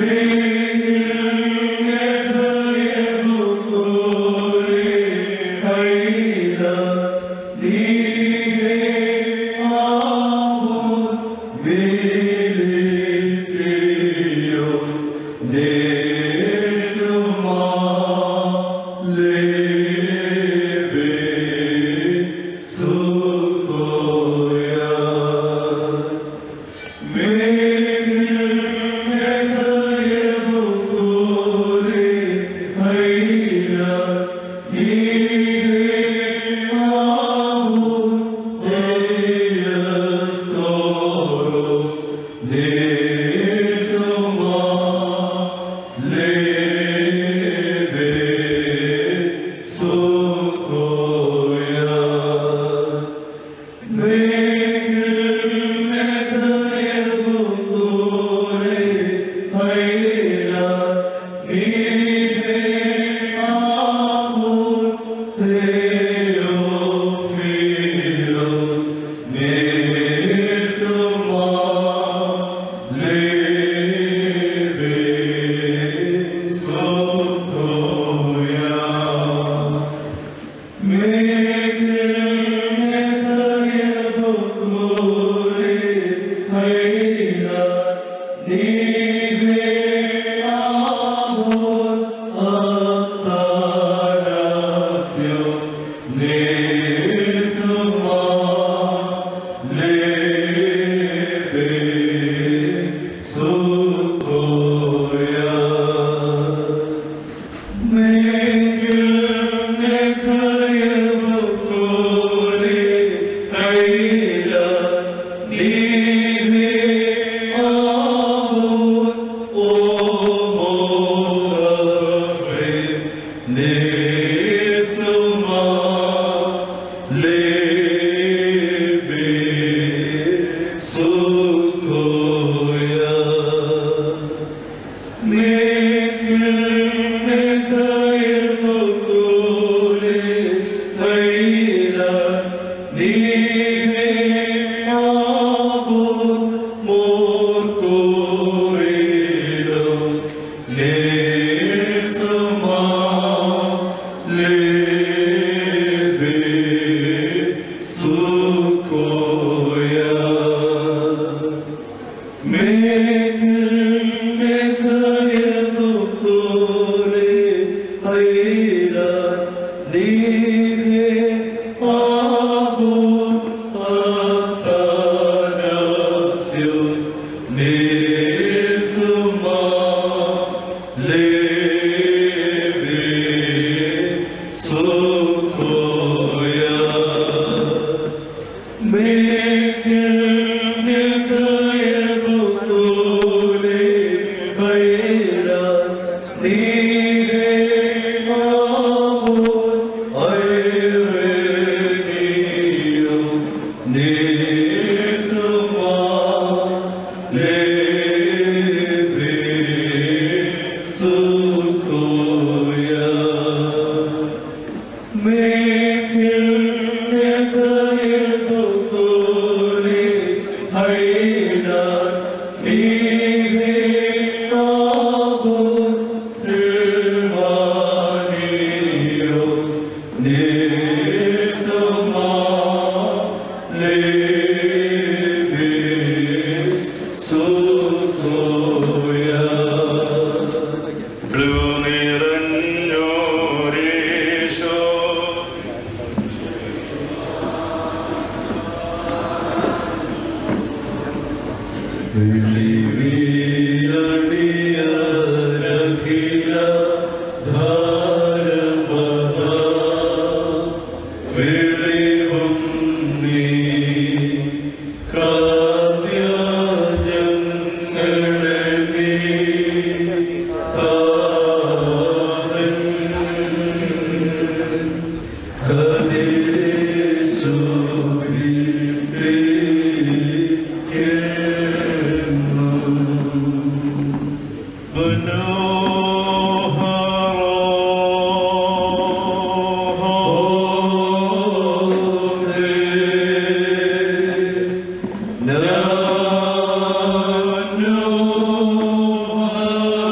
No.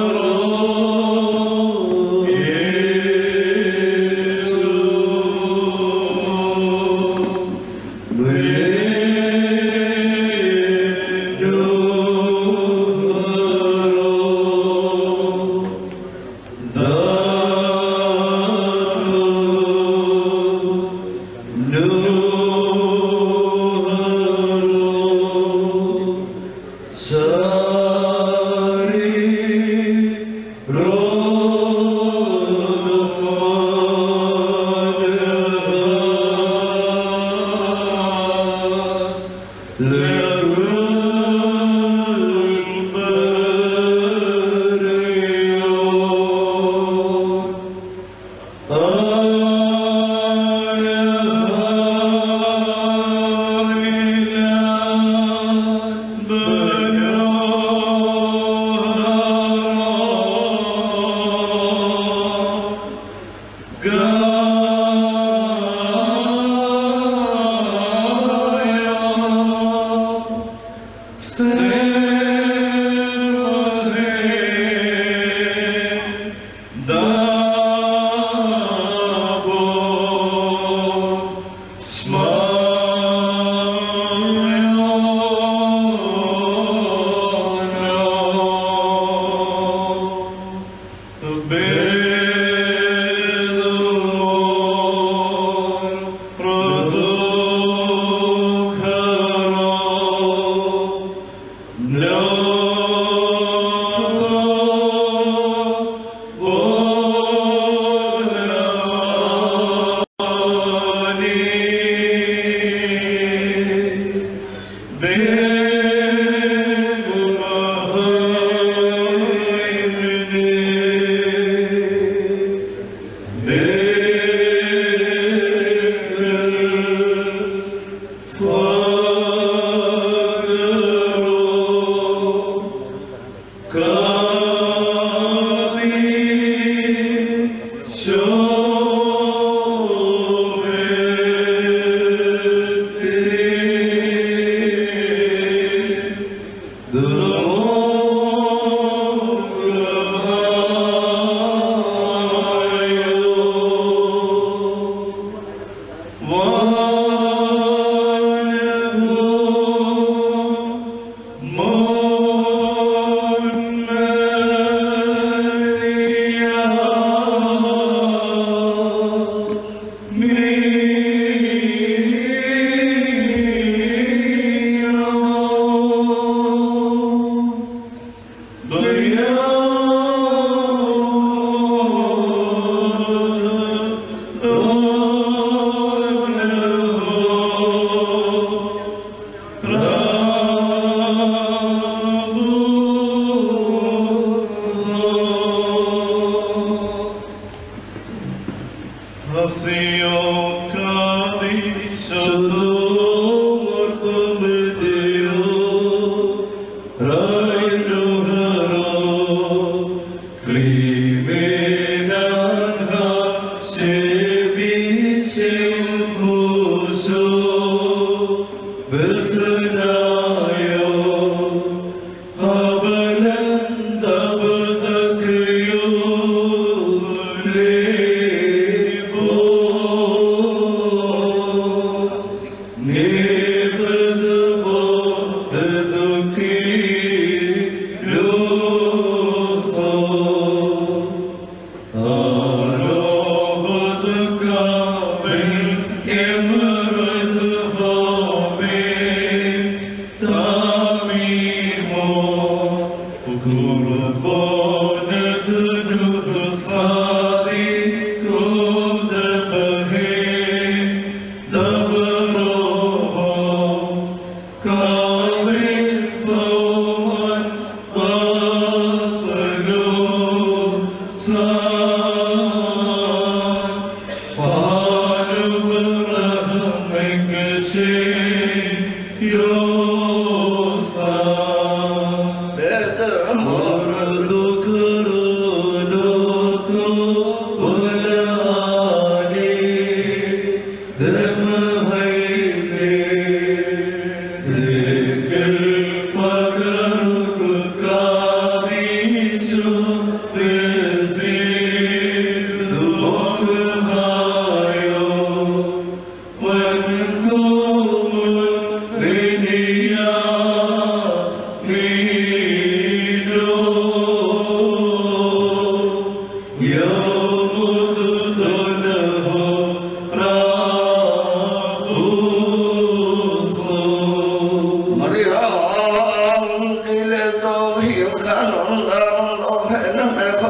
مريم إلى الله يمكن الله الله نعم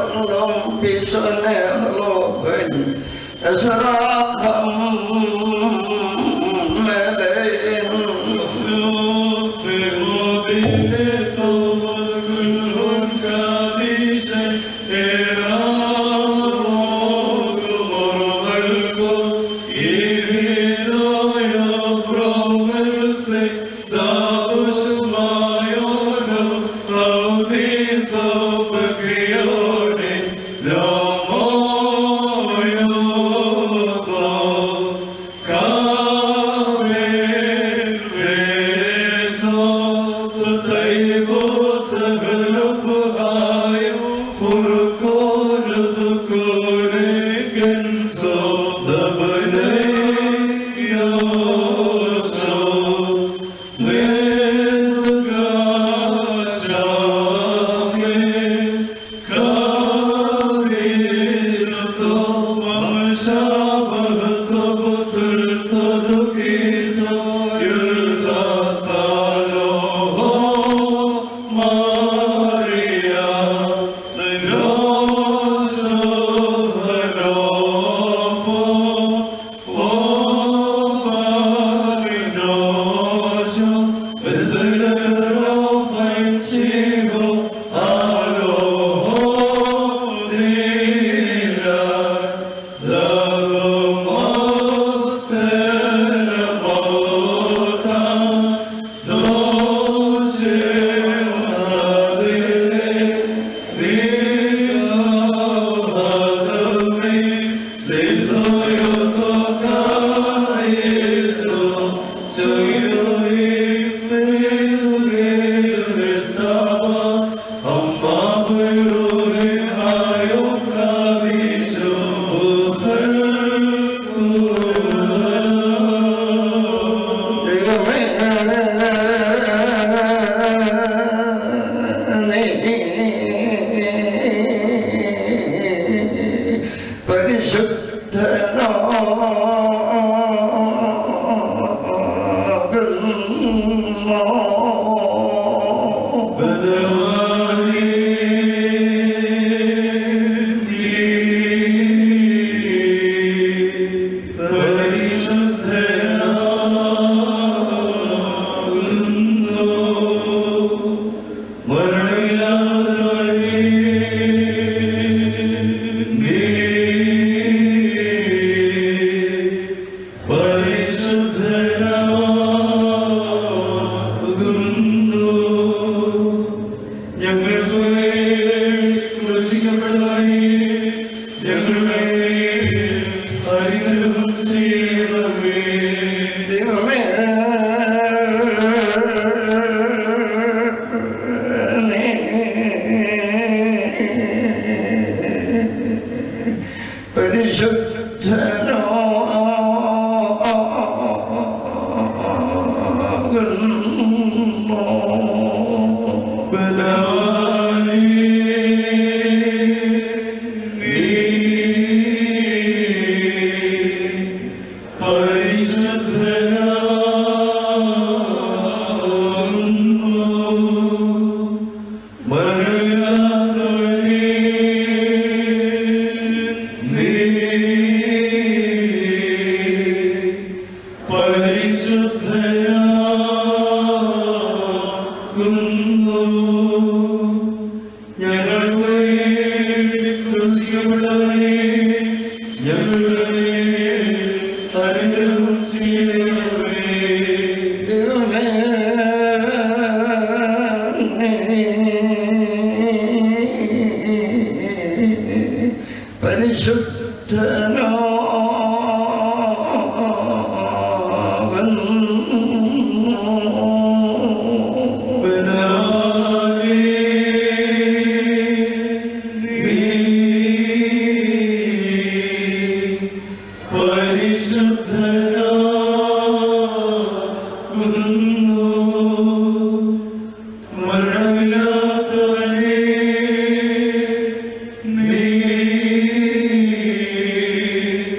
كلهم في سنة خلوفين أسراقهم ملئين മരണമില്ലാത്തവനേ നീ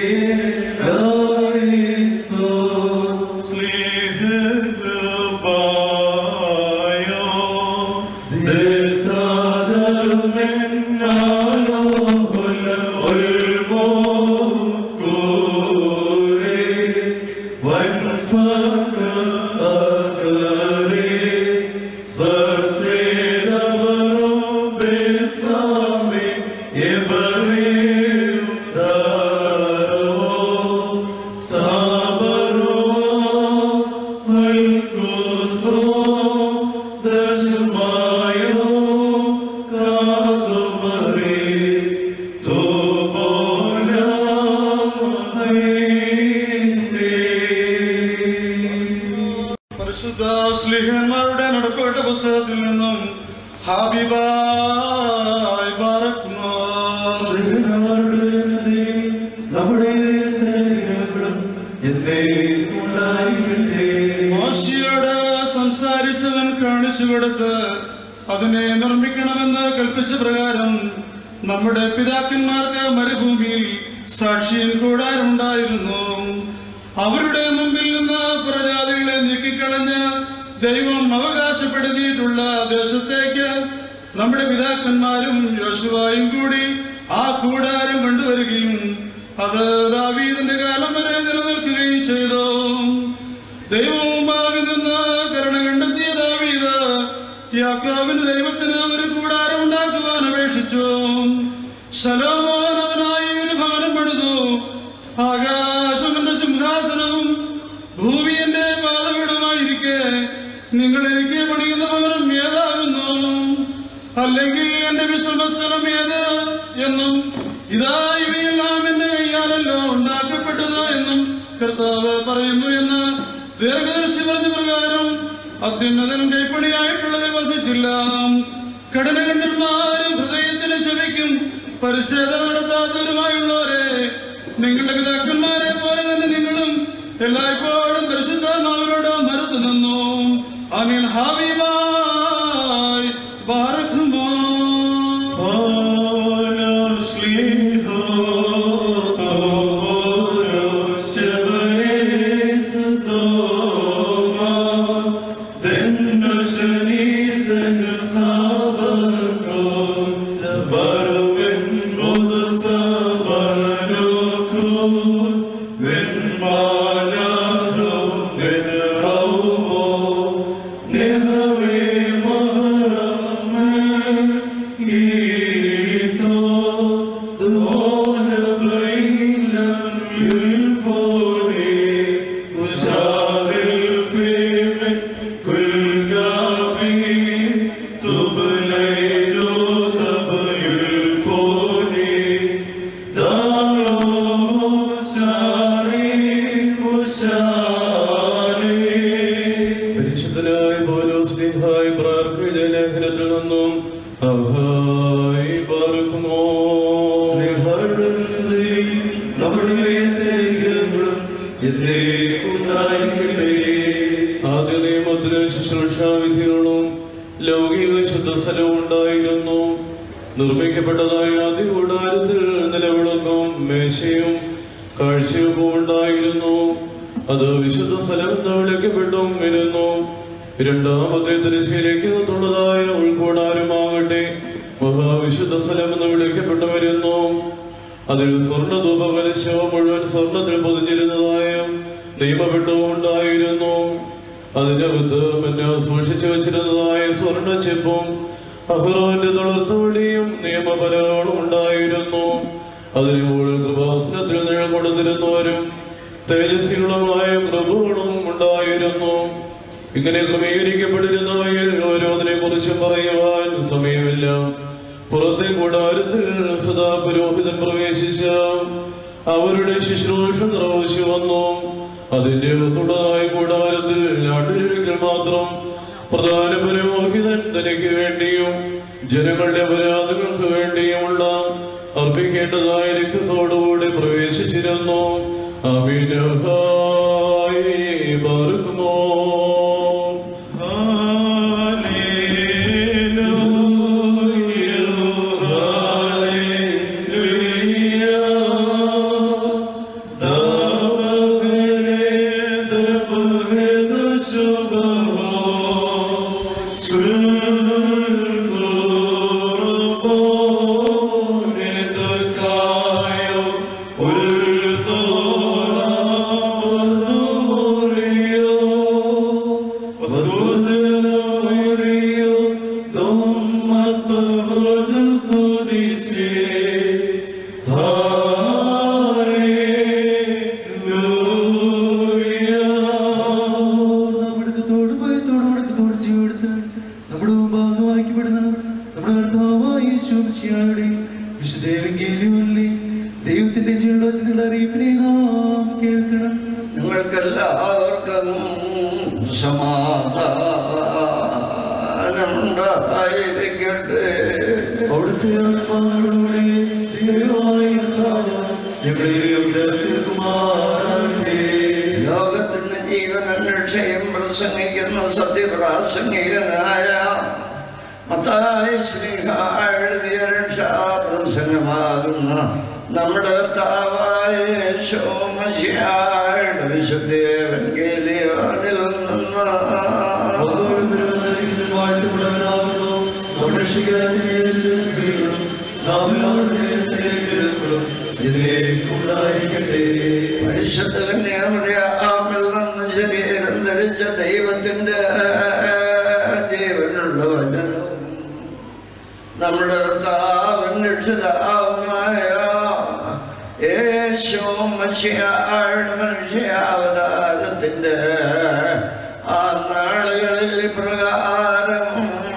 പരിശുദ്ധ സ്ലിഹന്മാരുടെ നടപ്പെട്ട പുസ്തകത്തിൽ നിന്നും ഹാബിബായ് ബാറക്കുമോ നമ്മുടെ എന്തേ ഉണ്ടായിട്ടെ മോശിയോട് സംസാരിച്ചവൻ കാണിച്ചു കൊടുത്ത് അതിനെ നിർമ്മിക്കണമെന്ന് കൽപ്പിച്ച പ്രകാരം നമ്മുടെ പിതാക്കന്മാർക്ക് മരുഭൂമിയിൽ സാക്ഷിയും കൂടാറുണ്ടായിരുന്നു അവരുടെ മുമ്പിൽ നിന്ന് പ്രജാതികളെ നീക്കിക്കളഞ്ഞ് ദൈവം അവകാശപ്പെടുത്തിയിട്ടുള്ള ദേശത്തേക്ക് നമ്മുടെ പിതാക്കന്മാരും യോശുവായും കൂടി ആ കൂടാരം കൊണ്ടുവരികയും അത് ദാവീദിന്റെ കാലം വരെ നിലനിൽക്കുകയും ചെയ്തു ദൈവമുമ്പാകെ നിന്ന് കരുണ കണ്ടെത്തിയ ദാവീദ് യാക്കോബിന്റെ ദൈവത്തിന് ഒരു കൂടാരം ഉണ്ടാക്കുവാൻ അപേക്ഷിച്ചു ശലോമോൻ അവനായി ഒരു ഭവനം പണിതു ആകാശം എന്റെ സിംഹാസനവും ഭൂമി എന്റെ പാതവീടുമായിരിക്കെ നിങ്ങൾ എനിക്ക് പണിയുന്ന ഭവനം ഏതാകുന്നു അല്ലെങ്കിൽ എന്റെ വിശ്രമസ്ഥലം ഏത് എന്നും ഇതാ ഇവയെല്ലാം എന്റെ കയ്യാലല്ലോ ഉണ്ടാക്കപ്പെട്ടത് എന്നും കർത്താവ് പറയുന്നു എന്ന് ദീർഘദർശി പറഞ്ഞ പ്രകാരം അത്യുന്നതൻ കൈപ്പണിയായിട്ടുള്ളതിൽ വസിച്ചില്ല കടനകണ്ഠന്മാരും ഹൃദയത്തിന് ക്ഷമിക്കും പരിശോധന നടത്താത്തവരുമായുള്ളവരെ നിങ്ങളുടെ പിതാക്കന്മാരെ പോലെ തന്നെ നിങ്ങളും എല്ലായ്പ്പോഴും പരിശുദ്ധാത്മാവിനോട് മറുത്തു നിന്നു അമീൻ ഹാബിബായ് ബാറക്കുമോ പരിശുദ്ധനായ പൗലോസ്ലിഹായി പ്രാർത്ഥിച്ച ലേഖനത്തിൽ നിന്നും അഹായി പാർക്കുമോ ആദ്യ നിയമത്തിലെ ശുശ്രൂഷാവിധികളും ലൗകിക ശുദ്ധസ്ഥലവും ഉണ്ടായിരുന്നു നിർമ്മിക്കപ്പെട്ടതായ ആദ്യ കൂടാരത്തിൽ നിലവിളക്കും മേശയും കാഴ്ചയൊപ്പവും ഉണ്ടായിരുന്നു അത് വിശുദ്ധ സ്ഥലം എന്ന് വിളിക്കപ്പെട്ടും ഇരുന്നു രണ്ടാമത്തെ തിരശ്ശീലേക്ക് തുള്ളതായ ഉൾക്കൂടാരമാകട്ടെ മഹാവിശുദ്ധ സ്ഥലം എന്ന് വിളിക്കപ്പെട്ടു വരുന്നു അതിൽ സ്വർണ്ണ ധൂപകലശവും മുഴുവൻ സ്വർണത്തിൽ പൊതിഞ്ഞിരുന്നതായ നിയമപ്പെട്ടവും ഉണ്ടായിരുന്നു അതിനകത്ത് പിന്നെ സൂക്ഷിച്ചു വെച്ചിരുന്നതായ സ്വർണ്ണ ചെപ്പും അഹ്റോന്റെ തുളത്തുവടിയും നിയമപലകളും ഉണ്ടായിരുന്നു അതിന് മുകളിൽ കൃപാസനത്തിൽ നിഴൽ കൊടുത്തിരുന്നവരും തേജസ്വികളുമായ പ്രഭുകളും ഉണ്ടായിരുന്നു ഇങ്ങനെ ക്രമീകരിക്കപ്പെട്ടിരുന്നവയിൽ ഓരോന്നിനെ കുറിച്ചും പറയുവാൻ സമയമില്ല പുറത്തെ കൂടാരത്തിൽ സദാ പുരോഹിതൻ പ്രവേശിച്ച അവരുടെ ശുശ്രൂഷ നിർവഹിച്ചു വന്നു അതിന്റെ തുടർന്നായ കൂടാരത്തിൽ നാട്ടിലൊരിക്കൽ മാത്രം പ്രധാന പുരോഹിതൻ തനിക്ക് വേണ്ടിയും ജനങ്ങളുടെ അപരാധങ്ങൾക്ക് വേണ്ടിയുമുള്ള അർപ്പിക്കേണ്ടതായ രക്തത്തോടുകൂടി പ്രവേശിച്ചിരുന്നു അമിനഹായി ബാർക്കുമോ നാം കേൾക്കണം നിങ്ങൾക്കെല്ലാവർക്കും സമാധാനമുണ്ടായിരിക്കട്ടെ അവിടുത്തെ ആത്മാവിലൂടെ ദൈവമായ കർത്താവ് ഞങ്ങളെയും തീർക്കുമാറാകട്ടെ ലോകത്തിന് ജീവനന്വേഷയും പ്രസംഗിക്കുന്ന സത്യപ്രാസംഗികനായ മത്തായി ശ്രീഹ എഴുതിയ രക്ഷാപ്രസംഗമാകുന്ന നമ്മുടെ കർത്താവായ ശോമശിയായുടെ വിശുദ്ധ എവൻഗേലിയോനിൽ നിന്ന് ഓരോരുത്തരും വാഴ്ത്തപ്പെടാനാകുന്നു നമ്മുടെ സ്ത്രീകളും നാം എല്ലാവരുടെയും ഇതിലേക്ക് ഉണ്ടായിരിക്കട്ടെ പരിശുദ്ധ കന്യാമറിയാമിൽ നിന്ന് ശരീരം ധരിച്ച ദൈവത്തിന്റെ ജീവനുള്ള വചനവും നമ്മുടെ കർത്താവൻ രക്ഷിതാവുമായ യേശു മനുഷ്യായുടെ മനുഷ്യാവതാരത്തിന്റെ ആ നാളുകളിൽ പ്രകാരം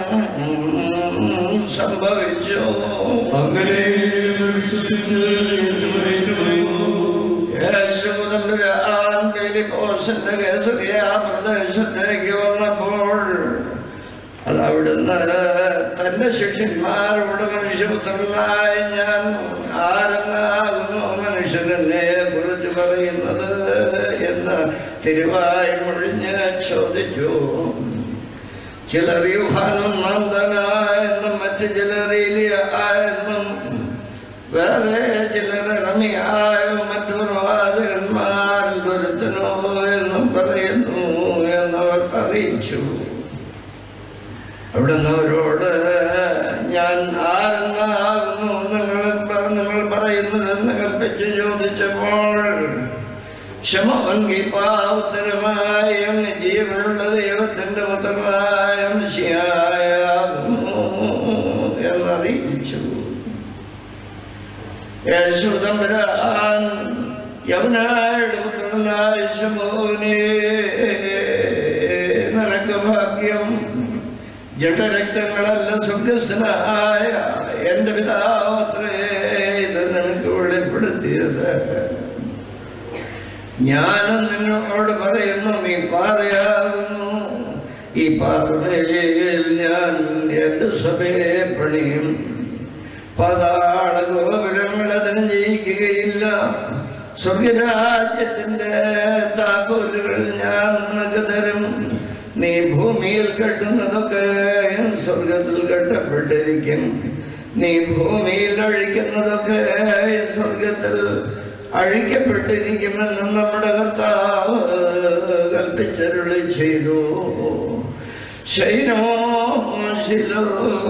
സംഭവിച്ചു അങ്ങനെ വിശ്വസിച്ച് ഏറ്റുപറയുന്നു യേശുദമ്പുരാൻ ഫിലിപ്പോസിന്റെ കേസറിയ പ്രദേശത്തേക്ക് വന്നപ്പോൾ അത് അവിടുന്ന് തന്റെ ശിഷ്യന്മാരോട് മനുഷ്യപുത്രനായ ഞാൻ ആരെന്നാകുന്നു മനുഷ്യനെ കുറിച്ച് പറയുന്നത് എന്ന് തിരുവായി മൊഴിഞ്ഞ് ചോദിച്ചു ചിലർ യുഹാനും നന്ദനായെന്നും മറ്റു ചിലർ ഇലിയായെന്നും വേറെ ചിലർ റമിയായോ മറ്റു പ്രവാചകന്മാരിൽ ഒരുത്തനോ എന്നും പറയുന്നു എന്നവർ അറിയിച്ചു അവിടുന്ന് അവരോട് ഞാൻ ആരെന്നാകുന്നു നിങ്ങൾ പ- നിങ്ങൾ പറയുന്നതെന്ന് കൽപ്പിച്ച് ചോദിച്ചപ്പോൾ ക്ഷമവൻകിപ്പാവുത്തരമായ ജീവനുള്ള ദൈവത്തിന്റെ പുത്രനായ മിശിഹായാകുന്നു എന്നറിയിച്ചു യേശുദമ്പരാൻ യവനായുടെ പുത്രനായ ശമോനെ നിനക്ക് ഭാഗ്യം ജഡരക്തങ്ങളല്ല സ്വർഗസ്ഥനായ എന്റെ പിതാവത്രേ ഇത് നിനക്ക് വെളിപ്പെടുത്തിയത് ഞാനും നിന്നോട് പറയുന്നു നീ പാറയാകുന്നു ഈ പാറമേൽ ഞാൻ എന്റെ സഭയെ പണിയും പതാള ഗോപുരങ്ങൾ അതിന് ജയിക്കുകയില്ല സ്വർഗരാജ്യത്തിന്റെ താക്കോലുകൾ ഞാൻ നിനക്ക് തരും നീ ഭൂമിയിൽ കെട്ടുന്നതൊക്കെ സ്വർഗത്തിൽ കെട്ടപ്പെട്ടിരിക്കും നീ ഭൂമിയിൽ അഴിക്കുന്നതൊക്കെ സ്വർഗത്തിൽ അഴിക്കപ്പെട്ടിരിക്കുമെന്ന് നമ്മുടെ കർത്താവ് കൽപ്പിച്ചരുളി ചെയ്തു ശൈനോ ശിലോ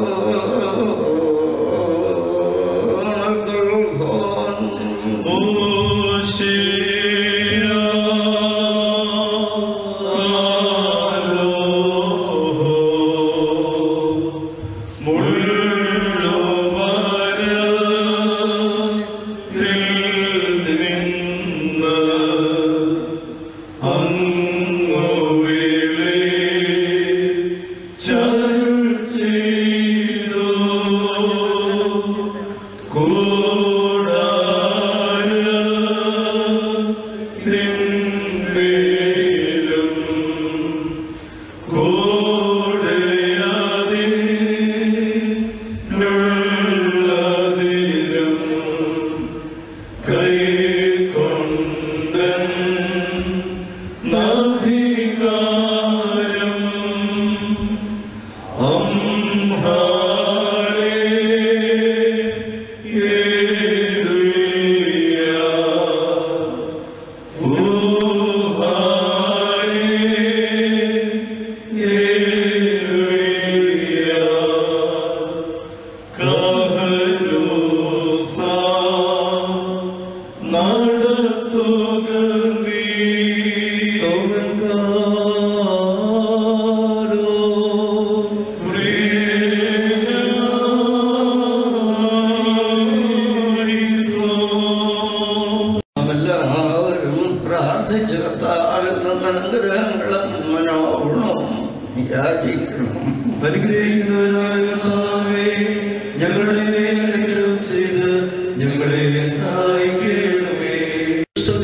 എല്ലാവരും പ്രാർത്ഥിച്ച് കർത്താവിൽ നിന്ന് അനുഗ്രഹങ്ങളും മനോഗുണവും യാചിക്കണം അനുഗ്രഹിക്കുന്നവനായ കർത്താവേ, ഞങ്ങളുടെ മേൽ അനുഗ്രഹം ചെയ്ത് ഞങ്ങളെ സഹായിക്കണമേ ക്രിസ്തു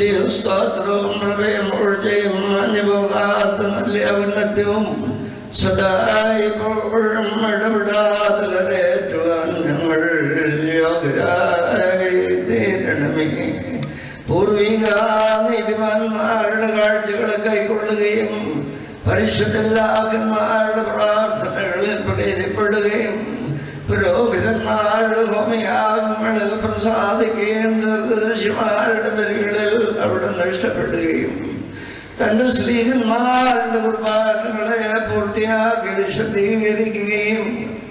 സ്തോത്രവും പ്രഭയും ഒഴിച്ചയും മാഞ്ഞുപോകാത്ത നല്ല ഔന്നത്യവും സദാ ഇപ്പോഴും ഇടപെടാതെ കരേറ്റുവാൻ ഞങ്ങൾ യോഗ്യരായി തീരണമേ പൂർവിക നീതിമാന്മാരുടെ കാഴ്ചകളെ കൈക്കൊള്ളുകയും പരിശുദ്ധലാകന്മാരുടെ പ്രാർത്ഥനകളിൽ പ്രേരിപ്പെടുകയും പുരോഹിതന്മാരുടെ ഹോമയാഗങ്ങളിൽ പ്രസാദിക്കുകയും ദീർഘദർശിമാരുടെ ബലികളിൽ അവിടെ നഷ്ടപ്പെടുകയും തന്റെ സ്ത്രീഹന്മാരുടെ കുർബാനകളെ പൂർത്തിയാക്കി വിശദീകരിക്കുകയും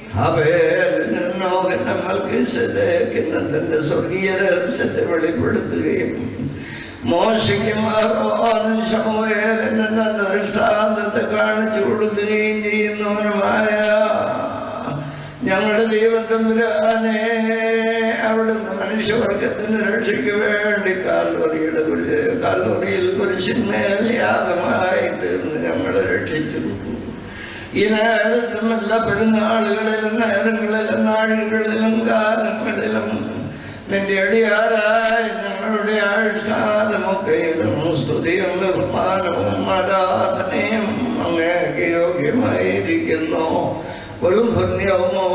അവർക്ക് തന്റെ സ്വർഗീയ രഹസ്യത്തെ വെളിപ്പെടുത്തുകയും മോശയ്ക്കും അഹ്റോനും ശമൂവേലിനും തന്റെ ദൃഷ്ടാന്തത്തെ കാണിച്ചു കൊടുക്കുകയും ചെയ്യുന്നവനുമായ ഞങ്ങളുടെ ദൈവത്തമ്പുരാനെ അവിടുന്ന് മനുഷ്യവർഗത്തിന്റെ രക്ഷയ്ക്ക് വേണ്ടി കാൽവറിയുടെ കുരി കാൽവറിയിൽ കുരിശിന്മേൽ യാഗമായി തീർന്ന് ഞങ്ങളെ രക്ഷിച്ചു ഈ നേരത്തും എല്ലാ പെരുന്നാളുകളിലും നേരങ്ങളിലും നാളുകളിലും കാലങ്ങളിലും നിന്റെ അടിയാരായ ഞങ്ങളുടെ ആയുഷ്കാലമൊക്കെയിലും സ്തുതിയും ബഹുമാനവും ആരാധനയും അങ്ങേക്ക് യോഗ്യമായിരിക്കുന്നു ഉൽഭന്യമോ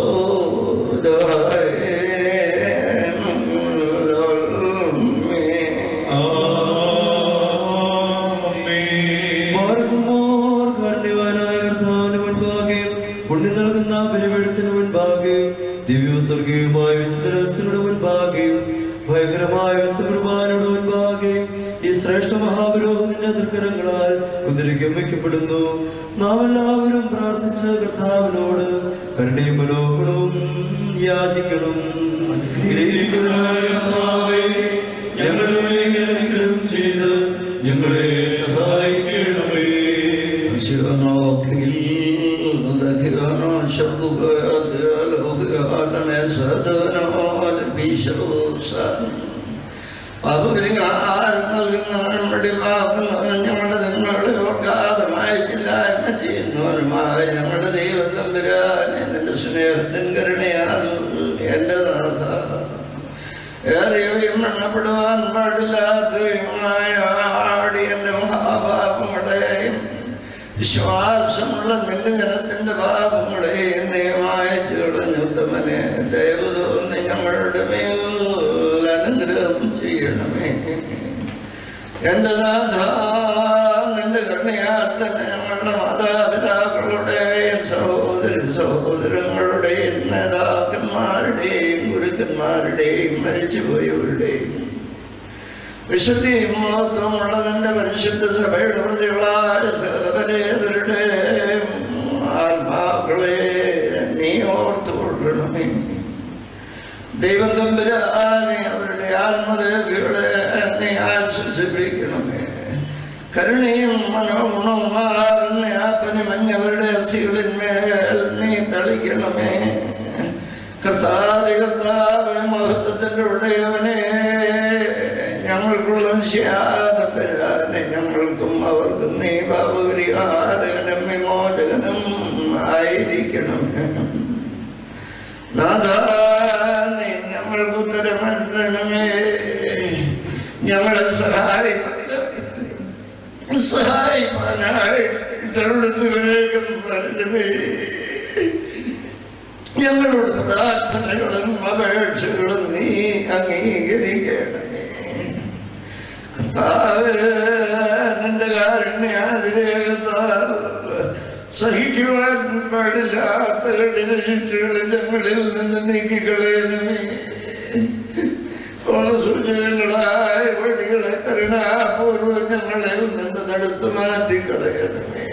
മാർഗമോർ കാരുണ്യവാനായ കർത്താവിന് മുൻപാകെ പുണ്യം നൽകുന്ന ബലിപീഠത്തിന് മുൻപാകെ ദിവ്യസ്വർഗീയമായ വിശുദ്ധരഹസ്യങ്ങളുടെ മുൻപാകെ ഭയങ്കരമായ വിശുദ്ധകുർബാനയുടെ മുൻപാകെ ഈ ശ്രേഷ്ഠ മഹാപുരോഹിതന്റെ തൃക്കരങ്ങളാൽ കുതിരിക്കും വയ്ക്കപ്പെടുന്നു നാം എല്ലാവരും പ്രാർത്ഥിച്ച കർത്താവിനോട് കരുണയും മനോഗുണവും യാചിക്കണം ഗ്രഹിക്കുന്നവനായ കർത്താവേ, ഞങ്ങളുടെ മേൽ അനുഗ്രഹം ചെയ്ത് ഞങ്ങളെ സഹായിക്കണമേ ഞങ്ങളുടെ നന്മകളെ ഓർക്കാതെ മായച്ചില്ലായ്മ ചെയ്യുന്നവരുമായ ഞങ്ങളുടെ ദൈവം തമ്പുരാനെ നിന്റെ സ്നേഹത്തിൻ കരുണയാൽ എൻ്റെ നാഥ ഏറിയവയും എണ്ണപ്പെടുവാൻ പാടില്ലാത്തവയുമായ ആടിയന്റെ മഹാപാപങ്ങളെയും വിശ്വാസമുള്ള നിന്റെ ജനത്തിന്റെ പാപങ്ങളെയും നീയമായ ചേർന്നുത്തമനെ ദയവ് തോന്നി ഞങ്ങളുടെ മേൽ അനുഗ്രഹം ചെയ്യണമേ എന്റെ നാഥ നിന്റെ കരുണയാൽ തന്നെ ഞങ്ങളുടെ മാതാപിതാക്കളുടെയും സഹോദര സഹോദരങ്ങളുടെയും നേതാക്കന്മാരുടെയും ഗുരുക്കന്മാരുടെയും മരിച്ചുപോയവരുടെയും വിശുദ്ധിയും മഹത്വമുള്ള നിന്റെ പരിശുദ്ധ സഭയുടെ പ്രതികളായ സകലപരേതരുടെയും ആത്മാക്കളെ നീ ഓർത്തുകൊള്ളണമേ ദൈവം തമ്പുരാനെ അവരുടെ ആത്മദേവികളെ നീ ആശ്വസിപ്പിക്കണമേ കരുണയും മനോഗുണവുമാകുന്ന ആപ്പനി മഞ്ഞവരുടെ അസ്ഥികളിന്മേൽ നീ തളിക്കണമേ കർത്താതി കർത്താവ് മഹത്വത്തിൻ്റെ ഉടയവനെ ഞങ്ങൾക്കുള്ള തമ്പുരാനെ ഞങ്ങൾക്കും അവർക്കും നീ ഭാവപരിഹാരകനും വിമോചകനും ആയിരിക്കണമേ നാഥാ നീ ഞങ്ങൾക്ക് ഉത്തരമരണമേ ഞങ്ങളെ സഹായിക്കില്ല സഹായിക്കാനായിട്ട് അവിടുന്ന് വേഗം വരണമേ ഞങ്ങളുടെ പ്രാർത്ഥനകളും അപേക്ഷകളും നീ അംഗീകരിക്കണമേ കർത്താവ് നിന്റെ കാരുണ്യാതിരേകത്താൽ സഹിക്കുവാൻ പാടില്ലാത്ത കഠിന ശിക്ഷകളെ ഞങ്ങളിൽ നിന്ന് നീക്കിക്കളയണമേ കോലസൂചകങ്ങളായ വഴികളെ കരുണാപൂർവ്വം ഞങ്ങളിൽ നിന്ന് തടുത്തു മാറ്റിക്കളയണമേ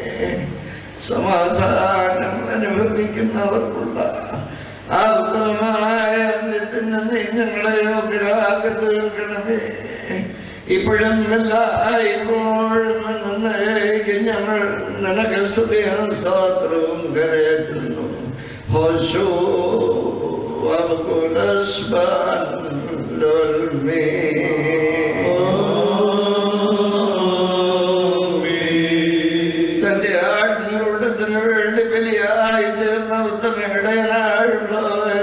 സമാധാനം അനുഭവിക്കുന്നവർക്കുള്ള ആ ഉത്തമമായ അന്ത്യത്തിന് നീ ഞങ്ങളെ യോഗ്യരാക്കി തീർക്കണമേ ഇപ്പോഴും എല്ലായ്പ്പോഴും നന്നേക്ക് ഞങ്ങൾ നിനക്ക് സ്തുതിയും സ്തോത്രവും കരയറ്റുന്നു ഹോശോ തന്റെ ആത്മൂടത്തിന് വേണ്ടി ബലിയായി തീർന്ന ഉത്തമയുടേനാളുള്ളവേ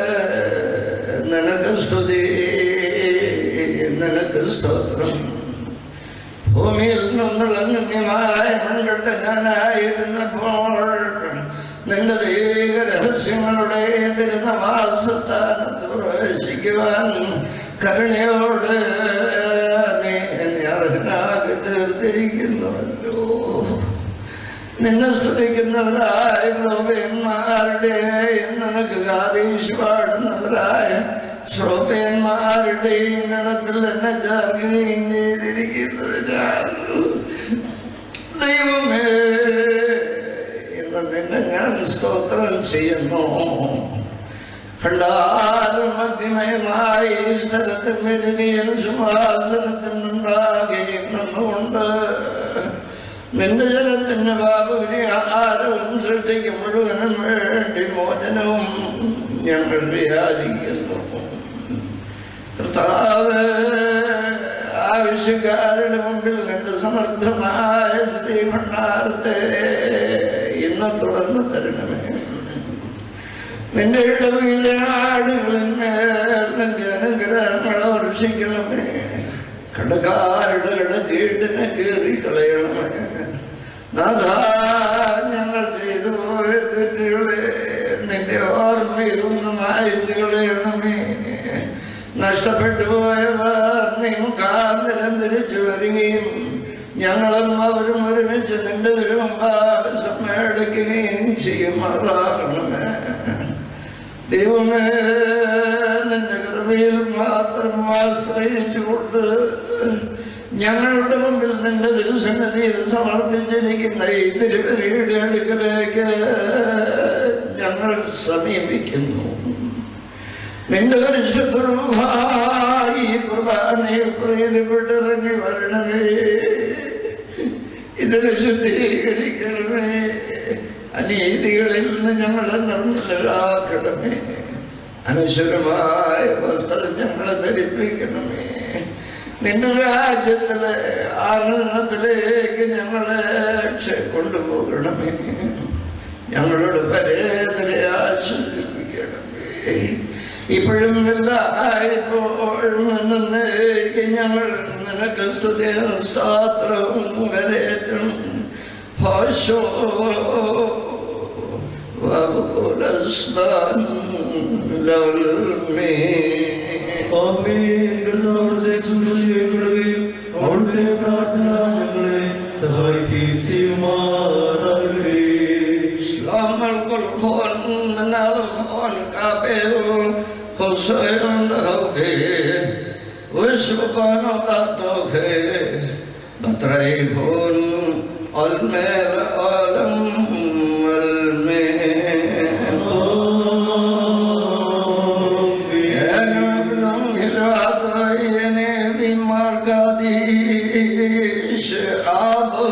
നിനക്ക് സ്തുതി നിനക്ക് സ്തോത്രം ഭൂമിയിൽ നിന്നുള്ള അന്യമായ മൺകട്ട ഞാനായിരുന്നപ്പോൾ നിന്റെ ദൈവിക രഹസ്യങ്ങളുടെ തിരുനവാസസ്ഥാനത്ത് പ്രവേശിക്കുവാൻ കരുണയോട് നീ എന്നെ അർഹനാക്കി തീർത്തിരിക്കുന്നുവല്ലോ നിന്നെ സ്തുതിക്കുന്നവരായ ശ്രോപയന്മാരുടെയും നിനക്ക് കാതീശ് പാടുന്നവരായ ശ്രോപയന്മാരുടെയും ഗണത്തിൽ എന്നെ ചേർക്കുകയും ചെയ്തിരിക്കുന്നതിനാൽ ദൈവമേ ഇന്ന് നിന്നെ ഞാൻ സ്തോത്രം ചെയ്യുന്നു കണ്ടാലും മധ്യമയമായി ഈ സ്ഥലത്ത് മെരുതിയൻ സിംഹാസനത്തിൽ മുൻപാകെ നിന്നുകൊണ്ട് നിന്റെ ജനത്തിന് ബാബുവിനെ ആഹാരവും സൃഷ്ടിക്കും മുഴുവനും വേണ്ടി മോചനവും ഞങ്ങൾ വിചാരിക്കുന്നു കർത്താവ് ആവശ്യക്കാരുടെ മുമ്പിൽ നിന്റെ സമർത്ഥമായ ശ്രീഭണ്ഡാരത്തെ ഇന്ന് തുറന്നു തരണമേ നിന്റെ ഇടവിലെ ആടുകളിന്മേൽ നിന്റെ അനുഗ്രഹങ്ങൾ വർഷിക്കണമേ കടക്കാരുടെ കടച്ചീട്ടിനെ കീറി കളയണമേ നാഥാ ഞങ്ങൾ ചെയ്തു പോയ തെറ്റുകളെ നിന്റെ ഓർമ്മയിൽ നിന്ന് മായച്ചു കളയണമേ നഷ്ടപ്പെട്ടു പോയവർ നീ മുഖാന്തരം തിരിച്ചു വരികയും ഞങ്ങളും അവരും ഒരുമിച്ച് നിന്റെ തിരുമുമ്പാകെ സമ്മേളിക്കുകയും ചെയ്യുമാറാകണമേ ദൈവമേ നിന്റെ കൃപയിൽ മാത്രം ആശ്രയിച്ചുകൊണ്ട് ഞങ്ങളുടെ മുമ്പിൽ നിന്റെ തിരുസന്നിധിയിൽ സമർപ്പിച്ചിരിക്കുന്ന ഈ തിരുവരിയുടെ അടുക്കലേക്ക് ഞങ്ങൾ സമീപിക്കുന്നു നിന്റെ പരിശുദ്ധമായി കുർബാനയിൽ പ്രീതിപ്പെട്ടിറങ്ങി വരണമേ ഇതിനെ ശുദ്ധീകരിക്കണമേ അനീതികളിൽ നിന്ന് ഞങ്ങളെ നിർമ്മലരാക്കണമേ അനശ്വരമായ വസ്ത്രം ഞങ്ങളെ ധരിപ്പിക്കണമേ നിന്റെ രാജ്യത്തിലെ ആനന്ദത്തിലേക്ക് ഞങ്ങളെ ക്ഷ- കൊണ്ടുപോകണമേ ഞങ്ങളുടെ പരേതരെ ആശ്വസിപ്പിക്കണമേ ഇപ്പോഴും എല്ലായ്പ്പോഴും എന്നേക്ക് ഞങ്ങൾ നിനക്ക് സ്തുതിയും സ്തോത്രവും കരേറ്റും ഹോശോ വബുലസ്ബൻ ലൗൽമേ ആമേൻ. കർത്താവിന്റെ ശുശ്രൂഷയെപ്പെടുകയും അവിടുത്തെ പ്രാർത്ഥന ഞങ്ങളെ സഹായിക്കുകയും ചെയ്യുമാറാകട്ടെ. شلام القرآن من القرآن قابل حسين ربي وسبحان الله بطريقون المال عالم المال ആമേൻ. أنا ابن العطيين بمرقديش أبو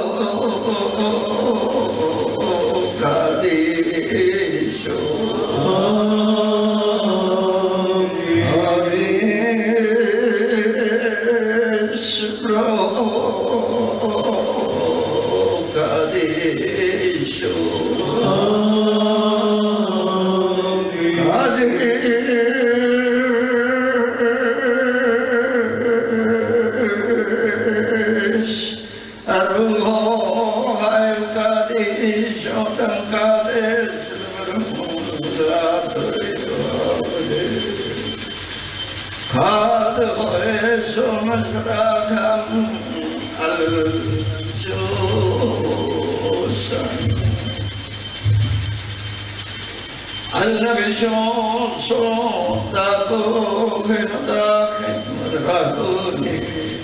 قديش ആമേൻ. قديش برو قديش ആമേൻ. قديش الروح القديش وتنقديش قد ويس مشركم الجوس النبي شون شون داكو خن داخل مدركوني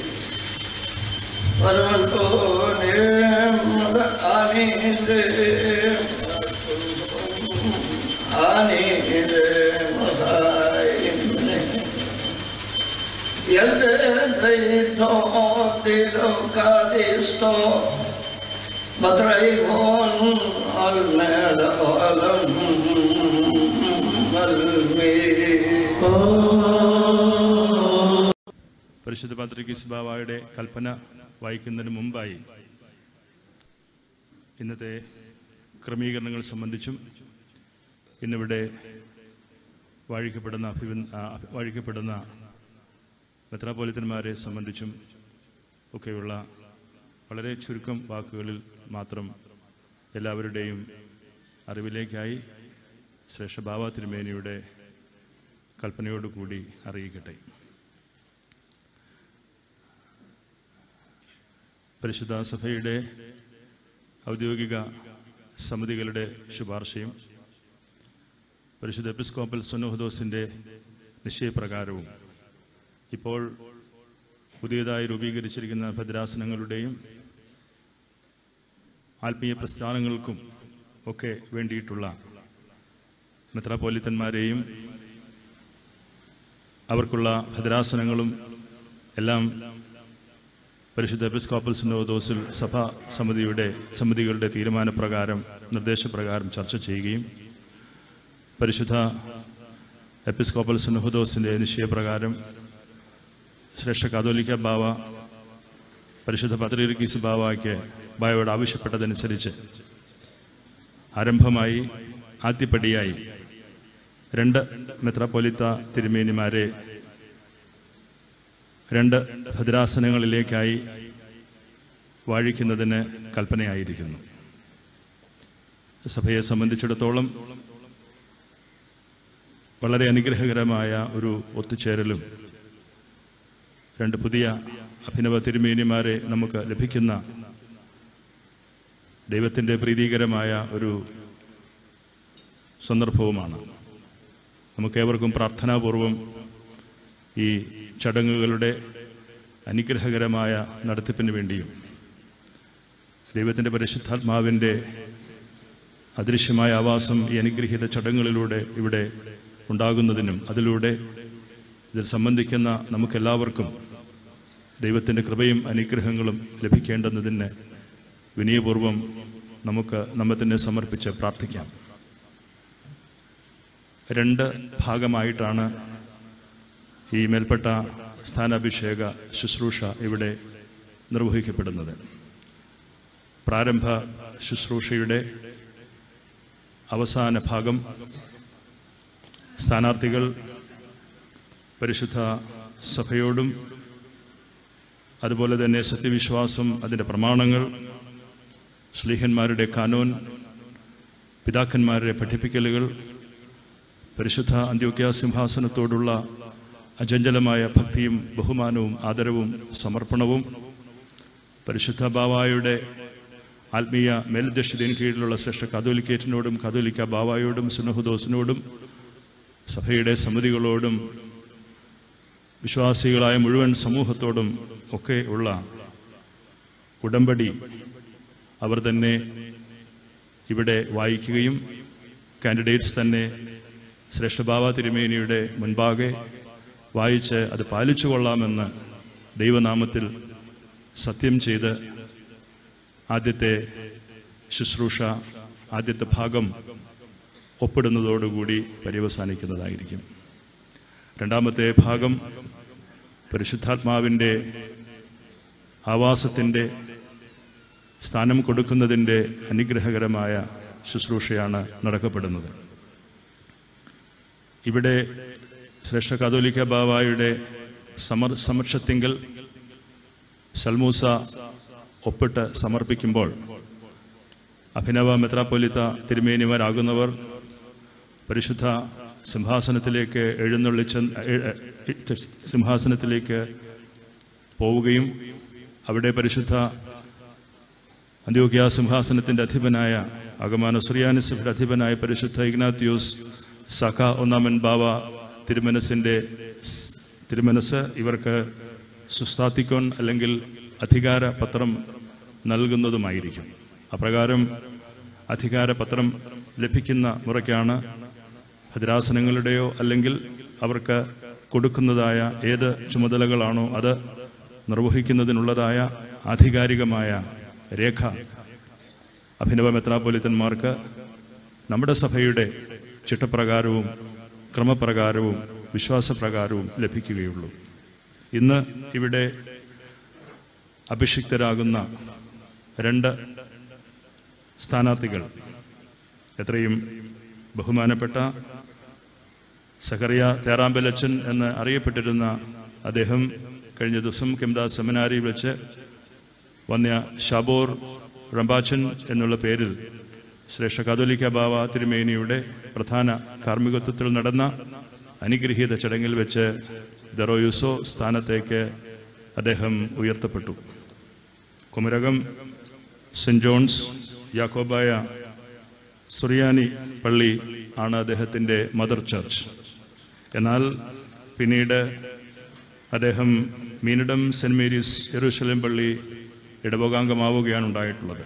ورمتوني مدعاني دي آني دي مدعيني يديتو ديلو كاديستو مدريبون المال ألم المي പരിശുദ്ധ പാത്രികീസ് ബാവായുടെ കൽപ്പന വായിക്കുന്നതിന് മുമ്പായി ഇന്നത്തെ ക്രമീകരണങ്ങൾ സംബന്ധിച്ചും ഇന്നിവിടെ വാഴിക്കപ്പെടുന്ന അഭിവൻ ആ, വാഴിക്കപ്പെടുന്ന മെത്രാപോലിത്തന്മാരെ സംബന്ധിച്ചും ഒക്കെയുള്ള വളരെ ചുരുക്കം വാക്കുകളിൽ മാത്രം എല്ലാവരുടെയും അറിവിലേക്കായി ശ്രേഷ്ഠ ബാബ തിരുമേനിയുടെ കൽപ്പനയോടുകൂടി അറിയിക്കട്ടെ പരിശുദ്ധ സഭയുടെ ഔദ്യോഗിക സമിതികളുടെ ശുപാർശയും പരിശുദ്ധ എപ്പിസ്കോപ്പൽ സുനോഹദോസിൻ്റെ നിശ്ചയപ്രകാരവും ഇപ്പോൾ പുതിയതായി രൂപീകരിച്ചിരിക്കുന്ന ഭദ്രാസനങ്ങളുടെയും ആത്മീയ പ്രസ്ഥാനങ്ങൾക്കും ഒക്കെ വേണ്ടിയിട്ടുള്ള മെത്രാപോലിത്തന്മാരെയും അവർക്കുള്ള ഭദ്രാസനങ്ങളും എല്ലാം പരിശുദ്ധ എപ്പിസ്കോപ്പൽ സിനോദോസിൽ സഭാ സമിതിയുടെ സമിതികളുടെ തീരുമാനപ്രകാരം നിർദ്ദേശപ്രകാരം ചർച്ച ചെയ്യുകയും പരിശുദ്ധ എപ്പിസ്കോപ്പൽ സിനോദോസിൻ്റെ നിശ്ചയപ്രകാരം ശ്രേഷ്ഠ കാതോലിക്ക ബാവ പരിശുദ്ധ പത്രീർക്കീസ് ബാവയ്ക്ക് ബാവയോട് ആവശ്യപ്പെട്ടതനുസരിച്ച് ആരംഭമായി ആദ്യപടിയായി രണ്ട് മെത്രാപ്പൊലിത്ത തിരുമേനിമാരെ രണ്ട് ഭദ്രാസനങ്ങളിലേക്കായി വാഴിക്കുന്നതിന് കൽപ്പനയായിരിക്കുന്നു സഭയെ സംബന്ധിച്ചിടത്തോളം വളരെ അനുഗ്രഹകരമായ ഒരു ഒത്തുചേരലും രണ്ട് പുതിയ അഭിനവ തിരുമേനിമാരെ നമുക്ക് ലഭിക്കുന്ന ദൈവത്തിൻ്റെ പ്രീതികരമായ ഒരു സന്ദർഭവുമാണ് നമുക്കേവർക്കും പ്രാർത്ഥനാപൂർവം ഈ ചടങ്ങുകളുടെ അനുഗ്രഹകരമായ നടത്തിപ്പിന് വേണ്ടിയും ദൈവത്തിൻ്റെ പരിശുദ്ധാത്മാവിൻ്റെ അദൃശ്യമായ ആവാസം ഈ അനുഗ്രഹീത ചടങ്ങുകളിലൂടെ ഇവിടെ ഉണ്ടാകുന്നതിനും അതിലൂടെ ഇതിൽ സംബന്ധിക്കുന്ന നമുക്കെല്ലാവർക്കും ദൈവത്തിൻ്റെ കൃപയും അനുഗ്രഹങ്ങളും ലഭിക്കേണ്ടുന്നതിന് വിനയപൂർവം നമുക്ക് നമ്മെ തന്നെ സമർപ്പിച്ച് പ്രാർത്ഥിക്കാം രണ്ട് ഭാഗമായിട്ടാണ് ഈ മേൽപ്പെട്ട സ്ഥാനാഭിഷേക ശുശ്രൂഷ ഇവിടെ നിർവഹിക്കപ്പെടുന്നത് പ്രാരംഭ ശുശ്രൂഷയുടെ അവസാന ഭാഗം സ്ഥാനാർത്ഥികൾ പരിശുദ്ധ സഭയോടും അതുപോലെ തന്നെ സത്യവിശ്വാസം അതിൻ്റെ പ്രമാണങ്ങൾ ശ്ലീഹന്മാരുടെ കാനോൻ പിതാക്കന്മാരുടെ പഠിപ്പിക്കലുകൾ പരിശുദ്ധ അന്ത്യോക്യ സിംഹാസനത്തോടുള്ള അജഞ്ചലമായ ഭക്തിയും ബഹുമാനവും ആദരവും സമർപ്പണവും പരിശുദ്ധ ബാവായുടെ ആത്മീയ മേൽദർശിതന് കീഴിലുള്ള ശ്രേഷ്ഠ കാതോലിക്കേറ്റിനോടും കാതോലിക്ക ബാവായോടും സുനഹുദോസിനോടും സഭയുടെ സമിതികളോടും വിശ്വാസികളായ മുഴുവൻ സമൂഹത്തോടും ഒക്കെ ഉള്ള ഉടമ്പടി അവർ തന്നെ ഇവിടെ വായിക്കുകയും കാൻഡിഡേറ്റ്സ് തന്നെ ശ്രേഷ്ഠ ബാബ തിരുമേനിയുടെ മുൻപാകെ വായിച്ച് അത് പാലിച്ചു കൊള്ളാമെന്ന് ദൈവനാമത്തിൽ സത്യം ചെയ്ത് ആദ്യത്തെ ശുശ്രൂഷ ആദ്യത്തെ ഭാഗം ഒപ്പിടുന്നതോടുകൂടി പര്യവസാനിക്കുന്നതായിരിക്കും രണ്ടാമത്തെ ഭാഗം പരിശുദ്ധാത്മാവിൻ്റെ ആവാസത്തിൻ്റെ സ്ഥാനം കൊടുക്കുന്നതിൻ്റെ അനുഗ്രഹകരമായ ശുശ്രൂഷയാണ് നടക്കപ്പെടുന്നത് ഇവിടെ ശ്രേഷ്ഠ കാതോലിക്ക ബാവായുടെ സമർ സമക്ഷത്തിങ്കൽ സൽമൂസ ഒപ്പിട്ട് സമർപ്പിക്കുമ്പോൾ അഭിനവ മെത്രാപ്പൊലിത്ത തിരുമേനിമാരാകുന്നവർ പരിശുദ്ധ സിംഹാസനത്തിലേക്ക് എഴുന്നള്ളിച്ച എ- എ- സിംഹാസനത്തിലേക്ക് പോവുകയും അവിടെ പരിശുദ്ധ അന്ത്യോക്യ സിംഹാസനത്തിൻ്റെ അധിപനായ അഗമാന സുറിയാനിസഭയുടെ അധിപനായ പരിശുദ്ധ ഇഗ്നാത്യൂസ് സഖ ഒന്നാമൻ ബാവ തിരുമനസിൻ്റെ സ് തിരുമനസ് ഇവർക്ക് സുസ്താത്തിക്കോൺ അല്ലെങ്കിൽ അധികാര പത്രം നൽകുന്നതുമായിരിക്കും അപ്രകാരം അധികാര പത്രം ലഭിക്കുന്ന മുറയ്ക്കാണ് ഭദ്രാസനങ്ങളുടെയോ അല്ലെങ്കിൽ അവർക്ക് കൊടുക്കുന്നതായ ഏത് ചുമതലകളാണോ അത് നിർവഹിക്കുന്നതിനുള്ളതായ ആധികാരികമായ രേഖ അഭിനവ മെത്രാപ്പൊലിത്തന്മാർക്ക് നമ്മുടെ സഭയുടെ ചിട്ടപ്രകാരവും ക്രമപ്രകാരവും വിശ്വാസപ്രകാരവും ലഭിക്കുകയുള്ളൂ ഇന്ന് ഇവിടെ അഭിഷിക്തരാകുന്ന രണ്ട് സ്ഥാനാർത്ഥികൾ എത്രയും ബഹുമാനപ്പെട്ട സഹറിയ തേറാമ്പലച്ചൻ എന്ന് അറിയപ്പെട്ടിരുന്ന അദ്ദേഹം കഴിഞ്ഞ ദിവസം കിംദാസ് സെമിനാരിയിൽ വെച്ച് വന്യ ഷാബോർ റംബാച്ചൻ എന്നുള്ള പേരിൽ ശ്രേഷ്ഠ കാതോലിക്ക ബാവ തിരുമേനിയുടെ പ്രധാന കാർമ്മികത്വത്തിൽ നടന്ന അനുഗ്രഹീത ചടങ്ങിൽ വെച്ച് ദറോയുസോ സ്ഥാനത്തേക്ക് അദ്ദേഹം ഉയർത്തപ്പെട്ടു കുമരകം സെൻറ് ജോൺസ് യാക്കോബായ സുറിയാനി പള്ളി ആണ് അദ്ദേഹത്തിൻ്റെ മദർ ചർച്ച് എന്നാൽ പിന്നീട് അദ്ദേഹം മീനിടം സെൻറ് മേരീസ് യെറൂശലേം പള്ളി ഇടവകാംഗമാവുകയാണ് ഉണ്ടായിട്ടുള്ളത്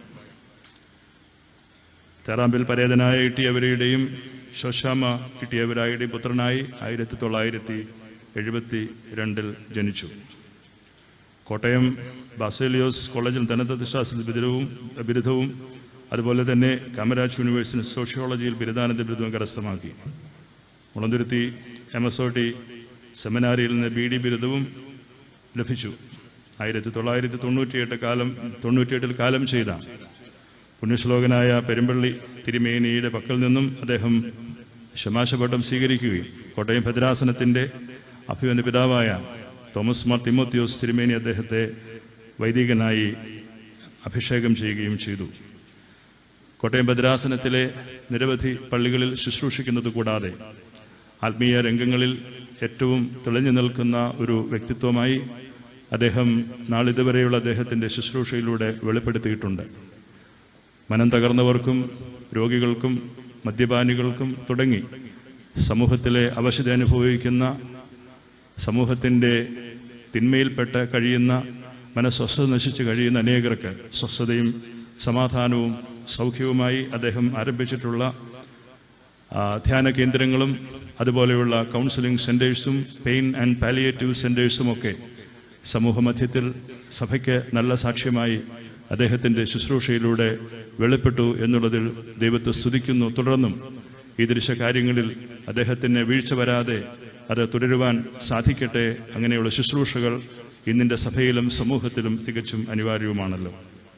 തേറാമ്പിൽ പരേതനായ ഇട്ടിയവരുടെയും ശോശാമ ഇട്ടിയവരായുടെയും പുത്രനായി ആയിരത്തി തൊള്ളായിരത്തി എഴുപത്തി രണ്ടിൽ ജനിച്ചു കോട്ടയം ബാസേലിയോസ് കോളേജിൽ ധനതത്വശാസ്ത്രത്തിൽ ബിരുദവും ബിരുദവും അതുപോലെ തന്നെ കാമരാജ് യൂണിവേഴ്സിറ്റി സോഷ്യോളജിയിൽ ബിരുദാനന്ദ ബിരുദവും കരസ്ഥമാക്കി Mulanthuruthy M S O T സെമിനാരിയിൽ നിന്ന് ബി ഡി ബിരുദവും ലഭിച്ചു ആയിരത്തി തൊള്ളായിരത്തി തൊണ്ണൂറ്റിയെട്ട് കാലം തൊണ്ണൂറ്റിയെട്ടിൽ കാലം ചെയ്ത പുണ്യശ്ലോകനായ പെരുമ്പള്ളി തിരുമേനിയുടെ പക്കൽ നിന്നും അദ്ദേഹം ശമാശപട്ടം സ്വീകരിക്കുകയും കോട്ടയം ഭദ്രാസനത്തിൻ്റെ അഭിമന്യ പിതാവായ തോമസ് മാർ തിമോത്തിയോസ് തിരുമേനി അദ്ദേഹത്തെ വൈദികനായി അഭിഷേകം ചെയ്യുകയും ചെയ്തു കോട്ടയം ഭദ്രാസനത്തിലെ നിരവധി പള്ളികളിൽ ശുശ്രൂഷിക്കുന്നത് കൂടാതെ ആത്മീയ രംഗങ്ങളിൽ ഏറ്റവും തെളിഞ്ഞു നിൽക്കുന്ന ഒരു വ്യക്തിത്വമായി അദ്ദേഹം നാളിതുവരെയുള്ള അദ്ദേഹത്തിൻ്റെ ശുശ്രൂഷയിലൂടെ വെളിപ്പെടുത്തിയിട്ടുണ്ട് മനം തകർന്നവർക്കും രോഗികൾക്കും മദ്യപാനികൾക്കും തുടങ്ങി സമൂഹത്തിലെ അവശത അനുഭവിക്കുന്ന സമൂഹത്തിൻ്റെ തിന്മയിൽപ്പെട്ട് കഴിയുന്ന മനസ്വസ്ഥത നശിച്ച് കഴിയുന്ന അനേകർക്ക് സ്വസ്ഥതയും സമാധാനവും സൗഖ്യവുമായി അദ്ദേഹം ആരംഭിച്ചിട്ടുള്ള ആ, ധ്യാന കേന്ദ്രങ്ങളും അതുപോലെയുള്ള കൗൺസിലിംഗ് സെൻറ്റേഴ്സും പെയിൻ ആൻഡ് പാലിയേറ്റീവ് സെൻറ്റേഴ്സും ഒക്കെ സമൂഹമധ്യത്തിൽ സഭയ്ക്ക് നല്ല സാക്ഷ്യമായി അദ്ദേഹത്തിൻ്റെ ശുശ്രൂഷയിലൂടെ വെളിപ്പെട്ടു എന്നുള്ളതിൽ ദൈവത്തെ സ്തുതിക്കുന്നു തുടർന്നും ഈ ദൃശ്യ കാര്യങ്ങളിൽ അദ്ദേഹത്തിന് വീഴ്ച വരാതെ അത് തുടരുവാൻ സാധിക്കട്ടെ അങ്ങനെയുള്ള ശുശ്രൂഷകൾ ഇന്നിൻ്റെ സഭയിലും സമൂഹത്തിലും തികച്ചും അനിവാര്യവുമാണല്ലോ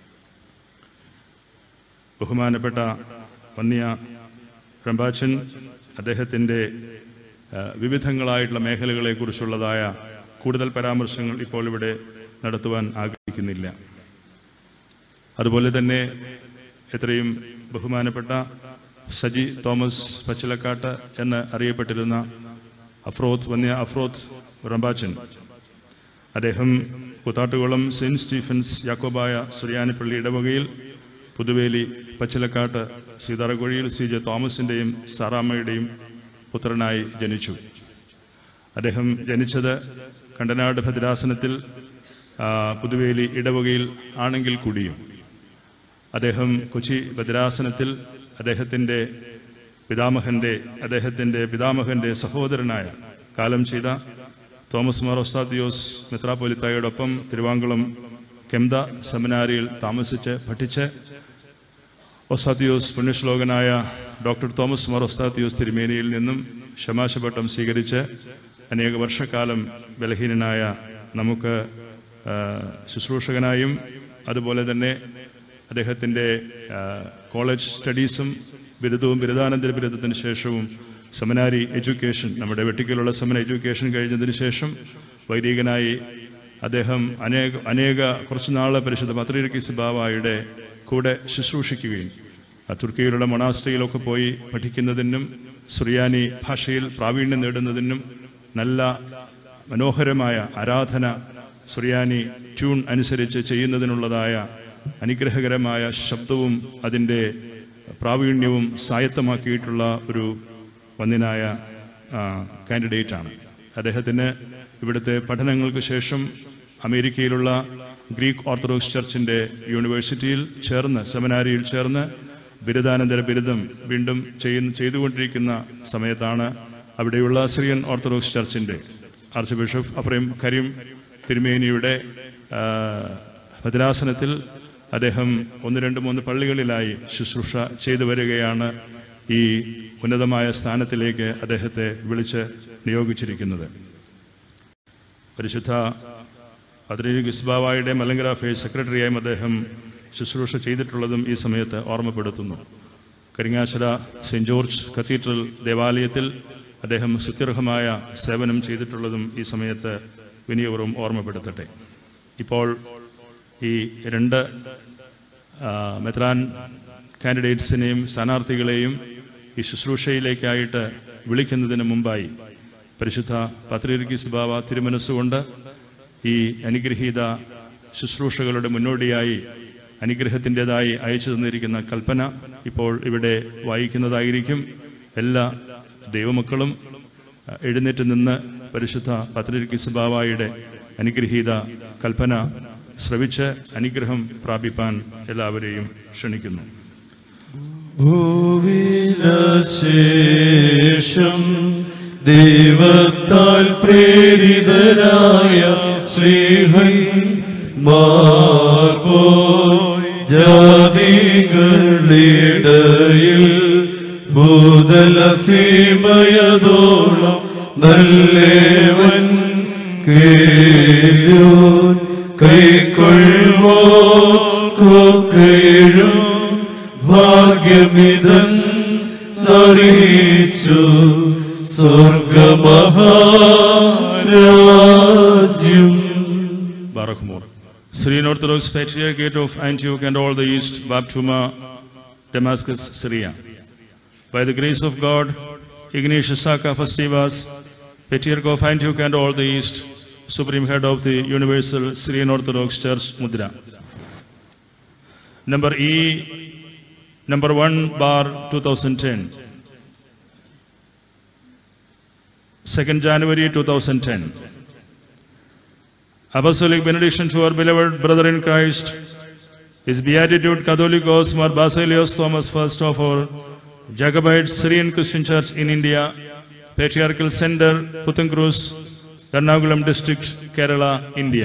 ബഹുമാനപ്പെട്ട വന്യ റംബാച്ചൻ അദ്ദേഹത്തിൻ്റെ ആ, വിവിധങ്ങളായിട്ടുള്ള മേഖലകളെക്കുറിച്ചുള്ളതായ കൂടുതൽ പരാമർശങ്ങൾ ഇപ്പോൾ ഇവിടെ നടത്തുവാൻ ആഗ്രഹിക്കുന്നില്ല അതുപോലെ തന്നെ എത്രയും ബഹുമാനപ്പെട്ട സജി തോമസ് പച്ചിലക്കാട്ട് എന്ന് അറിയപ്പെട്ടിരുന്ന അഫ്രോത്ത് വന്യ അഫ്രോത്ത് റംബാച്ചൻ അദ്ദേഹം കൂത്താട്ടുകുളം സെയിൻറ്റ് സ്റ്റീഫൻസ് യാക്കോബായ സുറിയാനിപ്പള്ളി ഇടവകയിൽ പുതുവേലി പച്ചിലക്കാട്ട് സീതാറകുഴിയിൽ സി ജെ തോമസിൻ്റെയും സാറാമ്മയുടെയും പുത്രനായി ജനിച്ചു അദ്ദേഹം ജനിച്ചത് കണ്ടനാട് ഭദ്രാസനത്തിൽ ആ, പുതുവേലി ഇടവകയിൽ ആണെങ്കിൽ കൂടിയും അദ്ദേഹം കൊച്ചി ഭദ്രാസനത്തിൽ അദ്ദേഹത്തിൻ്റെ പിതാമഹൻ്റെ അദ്ദേഹത്തിൻ്റെ പിതാമഹൻ്റെ സഹോദരനായ കാലം ചെയ്ത തോമസ് മാർ ഒസ്താദിയോസ് മെത്രാപ്പൊലിത്തായോടൊപ്പം തിരുവാങ്കുളം കെംദ സെമിനാരിയിൽ താമസിച്ച് പഠിച്ച് ഒസ്താദിയോസ് പുണ്യശ്ലോകനായ ഡോക്ടർ തോമസ് മാർ ഒസ്താദിയോസ് തിരുമേനിയിൽ നിന്നും ക്ഷമാശപട്ടം സ്വീകരിച്ച് അനേക വർഷക്കാലം ബലഹീനനായ നമുക്ക് ആ, ശുശ്രൂഷകനായും അതുപോലെ തന്നെ അദ്ദേഹത്തിൻ്റെ ആ, കോളേജ് സ്റ്റഡീസും ബിരുദവും ബിരുദാനന്തര ബിരുദത്തിന് ശേഷവും സെമിനാരി എഡ്യൂക്കേഷൻ നമ്മുടെ വെട്ടിക്കലുള്ള സെമിനാർ എഡ്യൂക്കേഷൻ കഴിഞ്ഞതിന് ശേഷം വൈദികനായി അദ്ദേഹം അനേക അനേക കുറച്ച് നാൾ പരിശുദ്ധ പത്രികി ബാവായുടെ കൂടെ ശുശ്രൂഷിക്കുകയും ആ, തുർക്കിയിലുള്ള മൊണാസ്ട്രിയിലൊക്കെ പോയി പഠിക്കുന്നതിനും സുറിയാനി ഭാഷയിൽ പ്രാവീണ്യം നേടുന്നതിനും നല്ല മനോഹരമായ ആരാധന സുറിയാനി ട്യൂൺ അനുസരിച്ച് ചെയ്യുന്നതിനുള്ളതായ അനുഗ്രഹകരമായ ശബ്ദവും അതിൻ്റെ പ്രാവീണ്യവും സ്വായത്തമാക്കിയിട്ടുള്ള ഒരു വന്യനായ കാൻഡിഡേറ്റ് ആണ് അദ്ദേഹത്തിന് ഇവിടുത്തെ പഠനങ്ങൾക്ക് ശേഷം അമേരിക്കയിലുള്ള ഗ്രീക്ക് ഓർത്തഡോക്സ് ചർച്ചിൻ്റെ യൂണിവേഴ്സിറ്റിയിൽ ചേർന്ന് സെമിനാരിയിൽ ചേർന്ന് ബിരുദാനന്തര ബിരുദം വീണ്ടും ചെയ്യുന്ന ചെയ്തുകൊണ്ടിരിക്കുന്ന സമയത്താണ് അവിടെയുള്ള സിറിയൻ ഓർത്തഡോക്സ് ചർച്ചിൻ്റെ ആർച്ച് ബിഷപ്പ് അപ്രേം കരീം തിരുമേനിയുടെ ആ, ഭദ്രാസനത്തിൽ അദ്ദേഹം ഒന്ന് രണ്ട് മൂന്ന് പള്ളികളിലായി ശുശ്രൂഷ ചെയ്തു വരികയാണ് ഈ ഉന്നതമായ സ്ഥാനത്തിലേക്ക് അദ്ദേഹത്തെ വിളിച്ച് നിയോഗിച്ചിരിക്കുന്നത് പരിശുദ്ധ പതിനേഴ് ഗിസ്ബാവായുടെ മലങ്കര അഫയേഴ്സ് സെക്രട്ടറിയായും അദ്ദേഹം ശുശ്രൂഷ ചെയ്തിട്ടുള്ളതും ഈ സമയത്ത് ഓർമ്മപ്പെടുത്തുന്നു കരിങ്ങാശ്ശര സെൻറ് ജോർജ് കത്തീഡ്രൽ ദേവാലയത്തിൽ അദ്ദേഹം സുത്യർഹമായ സേവനം ചെയ്തിട്ടുള്ളതും ഈ സമയത്ത് വിനിയോഗവും ഓർമ്മപ്പെടുത്തട്ടെ ഇപ്പോൾ ഈ രണ്ട് ആ, മെത്രാൻ കാൻഡിഡേറ്റ്സിനെയും സ്ഥാനാർത്ഥികളെയും ഈ ശുശ്രൂഷയിലേക്കായിട്ട് വിളിക്കുന്നതിന് മുമ്പായി പരിശുദ്ധ പത്രികീസ് ബാബ തിരുമനസ്സുകൊണ്ട് ഈ അനുഗ്രഹീത ശുശ്രൂഷകളുടെ മുന്നോടിയായി അനുഗ്രഹത്തിൻ്റെതായി അയച്ചു തന്നിരിക്കുന്ന കൽപ്പന ഇപ്പോൾ ഇവിടെ വായിക്കുന്നതായിരിക്കും എല്ലാ ദൈവമക്കളും അഹ്, എഴുന്നേറ്റ് നിന്ന് പരിശുദ്ധ പത്രികീസ് ബാബായുടെ അനുഗ്രഹീത കൽപ്പന ശ്രവിച്ച് അനുഗ്രഹം പ്രാപിപ്പാൻ എല്ലാവരെയും ക്ഷണിക്കുന്നു ഭൂവിലശേഷം ദൈവത്താൽ പ്രേരിതരായ ശ്രീഹൻ മാർപ്പോ ജാതികളിടയിൽ ഭൂതല സീമയതോളം നല്ലേവൻ കേയോൻ കൈക്കൊള്ളുവോ കൊക്കയിഴും ഭാഗ്യമിതൻ അറിയിച്ചു സ്വർഗമഹാരാജ്യം Barakmur. Syrian Orthodox Patriarchate of Antioch and all the East, Baptuma, Damascus, Syria. By the grace of God, Ignatius Saka Festivas, Patriarch of Antioch and all the East, Supreme Head of the Universal Syrian Orthodox Church, Mudra. Number E, number 1 bar 2010. 2nd January 2010. Apostolic benediction to our beloved brother in Christ, His Beatitude Catholicos Mar Basilios Thomas first of all, Jacobite Syrian Christian Church in India, Patriarchal Center, Puthankrus, Ernakulam District, Kerala, India.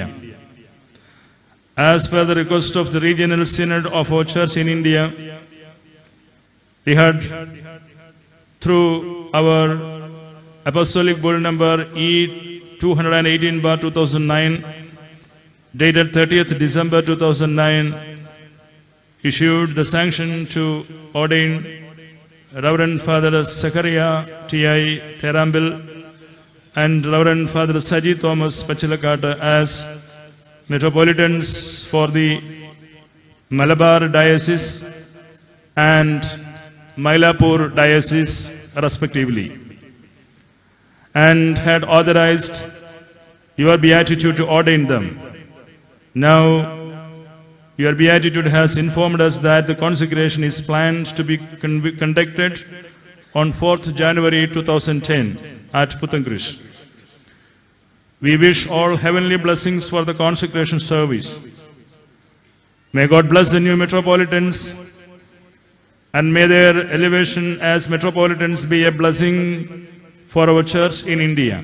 As per the request of the Regional Synod of our Church in India, we had through our Apostolic Bull number E 218 bar 2009, dated 30th December 2009, issued the sanction to ordain Reverend Father Zachariah T.I. Therambil and Reverend Father Saji Thomas Pachilakata as Metropolitans for the Malabar Diocese and Mylapore Diocese respectively and had authorized your beatitude to ordain them. Now, your beatitude has informed us that the consecration is planned to be con- conducted on 4th January 2010 at Puthankrish. We wish all heavenly blessings for the consecration service. May God bless the new metropolitans and may their elevation as metropolitans be a blessing for our church in India.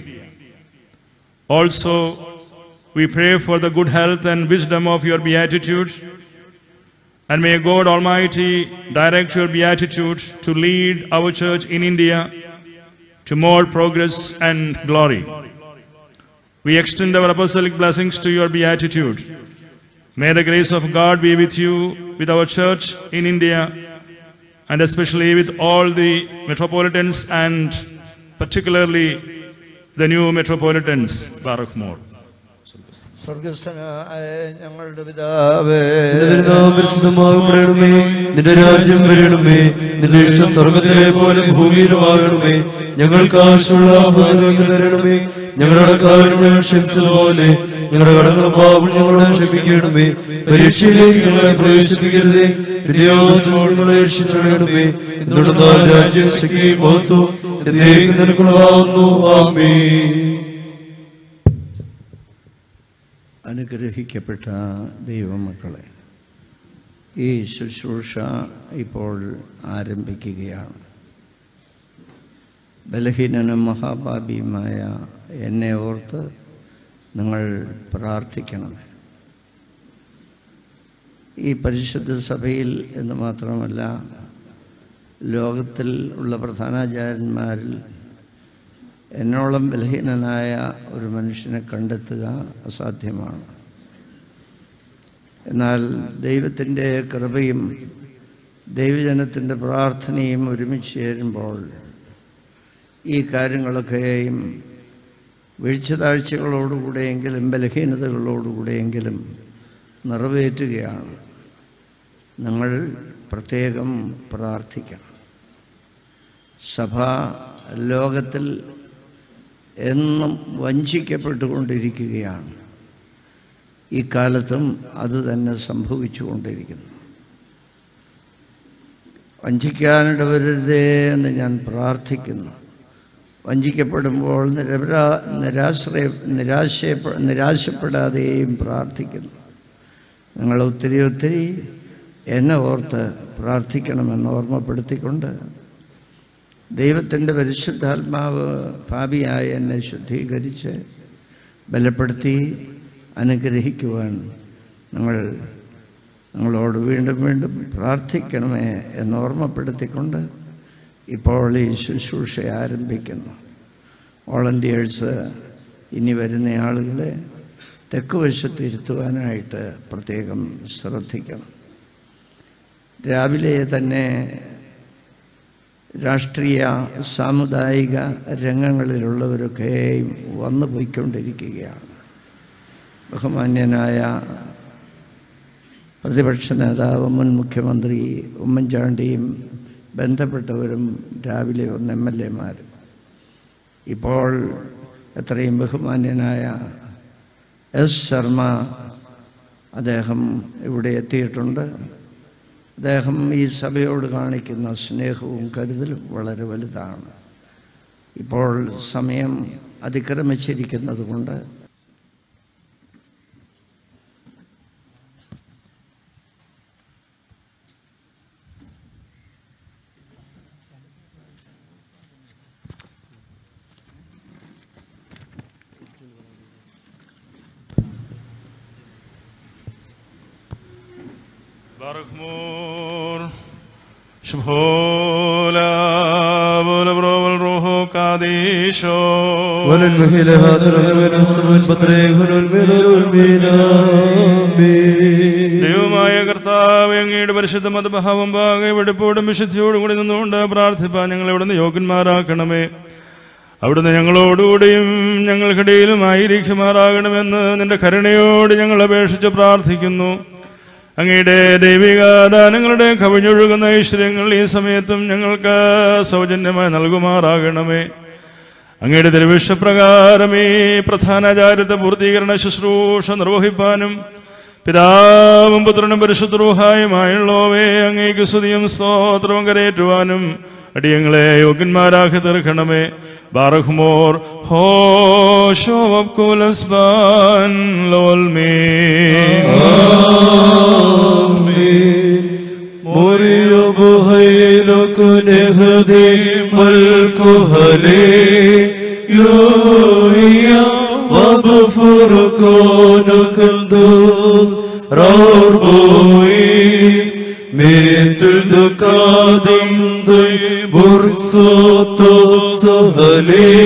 Also, we pray for the good health and wisdom of your beatitude, and may God Almighty direct your beatitude to lead our church in India to more progress and glory. We extend our apostolic blessings to your beatitude. May the grace of God be with you, with our church in India, and especially with all the metropolitans and particularly the new metropolitans. Baruch More. സ്വർഗസ്ഥനായ ഞങ്ങളുടെ പിതാവേ നിന്റെ തിരുനാമം പരിശുദ്ധമാകപ്പെടണമേ നിന്റെ രാജ്യം വരണമേ നിന്റെ ഇഷ്ടം സ്വർഗത്തിലെ പോലെ ഭൂമിയിലുമാകണമേ ഞങ്ങൾക്ക് ആവശ്യമുള്ള ആഹാരം തരണമേ ഞങ്ങളുടെ കാര്യം ഞങ്ങൾ ക്ഷമിച്ചതുപോലെ ഞങ്ങളുടെ കടങ്ങളും പാപം ഞങ്ങളോട് ക്ഷമിക്കണമേ പരീക്ഷയിലേക്ക് ഞങ്ങളെ പ്രവേശിപ്പിക്കരുതേ പിന്നെയോ ഞങ്ങളെ രക്ഷിച്ചണമേ എന്നുള്ള രാജ്യം ശക്തി മഹത്വം എന്നേക്കും നിനക്കുള്ളതാവുന്നു ആമേ അനുഗ്രഹിക്കപ്പെട്ട ദൈവമക്കളെ ഈ ശുശ്രൂഷ ഇപ്പോൾ ആരംഭിക്കുകയാണ് ബലഹീനനും മഹാപാപിയുമായ എന്നെ ഓർത്ത് നിങ്ങൾ പ്രാർത്ഥിക്കണമേ ഈ പരിശുദ്ധ സഭയിൽ എന്ന് മാത്രമല്ല ലോകത്തിൽ ഉള്ള പ്രധാനാചാര്യന്മാരിൽ എന്നോളം ബലഹീനനായ ഒരു മനുഷ്യനെ കണ്ടെത്തുക അസാധ്യമാണ് എന്നാൽ ദൈവത്തിൻ്റെ കൃപയും ദൈവജനത്തിൻ്റെ പ്രാർത്ഥനയും ഒരുമിച്ച് ചേരുമ്പോൾ ഈ കാര്യങ്ങളൊക്കെയും വീഴ്ചതാഴ്ചകളോടുകൂടെയെങ്കിലും ബലഹീനതകളോടുകൂടെയെങ്കിലും നിറവേറ്റുകയാണ് നിങ്ങൾ പ്രത്യേകം പ്രാർത്ഥിക്കണം സഭ ലോകത്തിൽ എന്നും വഞ്ചിക്കപ്പെട്ടുകൊണ്ടിരിക്കുകയാണ് ഈ കാലത്തും അത് തന്നെ സംഭവിച്ചുകൊണ്ടിരിക്കുന്നു വഞ്ചിക്കാനിടവരുതേ എന്ന് ഞാൻ പ്രാർത്ഥിക്കുന്നു വഞ്ചിക്കപ്പെടുമ്പോൾ നിരപരാ നിരാശ്രയ നിരാശയപ്പെ നിരാശപ്പെടാതെയും പ്രാർത്ഥിക്കുന്നു നിങ്ങൾ ഒത്തിരി ഒത്തിരി എന്നെ ഓർത്ത് പ്രാർത്ഥിക്കണമെന്ന് ഓർമ്മപ്പെടുത്തിക്കൊണ്ട് ദൈവത്തിൻ്റെ പരിശുദ്ധാത്മാവ് പാപിയായി എന്നെ ശുദ്ധീകരിച്ച് ബലപ്പെടുത്തി അനുഗ്രഹിക്കുവാൻ നിങ്ങൾ നിങ്ങളോട് വീണ്ടും വീണ്ടും പ്രാർത്ഥിക്കണമേ എന്ന് ഓർമ്മപ്പെടുത്തിക്കൊണ്ട് ഇപ്പോൾ ഈ ശുശ്രൂഷ ആരംഭിക്കുന്നു വോളണ്ടിയേഴ്സ് ഇനി വരുന്ന ആളുകളെ തെക്ക് വശത്ത് ഇരുത്തുവാനായിട്ട് പ്രത്യേകം ശ്രദ്ധിക്കണം രാവിലെ തന്നെ രാഷ്ട്രീയ സാമുദായിക രംഗങ്ങളിലുള്ളവരൊക്കെയും വന്നു പോയിക്കൊണ്ടിരിക്കുകയാണ് ബഹുമാന്യനായ പ്രതിപക്ഷ നേതാവ് മുൻ മുഖ്യമന്ത്രി ഉമ്മൻചാണ്ടിയും ബന്ധപ്പെട്ടവരും രാവിലെ ഒന്ന് എം എൽ എമാരും ഇപ്പോൾ എത്രയും ബഹുമാന്യനായ എസ് ശർമ്മ അദ്ദേഹം ഇവിടെ എത്തിയിട്ടുണ്ട് അദ്ദേഹം ഈ സഭയോട് കാണിക്കുന്ന സ്നേഹവും കരുതലും വളരെ വലുതാണ് ഇപ്പോൾ സമയം അതിക്രമിച്ചിരിക്കുന്നത് കൊണ്ട് Baruchmor, Shvola, Volabro, Roho, Kadisho. وللمهل هذا الغمن استمن بطريق المين ദൈവമായ കർത്താവ് അങ്ങയുടെ പരിശുദ്ധ മതഭാവം പാകെ വെടുപ്പോടും വിശുദ്ധിയോടും കൂടി നിന്നുകൊണ്ട് പ്രാർത്ഥിപ്പാൻ ഞങ്ങൾ ഇവിടുന്ന് യോഗ്യന്മാരാക്കണമേ അവിടുന്ന് ഞങ്ങളോടുകൂടിയും ഞങ്ങൾക്കിടയിലുമായിരിക്കുമാറാകണമെന്ന് നിന്റെ കരുണയോട് ഞങ്ങൾ അപേക്ഷിച്ച് പ്രാർത്ഥിക്കുന്നു അങ്ങയുടെ ദൈവിക ദാനങ്ങളുടെ കവിഞ്ഞൊഴുകുന്ന ഐശ്വര്യങ്ങൾ ഈ സമയത്തും ഞങ്ങൾക്ക് സൗജന്യമായി നൽകുമാറാകണമേ അങ്ങയുടെ തിരുവിഷപ്രകാരം ഈ പ്രധാനാചാര്യത്തെ പൂർത്തീകരണ ശുശ്രൂഷ നിർവഹിപ്പാനും പിതാവും പുത്രനും പരിശുദ്രൂഹായുമായുള്ളവേ അങ്ങേക്ക് സ്തുതിയും സ്തോത്രവും കരയേറ്റുവാനും അടിയങ്ങളെ യോഗ്യന്മാരാക്കി തീർക്കണമേ ബാറഹ്മോർ ഹോ ഷോവബ് കുലസ്ബാൻ ലോൽമേ مريو بهيلك نهدي ملك هلي لويا واغفر كونك الدوس روربويس مثل دكادم ضي برسو توسو هلي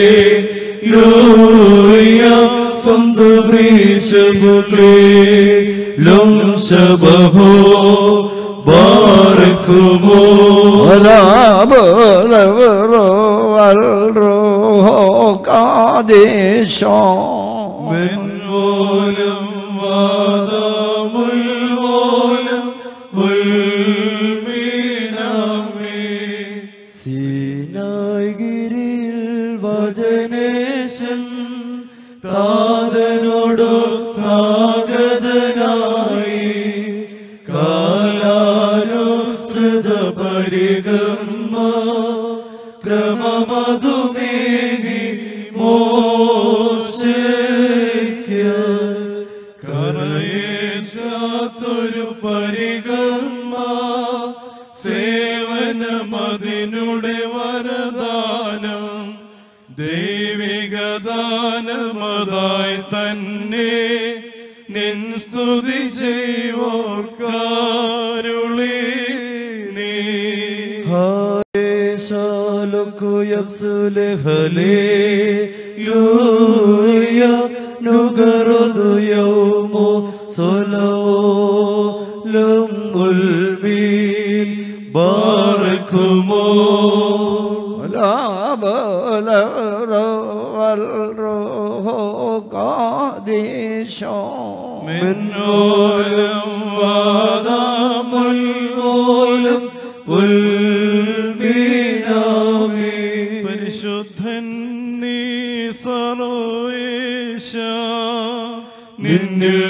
لويا صند بريش بكري لم شبهو باركمو ولا بلغ والروح قادشا من ولم وادام الولم والمينامي സീനായിഗിരിയിൽ വചനേശൻ താതനോടു താഗതനായി കാലാനുസൃത പരിഗമ്മ ക്രമമതുമേകി മോശയ്ക്ക് കരയേറ്റാത്തൊരു പരിഗമ്മ സേവനമതിനുടെ വരദാനം ദൈവിക ദാനമതായി തന്നെ നിൻ സ്തുതി ചെയ്യോർക്കാരുളി നീ ഹാലേശാലുക്കു യബ്സുലഹലേ ലൂയ നുഗറുദു യൗമു സൊലോ ലം ഉൽമീൻ ബാറക്കുമോ ولا بلغ والروح قادشا من أولم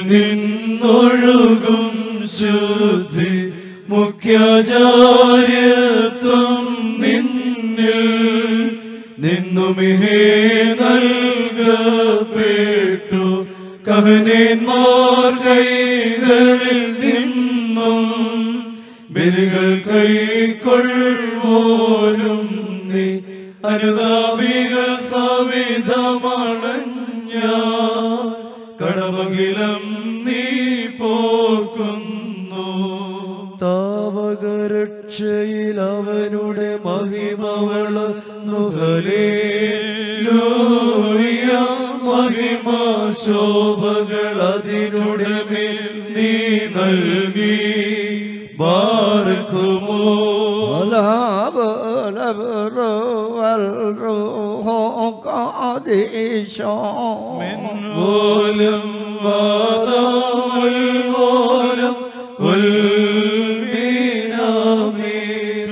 നിന്നൊഴുകും ശുദ്ധി മുഖ്യാചാര്യത്വം നിന്നിൽ നിന്നുമിഹേ നൽകപ്പെട്ടു കഹനേന്മാർ കൈകളിൽ നിന്നും ബലികൾ കൈക്കൊള്ളുവോരും നീ അനുതാപികൾ സവിധമണഞ്ഞ കടമകിലം നീ പോക്കുന്നു താവകരക്ഷയിൽ അവനുടെ മഹിമവള നുകലേലൂയ മഹിമ ശോഭകൾ അതിനുടെ മേൽ നീ നൽകി ബാർക്കുമോ ولا بلبر والروح قادشا പോലും വാദാമുൽ പോലും ഉൽമീനാമീൻ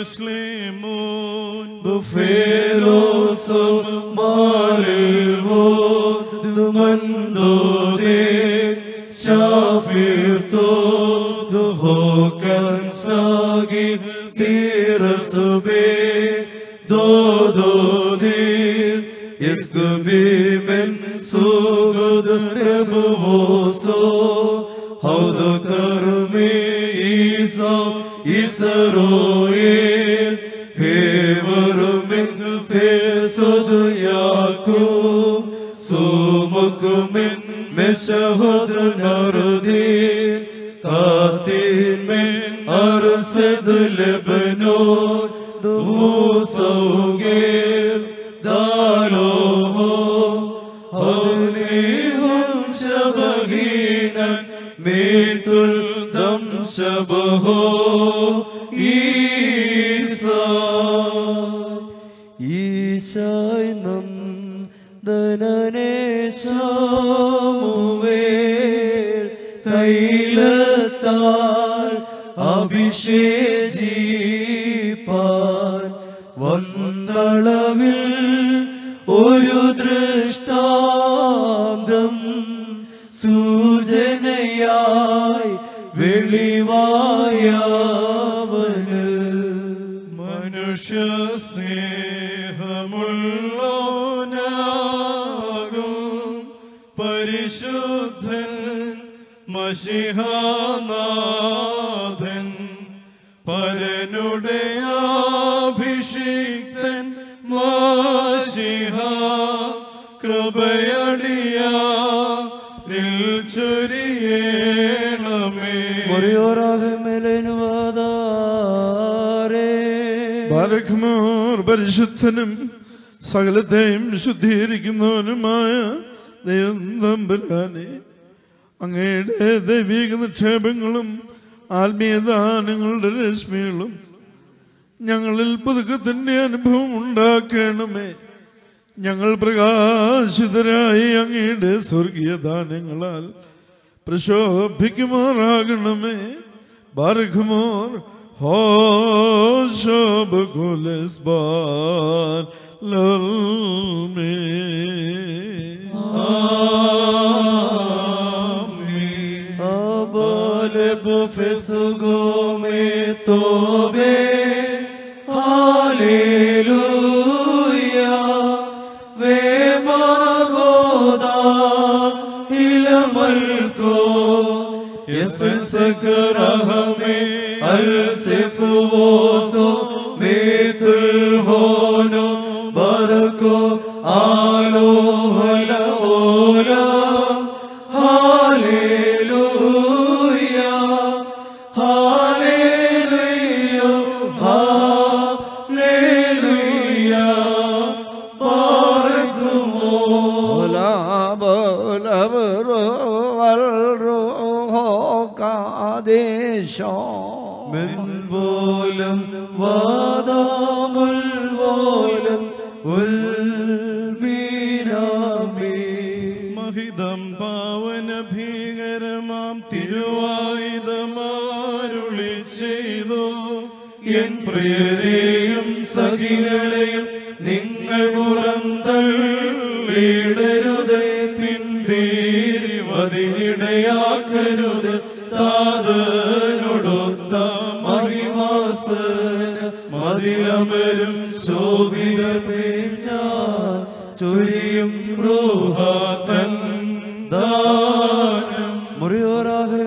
ബുഫേലോസോ മാലിൽവോ ദുമന്തോദേ ശാഫിർത്തോ ദുഹോക്കൻ സാഗി സീറസുബേ ദോദോദീർ യസ്കുബി മെൻ സുഗുദ് രബുവോസോ ഹൗദു കർമി ഈസോ ഇസറോയേൽ ഹേവറുമിൻ ഫേസുദ് യാക്കൂബ് സുമുക്കുമിൻ മെഷഹുദ് നറുദീൻ കാത്തീൻ മെൻ അർസദ് ലബനോൻ ദുമൂസൗഗേൽ ദാലോഹോ ഹൗനീഹും ശബഹീനൻ മീതുൽ ദം ശബഹോ ഈസാ ഈശായ് നം ദനനേശാമുവേൽ തൈലത്താൽ അഭിഷേചിപ്പാൻ വന്നളവിൽ ഒരു ദൃഷ്ടാന്തം സൂചനയായി വെളിവായവന് മനുഷ്യ സ്നേഹമുള്ളോനാകും പരിശുദ്ധൻ മഷിഹാനാഥൻ പരനുടെ അഭിഷിക്തൻ മാഷിഹ കൃപയടിയ ചൊരിയേണമേ ബാലഖ്മോർ പരിശുദ്ധനും സകലത്തെയും ശുദ്ധീകരിക്കുന്നവനുമായ ദൈവം തമ്പുരാനെ അങ്ങയുടെ ദൈവിക നിക്ഷേപങ്ങളും ആത്മീയദാനങ്ങളുടെ രശ്മികളും ഞങ്ങളിൽ പുതുക്കത്തിൻ്റെ അനുഭവം ഉണ്ടാക്കണമേ ഞങ്ങൾ പ്രകാശിതരായി അങ്ങയുടെ സ്വർഗീയ ദാനങ്ങളാൽ പ്രശോഭിക്കുമാറാകണമേ ബാർഖുമോർ ഹോശോബുലസ്ബാൻ ലൽമേ Abale bufesugo me tobe Hallelujah Ve maragoda ilamalko Yesven sakrahame al sefuvoso Metul hono barako alo hala ola Hallelujah, Hallelujah, Hallelujah. പാർക്കുമോ ولا بلبر والروح قادشا മെൻപോലം വാദാമുൽ പോലം ഉൽമീനാമേ മഹിതം പാവന ഭീകരമാം തിരുവായുധമാരുളി ചെയ്തു എൻ പ്രിയരെയും സഖികളെയും നിങ്ങൾ പുറന്തള്ളിടരുതേ പിന്തിരിവതിനിടയാ വാനിലമരും ശോഭിതമേ ഞാൻ ചൊരിയും റൂഹാതൻ ദാനം മുറിയോറാകെ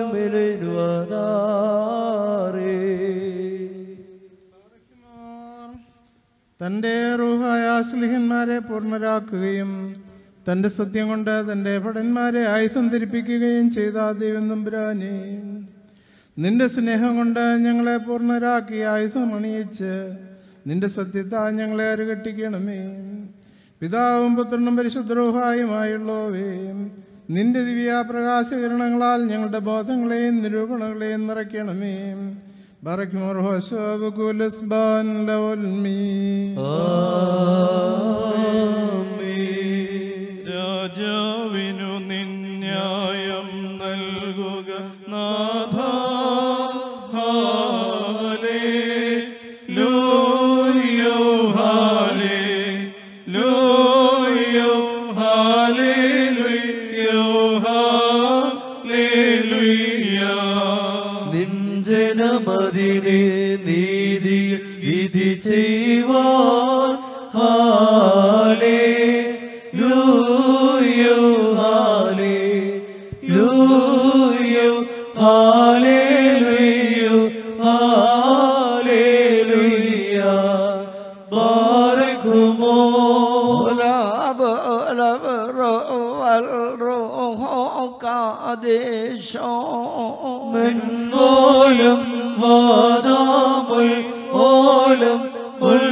തൻ്റെ റൂഹായ സ്ലിഹന്മാരെ പൂർണ്ണരാക്കുകയും തൻ്റെ സത്യം കൊണ്ട് തൻ്റെ ഭടന്മാരെ ആയുധം ധരിപ്പിക്കുകയും ചെയ്ത ദൈവം തമ്പുരാനെ നിന്റെ സ്നേഹം കൊണ്ട് ഞങ്ങളെ പൂർണ്ണരാക്കി ആയുധം അണിയിച്ച് നിന്റെ സത്യത്താൽ ഞങ്ങളെ അരുകെട്ടിക്കണമേ പിതാവും പുത്രനും പരിശുദ്ധരൂഹായുമായുള്ളവേ നിന്റെ ദിവ്യ പ്രകാശകിരണങ്ങളാൽ ഞങ്ങളുടെ ബോധങ്ങളെയും നിരൂപണങ്ങളെയും നിറയ്ക്കണമേ ബറയ്ക്കുമോർ ഹോശോബുകുലസ്ബാൻ ലവൽമീ രാജാവിനു നിന്യായം നൽകുക നാഥ ഹാലേ ലൂയോ ഹാലേ ലൂയോ ഹാലേ ലുയ്യോ ഹാലേ ലുയ്യാ നിഞ്ചനമതിനെ നീതി വിധി ചെയ്യുവാൻ ഹാലേ ലൂയോ ഹാലേ ലൂയോ ഹാലേ ലുയ്യോ ഹാലേ ലുയ്യ ബാരക്കുമോ മെൻപോലും വാദാമുൽ ഓലം ഉൾ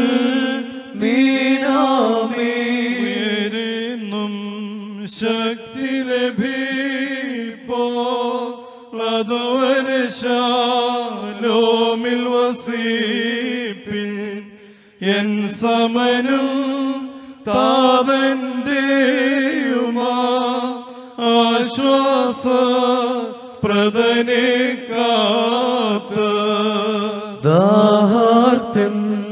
മീനാമീ ഉയരുന്നും ശക്തി ലഭിപ്പോ അതുവരെ ശാലോമിൽ വസിപ്പിൻ എൻ സമനും താതന്റെയുമാ ആശ്വാസ പ്രദനെ കാത്ത് ദാഹാർത്തൻ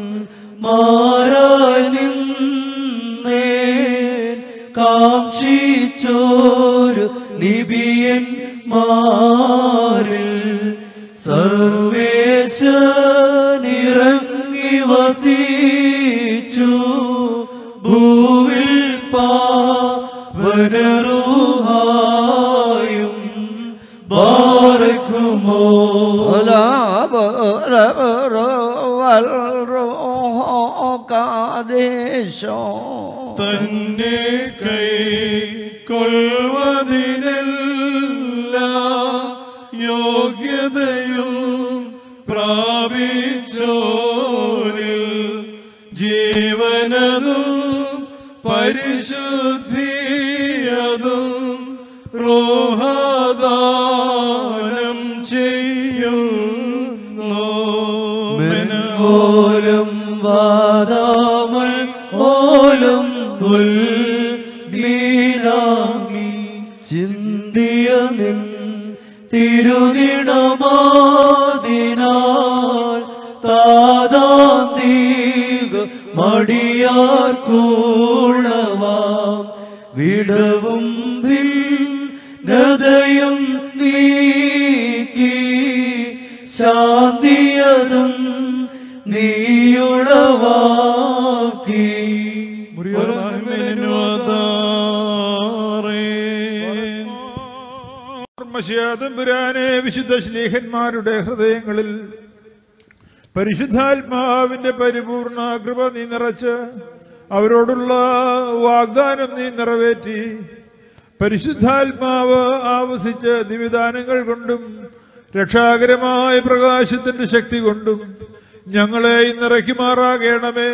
മാറായി നിന്നേൻ കാക്ഷിച്ചോരു നിബിയൻ മാറിൽ സർവേശനിറങ്ങി വസിച്ചു ഭൂവിൽ പാവനറുഹായും ബാറക്കുമോ തന്നെ കൈ കൊള്ളുവതിനല്ല യോഗ്യതയും പ്രാപിച്ചോരിൽ ജീവനതും പരിശുദ്ധിയതും റോഹദാനം ചെയ്യുന്നു ഓലും വാദാമൽ ഓലും ഉൽ മീനാമി ചിന്തിയ നിൻ തിരുനിണമാതിനാൽ താതാന്തീക മടിയാർ കൂളവാം വിടവും ഭിന്നതയും നീക്കി ശാന്തിയതും നീയുളവാക്കി തമ്പുരാനെ വിശുദ്ധ ശ്ലീഹന്മാരുടെ ഹൃദയങ്ങളിൽ പരിശുദ്ധാത്മാവിന്റെ പരിപൂർണ കൃപ നീ നിറച്ച് അവരോടുള്ള വാഗ്ദാനം നീ നിറവേറ്റി പരിശുദ്ധാത്മാവ് ആവസിച്ച് ദിവ്യദാനങ്ങൾ കൊണ്ടും രക്ഷാകരമായ പ്രകാശത്തിന്റെ ശക്തി കൊണ്ടും ഞങ്ങളെ നിറയ്ക്കുമാറാകണമേ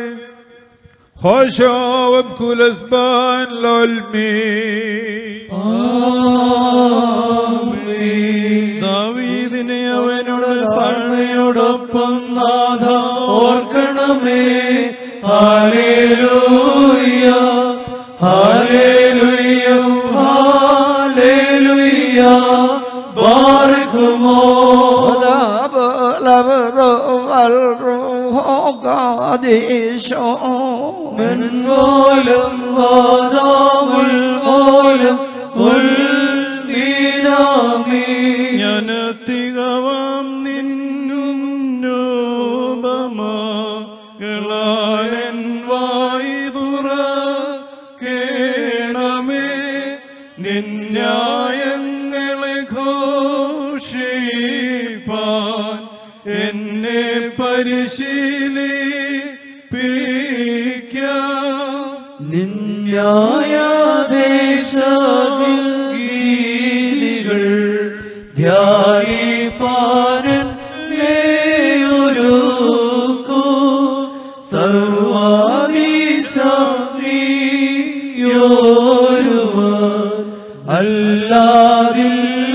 ഹോശോവം കുലസ്ബാൻ ലോൽമീ ദാവീദിനെ അവനോട് താഴ്മയോടൊപ്പം നാഥ ഓർക്കണമേ ഹാലേലൂയ ഹാലേലൂയ ഹാലേലൂയ ബാറക്കുമോ മെൻപോലും വാദാമുൽ ഓലും ഉൾ മീനാമീ ജ്ഞാനത്തികവാം നിന്നും നോപമാ ജീവിപ്പാൻ എന്നെ പരിശീലിപ്പിക്കാം നിന്യായാദേശീതികൾ ധ്യാനിപ്പാനൻ ഒരുക്കൂ സർവാദിശോരുവൻ അല്ലാതില്ല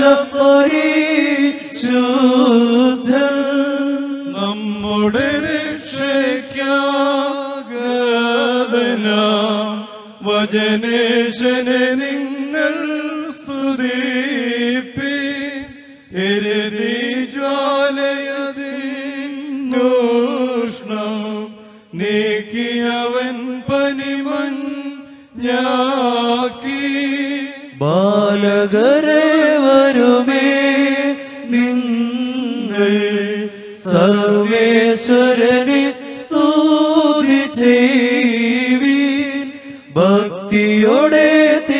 പരിശുദ്ധൻ നമ്മുടെ രക്ഷയ്ക്കാഗതനാം വചനേശനെ നിങ്ങൾ സ്തുതിപ്പി എരുതി ജ്വാലയതിനൂഷ്ണം നീക്കിയവൻ പനിമൻ ഞാക്കി ബാലകരെ വരുമേ നിങ്ങൾ സർവേശ്വരനെ സ്തുതി ചെയ്വീൻ ഭക്തിയോടെ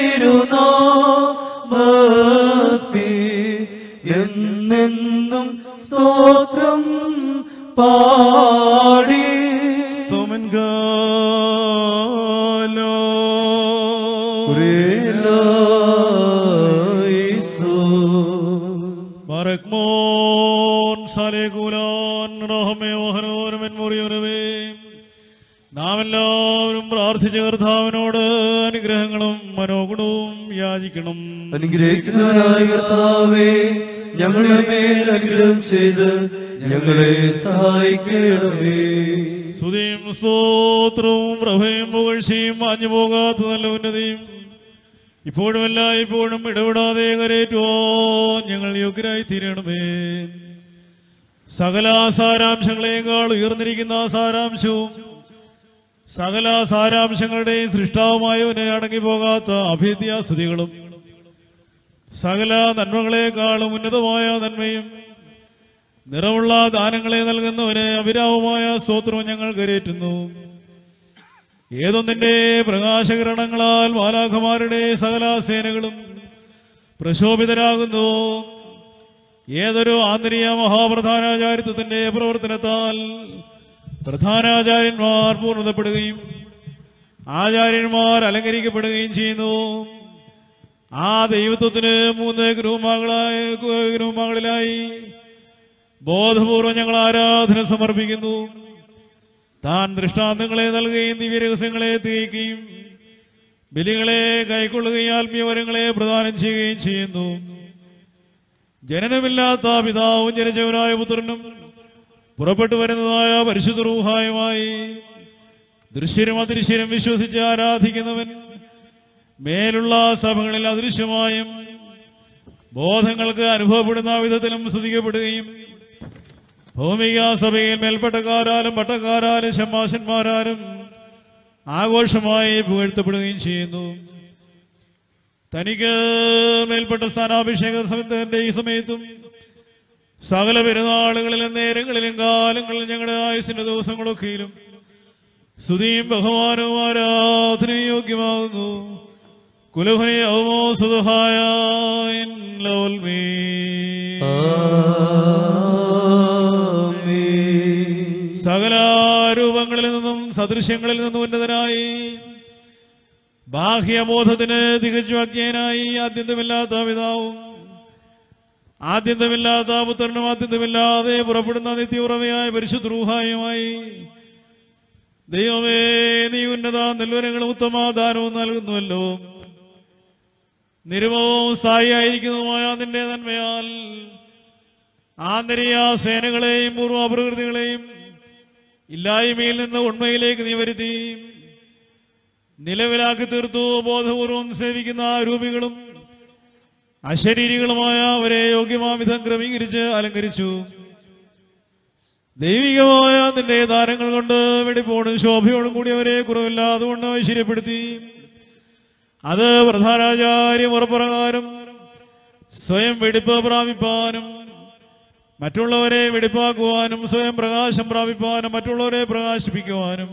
തിരുനാമത്തി എന്നെന്നും സ്തോത്രം പാടി സ്തോമൻ ഗാലോ മറക്മോൻ സലേകൂലാൻ റഹമേ ഓഹനോരമൻ മുറിയുരവേ നാം എല്ലാവരും പ്രാർത്ഥിച്ച കർത്താവിനോട് അനുഗ്രഹങ്ങളും മനോഗുണവും യാചിക്കണം അനുഗ്രഹിക്കുന്നവനായ കർത്താവേ ഞങ്ങളുടെ മേൽ അനുഗ്രഹം ചെയ്ത് ഞങ്ങളെ സഹായിക്കണമേ സ്തുതിയും സ്തോത്രവും പ്രഭയും പുകഴ്ചയും മാഞ്ഞു പോകാത്ത നല്ല ഉന്നതിയും ഇപ്പോഴും അല്ല ഇപ്പോഴും ഇടപെടാതെ കരേറ്റുവോ ഞങ്ങൾ യോഗ്യരായി തീരണമേ സകല സാരാംശങ്ങളെക്കാൾ ഉയർന്നിരിക്കുന്ന സാരാംശവും സകല സാരാംശങ്ങളുടെയും സൃഷ്ടാവുമായവനെ അടങ്ങിപ്പോകാത്ത അഭേദ്യ സ്തുതികളും സകല നന്മകളെക്കാളും ഉന്നതമായ നന്മയും നിറമുള്ള ദാനങ്ങളെ നൽകുന്നവന് അവിരാമമായ സ്തോത്രവും ഞങ്ങൾ കരേറ്റുന്നു ഏതൊന്നിന്റെ പ്രകാശകിരണങ്ങളാൽ മാലാഖമാരുടെ സകല സേനകളും പ്രശോഭിതരാകുന്നു ഏതൊരു ആന്തരിക മഹാപ്രധാനാചാരിത്വത്തിന്റെ പ്രവർത്തനത്താൽ പ്രധാനാചാര്യന്മാർ പൂർണ്ണതപ്പെടുകയും ആചാര്യന്മാർ അലങ്കരിക്കപ്പെടുകയും ചെയ്യുന്നു ആ ദൈവത്വത്തിന് മൂന്ന് ഗ്രൂമകളായ ഗ്രൂമകളിലായി ബോധപൂർവം ഞങ്ങൾ ആരാധന സമർപ്പിക്കുന്നു താൻ ദൃഷ്ടാന്തങ്ങളെ നൽകുകയും ദിവ്യരഹസ്യങ്ങളെ തികയ്ക്കുകയും ബലികളെ കൈക്കൊള്ളുകയും ആത്മീയവരങ്ങളെ പ്രദാനം ചെയ്യുകയും ചെയ്യുന്നു ജനനമില്ലാത്ത പിതാവും ജനിച്ചവനായ പുത്രനും പുറപ്പെട്ടു വരുന്നതായ പരിശുദ്ധ റൂഹായുമായി ദൃശ്യരും അദൃശ്യരും വിശ്വസിച്ച് ആരാധിക്കുന്നവൻ മേലുള്ള സഭകളിൽ അദൃശ്യമായും ബോധങ്ങൾക്ക് അനുഭവപ്പെടുന്ന വിധത്തിലും സ്തുതിക്കപ്പെടുകയും ഭൗമിക സഭയിൽ മേൽപ്പട്ടക്കാരാലും പട്ടക്കാരാലും ശമാശന്മാരാലും ആഘോഷമായി പുകഴ്ത്തപ്പെടുകയും ചെയ്യുന്നു തനിക്ക് മേൽപ്പെട്ട സ്ഥാനാഭിഷേക സമയത്തിന്റെ ഈ സമയത്തും സകല പെരുന്നാളുകളിലും നേരങ്ങളിലും കാലങ്ങളിലും ഞങ്ങളുടെ ആയുസിന്റെ ദിവസങ്ങളൊക്കെയിലും സ്തുതിയും ബഹുമാനവും ആരാധനയും യോഗ്യമാകുന്നു കുലഹുനെ അവമോ സുതഹായ ലോൽമീ സകല രൂപങ്ങളിൽ നിന്നും സദൃശ്യങ്ങളിൽ നിന്നും ഉന്നതനായി ബാഹ്യബോധത്തിന് തികച്ചും അജ്ഞനായി ആദ്യന്തമില്ലാത്ത പിതാവും ആദ്യന്തമില്ലാത്ത പുത്രനും ആദ്യന്തമില്ലാതെ പുറപ്പെടുന്ന നിത്യഉറവയായ പരിശുദ്ധ റൂഹായുമായി ദൈവമേ നീ ഉന്നത നെൽവരങ്ങളും ഉത്തമ ദാനവും നൽകുന്നുവല്ലോ നിരുമവും സ്ഥായിയായിരിക്കുന്നതുമായ നിന്റെ നന്മയാൽ ആന്തരിക സേനകളെയും പൂർവാപ്രകൃതികളെയും ഇല്ലായ്മയിൽ നിന്ന് ഉണ്മയിലേക്ക് നീ വരുത്തി നിലവിലാക്കി തീർത്തു ബോധപൂർവം സേവിക്കുന്ന രൂപികളും അശരീരികളുമായ അവരെ യോഗ്യമാവിധം ക്രമീകരിച്ച് അലങ്കരിച്ചു ദൈവികമായ നിന്റെ ദാനങ്ങൾ കൊണ്ട് വെടിപ്പോടും ശോഭയോടും കൂടി അവരെ കുറവില്ലാതെ കൊണ്ട് ഐശ്വര്യപ്പെടുത്തി അത് പ്രധാനാചാര്യം ഉറപ്രകാരം സ്വയം വെടിപ്പ് പ്രാപിപ്പാനും മറ്റുള്ളവരെ വെടിപ്പാക്കുവാനും സ്വയം പ്രകാശം പ്രാപിപ്പാനും മറ്റുള്ളവരെ പ്രകാശിപ്പിക്കുവാനും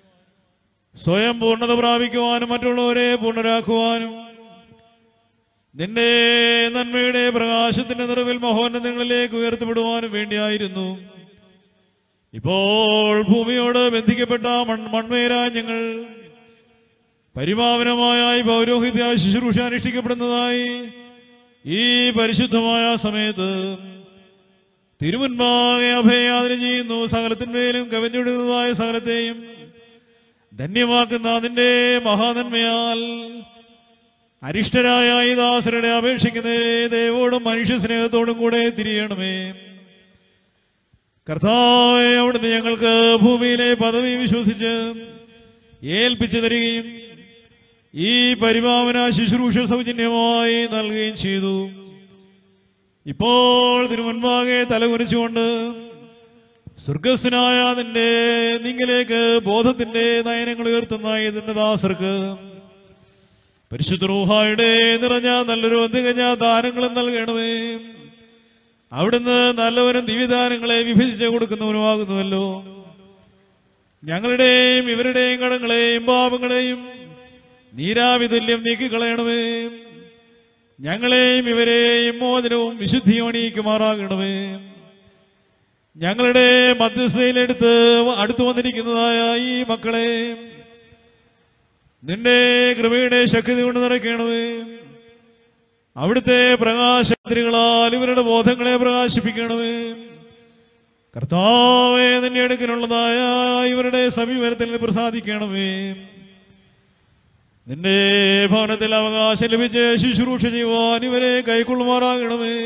സ്വയം പൂർണ്ണത പ്രാപിക്കുവാനും മറ്റുള്ളവരെ പൂർണ്ണരാക്കുവാനും നിന്റെ നന്മയുടെ പ്രകാശത്തിന്റെ നിറവിൽ മഹോന്നതങ്ങളിലേക്ക് ഉയർത്തപ്പെടുവാനും വേണ്ടിയായിരുന്നു ഇപ്പോൾ ഭൂമിയോട് ബന്ധിക്കപ്പെട്ട മൺ മൺമേരാ ഞങ്ങൾ പരിപാവനമായ ഈ പൗരോഹിത്യ ശുശ്രൂഷ അനുഷ്ഠിക്കപ്പെടുന്നതായി ഈ പരിശുദ്ധമായ സമയത്ത് തിരുമുൻപാകെ അഭയാദന ചെയ്യുന്നു സകലത്തിന്മേലും കവിഞ്ഞൊടുന്നതായ സകലത്തെയും ധന്യമാക്കുന്ന അതിൻ്റെ മഹാനന്മയാൽ അരിഷ്ടരായ ഈ ദാസരുടെ അപേക്ഷിക്കുന്നതിനെ ദൈവോടും മനുഷ്യ സ്നേഹത്തോടും കൂടെ തിരിയണമേ കർത്താവെ അവിടുന്ന് ഞങ്ങൾക്ക് ഭൂമിയിലെ പദവി വിശ്വസിച്ച് ഏൽപ്പിച്ചു തരികയും ഈ പരിപാവന ശുശ്രൂഷ സൗജന്യമായി നൽകുകയും ചെയ്തു ഇപ്പോൾ തിരുമുൻപാകെ തലകുനിച്ചുകൊണ്ട് സ്വർഗസ്വനായ നിന്റെ നിങ്ങളിലേക്ക് ബോധത്തിന്റെ നയനങ്ങൾ ഉയർത്തുന്ന ഇതിന്റെ ദാസർക്ക് പരിശുദ്ധ റൂഹായുടെ നിറഞ്ഞ നല്ലൊരു തികഞ്ഞ ദാനങ്ങളും നൽകണമേ അവിടുന്ന് നല്ലവരും ദിവ്യദാനങ്ങളെ വിഭജിച്ച് കൊടുക്കുന്നവനുമാകുന്നുവല്ലോ ഞങ്ങളുടെയും ഇവരുടെയും കടങ്ങളെയും പാപങ്ങളെയും നീരാവിതുല്യം നീക്കിക്കളയണമേ ഞങ്ങളെയും ഇവരെയും മോചനവും വിശുദ്ധിയും അണിയിക്കുമാറാകണമേ ഞങ്ങളുടെ മധ്യസ്ഥയിലെടുത്ത് അടുത്തു വന്നിരിക്കുന്നതായ ഈ മക്കളെ നിന്റെ കൃപയുടെ ശക്തി കൊണ്ട് നിറയ്ക്കണമേ അവിടുത്തെ പ്രകാശത്തിരികളാൽ ഇവരുടെ ബോധങ്ങളെ പ്രകാശിപ്പിക്കണമേ കർത്താവെ നിന്റെ അടുക്കലുള്ളതായ ഇവരുടെ സമീപനത്തിൽ പ്രസാദിക്കണമേ നിന്റെ ഭവനത്തിൽ അവകാശം ലഭിച്ച് ശുശ്രൂഷ ചെയ്യുവാൻ ഇവരെ കൈക്കൊള്ളുമാറാകണമേ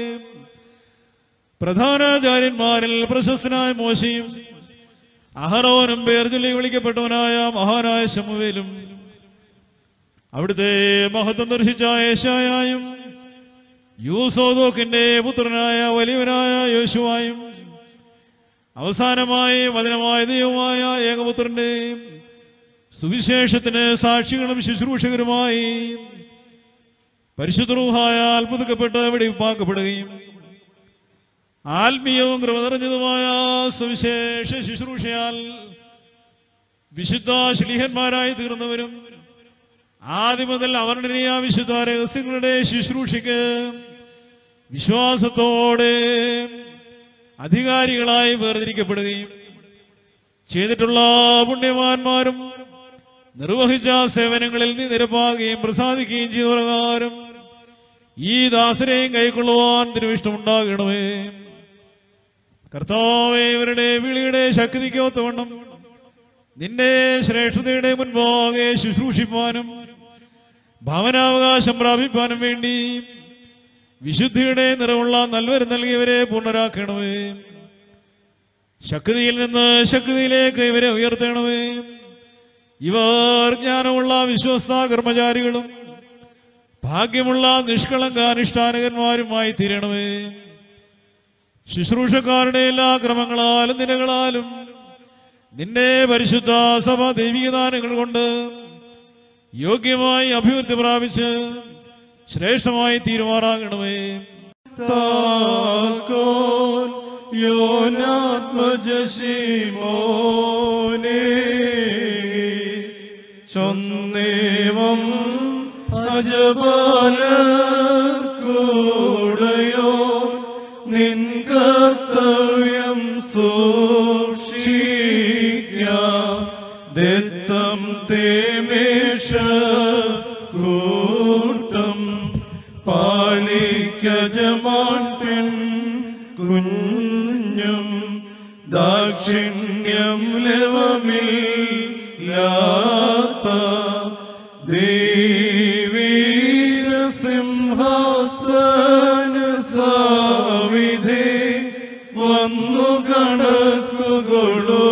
പ്രധാനാചാര്യന്മാരിൽ പ്രശസ്തനായ മോശയും അഹറോനും പേർ ചൊല്ലി വിളിക്കപ്പെട്ടവനായ മഹാനായ ശമുവേലും അവിടുത്തെ മഹത്വം ദർശിച്ച ഏശായും യൂസോദോക്കിന്റെ പുത്രനായ വലിയവനായ യോശുവായും അവസാനമായി വചനമായ ദൈവമായ ഏകപുത്രന്റെ സുവിശേഷത്തിന് സാക്ഷികളും ശുശ്രൂഷകരുമായി പരിശുദ്ധരൂഹായ അത്ഭുതപ്പെട്ട് വെടിപ്പാക്കപ്പെടുകയും ആത്മീയവും കൃപ നിറഞ്ഞതുമായ സുവിശേഷ ശുശ്രൂഷയാൽ വിശുദ്ധ ശ്ലീഹന്മാരായി തീർന്നവരും ആദ്യം മുതൽ അവർണനീയ വിശുദ്ധ രഹസ്യങ്ങളുടെ ശുശ്രൂഷയ്ക്ക് വിശ്വാസത്തോടെ അധികാരികളായി വേർതിരിക്കപ്പെടുകയും ചെയ്തിട്ടുള്ള പുണ്യവാന്മാരും നിർവഹിച്ച സേവനങ്ങളിൽ നീ നിരപ്പാകുകയും പ്രസാദിക്കുകയും ചെയ്ത പ്രകാരം ഈ ദാസരെയും കൈക്കൊള്ളുവാൻ തിരുവിഷ്ടമുണ്ടാകണമേ കർത്താവെ ഇവരുടെ വിളിയുടെ ശക്തിക്ക് ഒത്തവണ്ണം നിന്റെ ശ്രേഷ്ഠതയുടെ മുൻപാകെ ശുശ്രൂഷിപ്പാനും ഭവനാവകാശം പ്രാപിപ്പാനും വേണ്ടി വിശുദ്ധിയുടെ നിറമുള്ള നൽവരം നൽകിയവരെ പൂർണ്ണരാക്കണമേ ശക്തിയിൽ നിന്ന് ശക്തിയിലേക്ക് ഇവരെ ഉയർത്തണമേ ഇവർ ജ്ഞാനമുള്ള വിശ്വസ്ത കർമ്മചാരികളും ഭാഗ്യമുള്ള നിഷ്കളങ്ക അനുഷ്ഠാനകന്മാരുമായി തീരണമേ ശുശ്രൂഷക്കാരുടെ എല്ലാ ക്രമങ്ങളാലും നിലകളാലും നിന്റെ പരിശുദ്ധ സഭ ദൈവികദാനങ്ങൾ കൊണ്ട് യോഗ്യമായി അഭിവൃദ്ധി പ്രാപിച്ച് ശ്രേഷ്ഠമായി തീരുമാറാകണമേ താക്കോൽ യോനാത്മജശിമോനെ ചൊന്നേവം അജപാലൂടയോ നിൻ കർത്തവ്യം സൂക്ഷിക്കാം ദത്തം തേമേഷ കൂട്ടം പാലിക്കജമാൻ പെൺ കുഞ്ഞും ദാക്ഷിണ്യം ലവമില്ലാത്ത ദൈവീക സിംഹാസന സാവിധേ വന്നു കണക്കുകൊള്ളു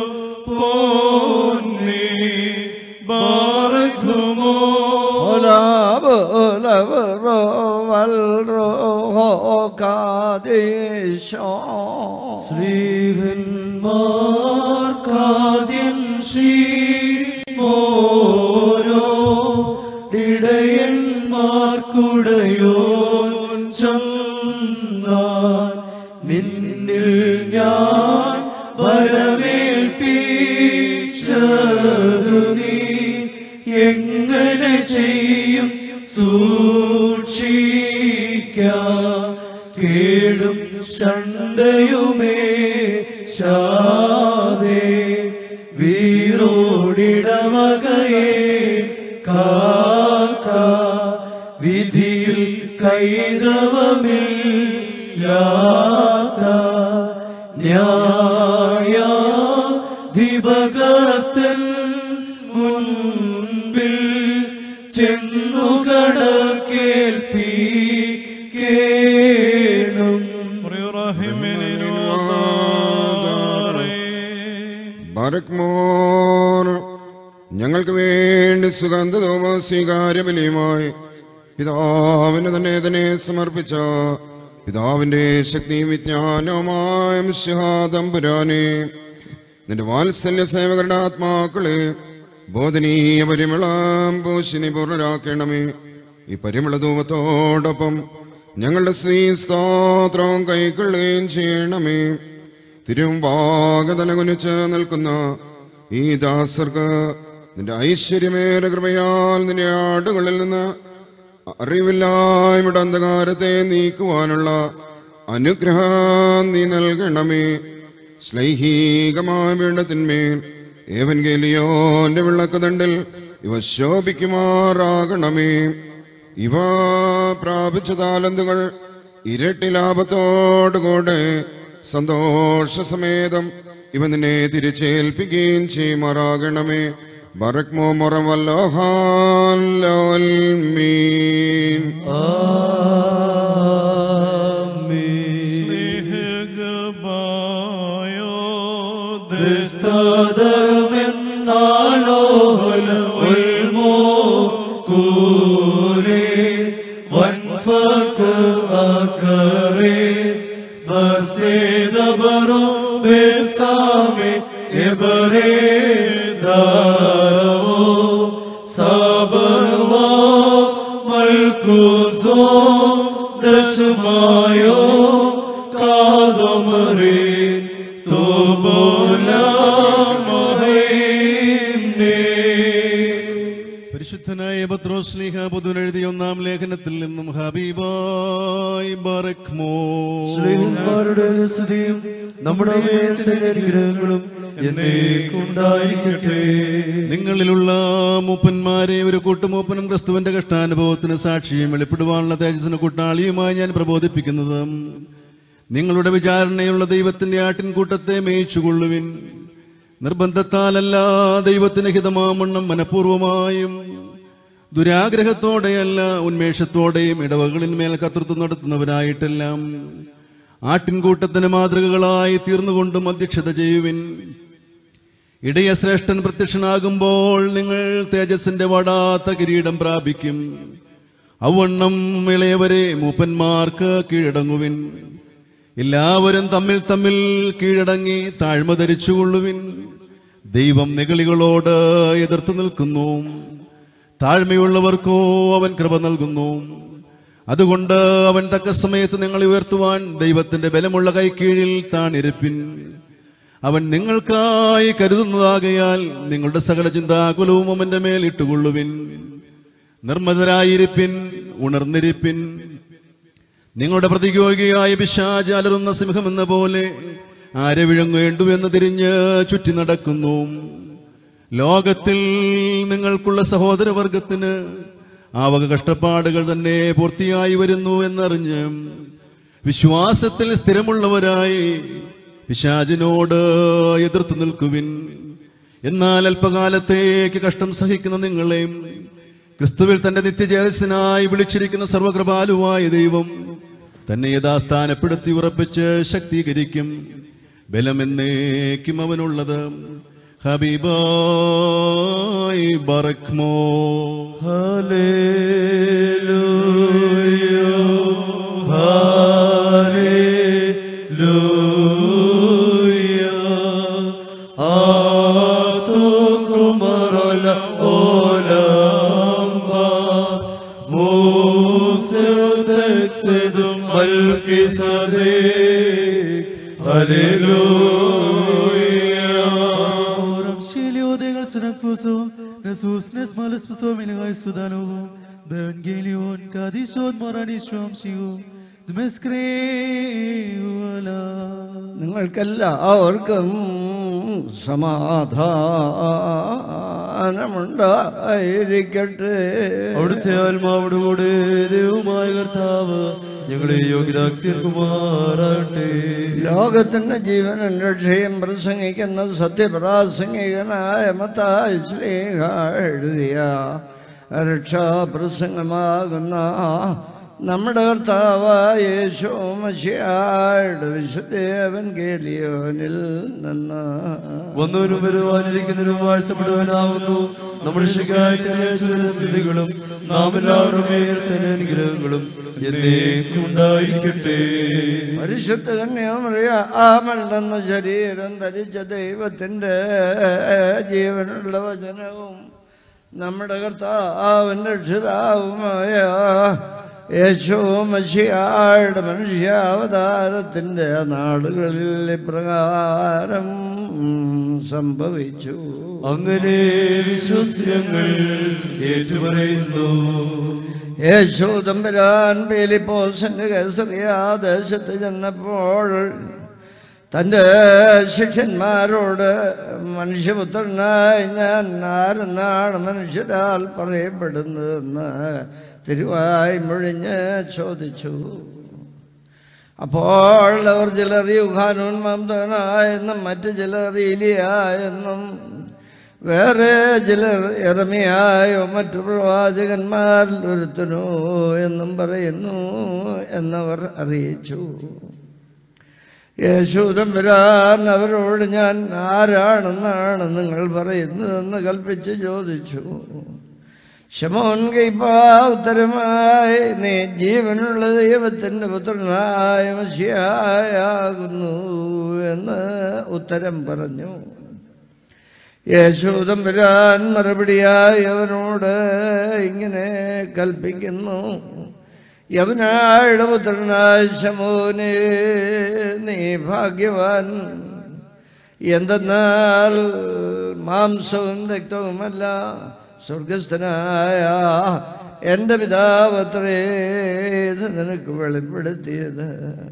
പോന്നി ബാറക്കുമോ Hola, hola, ro, val, ro, ho, kadisho. ശ്രീഹന്മാർക്കാദ്യൻ ശ്രീമോനോ ഇടയന്മാർക്കുടയോൻ ചന്നാൽ നിന്നിൽ ഞാൻ വരമേൽപ്പിച്ചതു നീ എങ്ങനെ ചെയ്യും സൂക്ഷി ചന്തയുമേ ശാദേ വീരോടിടവകയെ കാക്ക വിധിയിൽ കൈതവമില്ലാത്ത ന്യായാധിപകർത്തൻ മുൻപിൽ ചെന്നു കടക്കേൽപ്പിക്കേണം ബാരക്മോർ ഞങ്ങൾക്ക് വേണ്ടി സുഗന്ധതോമ സ്വീകാര്യബലിയുമായി പിതാവിന് തന്നെ തന്നെ സമർപ്പിച്ച പിതാവിന്റെ ശക്തിയും വിജ്ഞാനവുമായ മിശിഹാദംപുരാനെ നിന്റെ വാത്സല്യ സേവകരുടെ ആത്മാക്കളെ ബോധനീയ പരിമളം പൂശിനി പൂർണ്ണരാക്കണമേ ഈ പരിമള ധൂമത്തോടൊപ്പം ഞങ്ങളുടെ സ്ത്രീ സ്തോത്രവും കൈക്കൊള്ളുകയും ചെയ്യണമേ തിരുവാഗതല കുനിച്ച് നിൽക്കുന്ന ഈ ദാസർക്ക് നിന്റെ ഐശ്വര്യമേറെ കൃപയാൽ നിന്റെ ആടുകളിൽ നിന്ന് അറിവില്ലായ്മയുടെ അന്ധകാരത്തെ നീക്കുവാനുള്ള അനുഗ്രഹം നീ നൽകണമേ ശ്ലൈഹികമായ പീഠത്തിന്മേൽ ഏവൻഗേലിയോന്റെ വിളക്കുതണ്ടിൽ ഇവ ശോഭിക്കുമാറാകണമേ ഇവ പ്രാപിച്ച താലന്തുകൾ ഇരട്ടി ലാഭത്തോടുകൂടെ സന്തോഷസമേതം ഇവ നിന്നെ തിരിച്ചേൽപ്പിക്കുകയും ചെയ്യുമാറാകണമേ ബറക്മോ മൊറവല്ലോഹാൻ ോഹല ഉൽമോ കൂരേ വൻഫക്ക് അക്കറേ സ്പർശേദബറോ ബേസാമെ എബരേ ദാരവോ സബർവോ മൽക്കുസോ ദശമായോ കാദമരേ പരിശുദ്ധനായ പത്രോസ്ലിഹ പൊതുവെഴുതിയ ഒന്നാം ലേഖനത്തിൽ നിന്നും ഹബീബായ് ബറക്മോ സ്നേഹന്മാരുടെ സ്തുതിയും നമ്മുടെ മേലത്തെ അനുഗ്രഹങ്ങളും എന്നേക്കുണ്ടായിരിക്കട്ടെ നിങ്ങളിലുള്ള മൂപ്പന്മാരെ ഒരു കൂട്ടുമൂപ്പനും ക്രിസ്തുവിന്റെ കഷ്ടാനുഭവത്തിന് സാക്ഷിയും വെളിപ്പെടുവാനുള്ള തേജസ്സിന് കൂട്ടാളിയുമായി ഞാൻ പ്രബോധിപ്പിക്കുന്നത് നിങ്ങളുടെ വിചാരണയുള്ള ദൈവത്തിന്റെ ആട്ടിൻകൂട്ടത്തെ മേയിച്ചുകൊള്ളുവിൻ നിർബന്ധത്താലല്ല ദൈവത്തിന് ഹിതമാമണ്ണം മനഃപൂർവമായും ദുരാഗ്രഹത്തോടെയല്ല ഉന്മേഷത്തോടെയും ഇടവകളിന്മേൽ കർത്തൃത്വം നടത്തുന്നവരായിട്ടെല്ലാം ആട്ടിൻകൂട്ടത്തിന് മാതൃകകളായി തീർന്നുകൊണ്ടും അധ്യക്ഷത ചെയ്യുവിൻ ഇടയ ശ്രേഷ്ഠൻ പ്രത്യക്ഷനാകുമ്പോൾ നിങ്ങൾ തേജസ്സിന്റെ വടാത്ത കിരീടം പ്രാപിക്കും ഔവണ്ണം ഇളയവരെ മൂപ്പന്മാർക്ക് കീഴടങ്ങുവിൻ എല്ലാവരും തമ്മിൽ തമ്മിൽ കീഴടങ്ങി താഴ്മ ധരിച്ചുകൊള്ളുവിൻ ദൈവം നിഗളികളോട് എതിർത്ത് നിൽക്കുന്നു താഴ്മയുള്ളവർക്കോ അവൻ കൃപ നൽകുന്നു അതുകൊണ്ട് അവൻ തക്ക സമയത്ത് നിങ്ങളെ ഉയർത്തുവാൻ ദൈവത്തിന്റെ ബലമുള്ള കൈക്കീഴിൽ താണിരിപ്പിൻ അവൻ നിങ്ങൾക്കായി കരുതുന്നതാകയാൽ നിങ്ങളുടെ സകല ചിന്താകുലവും അവന്റെ മേൽ ഇട്ടുകൊള്ളുവിൻ നിർമ്മതരായിരിപ്പിൻ ഉണർന്നിരിപ്പിൻ നിങ്ങളുടെ പ്രതിയോഗിയായ പിശാച് അലറുന്ന സിംഹമെന്ന പോലെ ആരെ വിഴുങ്ങേണ്ടു എന്ന് തിരിഞ്ഞ് ചുറ്റി നടക്കുന്നു ലോകത്തിൽ നിങ്ങൾക്കുള്ള സഹോദരവർഗത്തിന് ആ വക കഷ്ടപ്പാടുകൾ തന്നെ പൂർത്തിയായി വരുന്നു എന്നറിഞ്ഞ് വിശ്വാസത്തിൽ സ്ഥിരമുള്ളവരായി പിശാചിനോട് എതിർത്ത് നിൽക്കുവിൻ എന്നാൽ അല്പകാലത്തേക്ക് കഷ്ടം സഹിക്കുന്ന നിങ്ങളെയും ക്രിസ്തുവിൽ തന്റെ നിത്യജേതസ്സിനായി വിളിച്ചിരിക്കുന്ന സർവകൃപാലുവായ ദൈവം തന്നെ യഥാസ്ഥാനപ്പെടുത്തി ഉറപ്പിച്ച് ശക്തീകരിക്കും ബലമെന്നേക്കും അവനുള്ളത് ഹബീബായി ബറക്മോ Oram Shilio degal sanakuso, Nasus Nesmalis Puso Milagai Sudano, Evangelion Kadishon Morani Shom Shigo, നിങ്ങൾക്കെല്ലാവർക്കും സമാധാനമുണ്ടായിരിക്കട്ടെ അവിടുത്തെ ആത്മാവോടുകൂടെ ദൈവമായ കർത്താവ് ഞങ്ങളെ യോഗ്യതാക്തിർക്കുമാറാകട്ടെ ലോകത്തിന്റെ ജീവനും രക്ഷയും പ്രസംഗിക്കുന്ന സത്യപ്രാസംഗികനായ മത്തായി ശ്ലീഹ എഴുതിയ രക്ഷാപ്രസംഗമാകുന്ന നമ്മുടെ കർത്താവായ യേശോ മഷിയായുടെ വിശുദ്ധേവൻ കേലിയോനിൽ നിന്ന് വന്നവനും വരുവാനിരിക്കുന്നതിനും വാഴ്ത്തപ്പെടുവാനാവുന്നു നമ്മുടെ ശിക്കായത്തിന്റെ സ്ഥിതികളും നാം എല്ലാവരും തന്നെ അനുഗ്രഹങ്ങളും എന്നേക്കും ഉണ്ടായിരിക്കട്ടെ പരിശുദ്ധ കന്യാമറിയ ആമല്ലെന്ന ശരീരം ധരിച്ച ദൈവത്തിൻ്റെ ജീവനുള്ള വചനവും നമ്മുടെ കർത്താവിൻ്റെ രക്ഷിതാവുമായ യേശോ മഷിയായുടെ മനുഷ്യാവതാരത്തിൻ്റെ നാടുകളിൽ ഇപ്രകാരം സംഭവിച്ചു അങ്ങനെ വിശ്വസ്യങ്ങൾ ഏറ്റുപറയുന്നു യേശു തമ്പുരാൻ ബേലിപ്പോസിന്റെ കേസറിയ ദേശത്ത് ചെന്നപ്പോൾ തൻ്റെ ശിഷ്യന്മാരോട് മനുഷ്യപുത്രനായി ഞാൻ ആരെന്നാണ് മനുഷ്യരാൽ പറയപ്പെടുന്നതെന്ന് തിരുവായി മുഴിഞ്ഞ് ചോദിച്ചു അപ്പോൾ അവർ ചിലർ യുഹാനൂൻ മംദനായെന്നും മറ്റു ചിലർ ഇലിയ എന്നും വേറെ ചിലർ ഇറമിയായോ മറ്റു പ്രവാചകന്മാരിൽ ഒരുത്തനോ എന്നും പറയുന്നു എന്നവർ അറിയിച്ചു യേശു തമ്പുരാൻ അവരോട് ഞാൻ ആരാണെന്നാണ് നിങ്ങൾ പറയുന്നതെന്ന് കൽപ്പിച്ച് ചോദിച്ചു ശമോൻ കൈപ്പാ ഉത്തരമായി നീ ജീവനുള്ള ദൈവത്തിൻ്റെ പുത്രനായ മഷിയായാകുന്നു എന്ന് ഉത്തരം പറഞ്ഞു യേശോദമ്പുരാൻ മറുപടിയായി അവനോട് ഇങ്ങനെ കൽപ്പിക്കുന്നു യവനായുടെ പുത്രനായ ശമോനെ നീ ഭാഗ്യവാൻ എന്തെന്നാൽ മാംസവും രക്തവുമല്ല സ്വർഗസ്ഥനായ എൻ്റെ പിതാവത്രേ ഇത് നിനക്ക് വെളിപ്പെടുത്തിയത്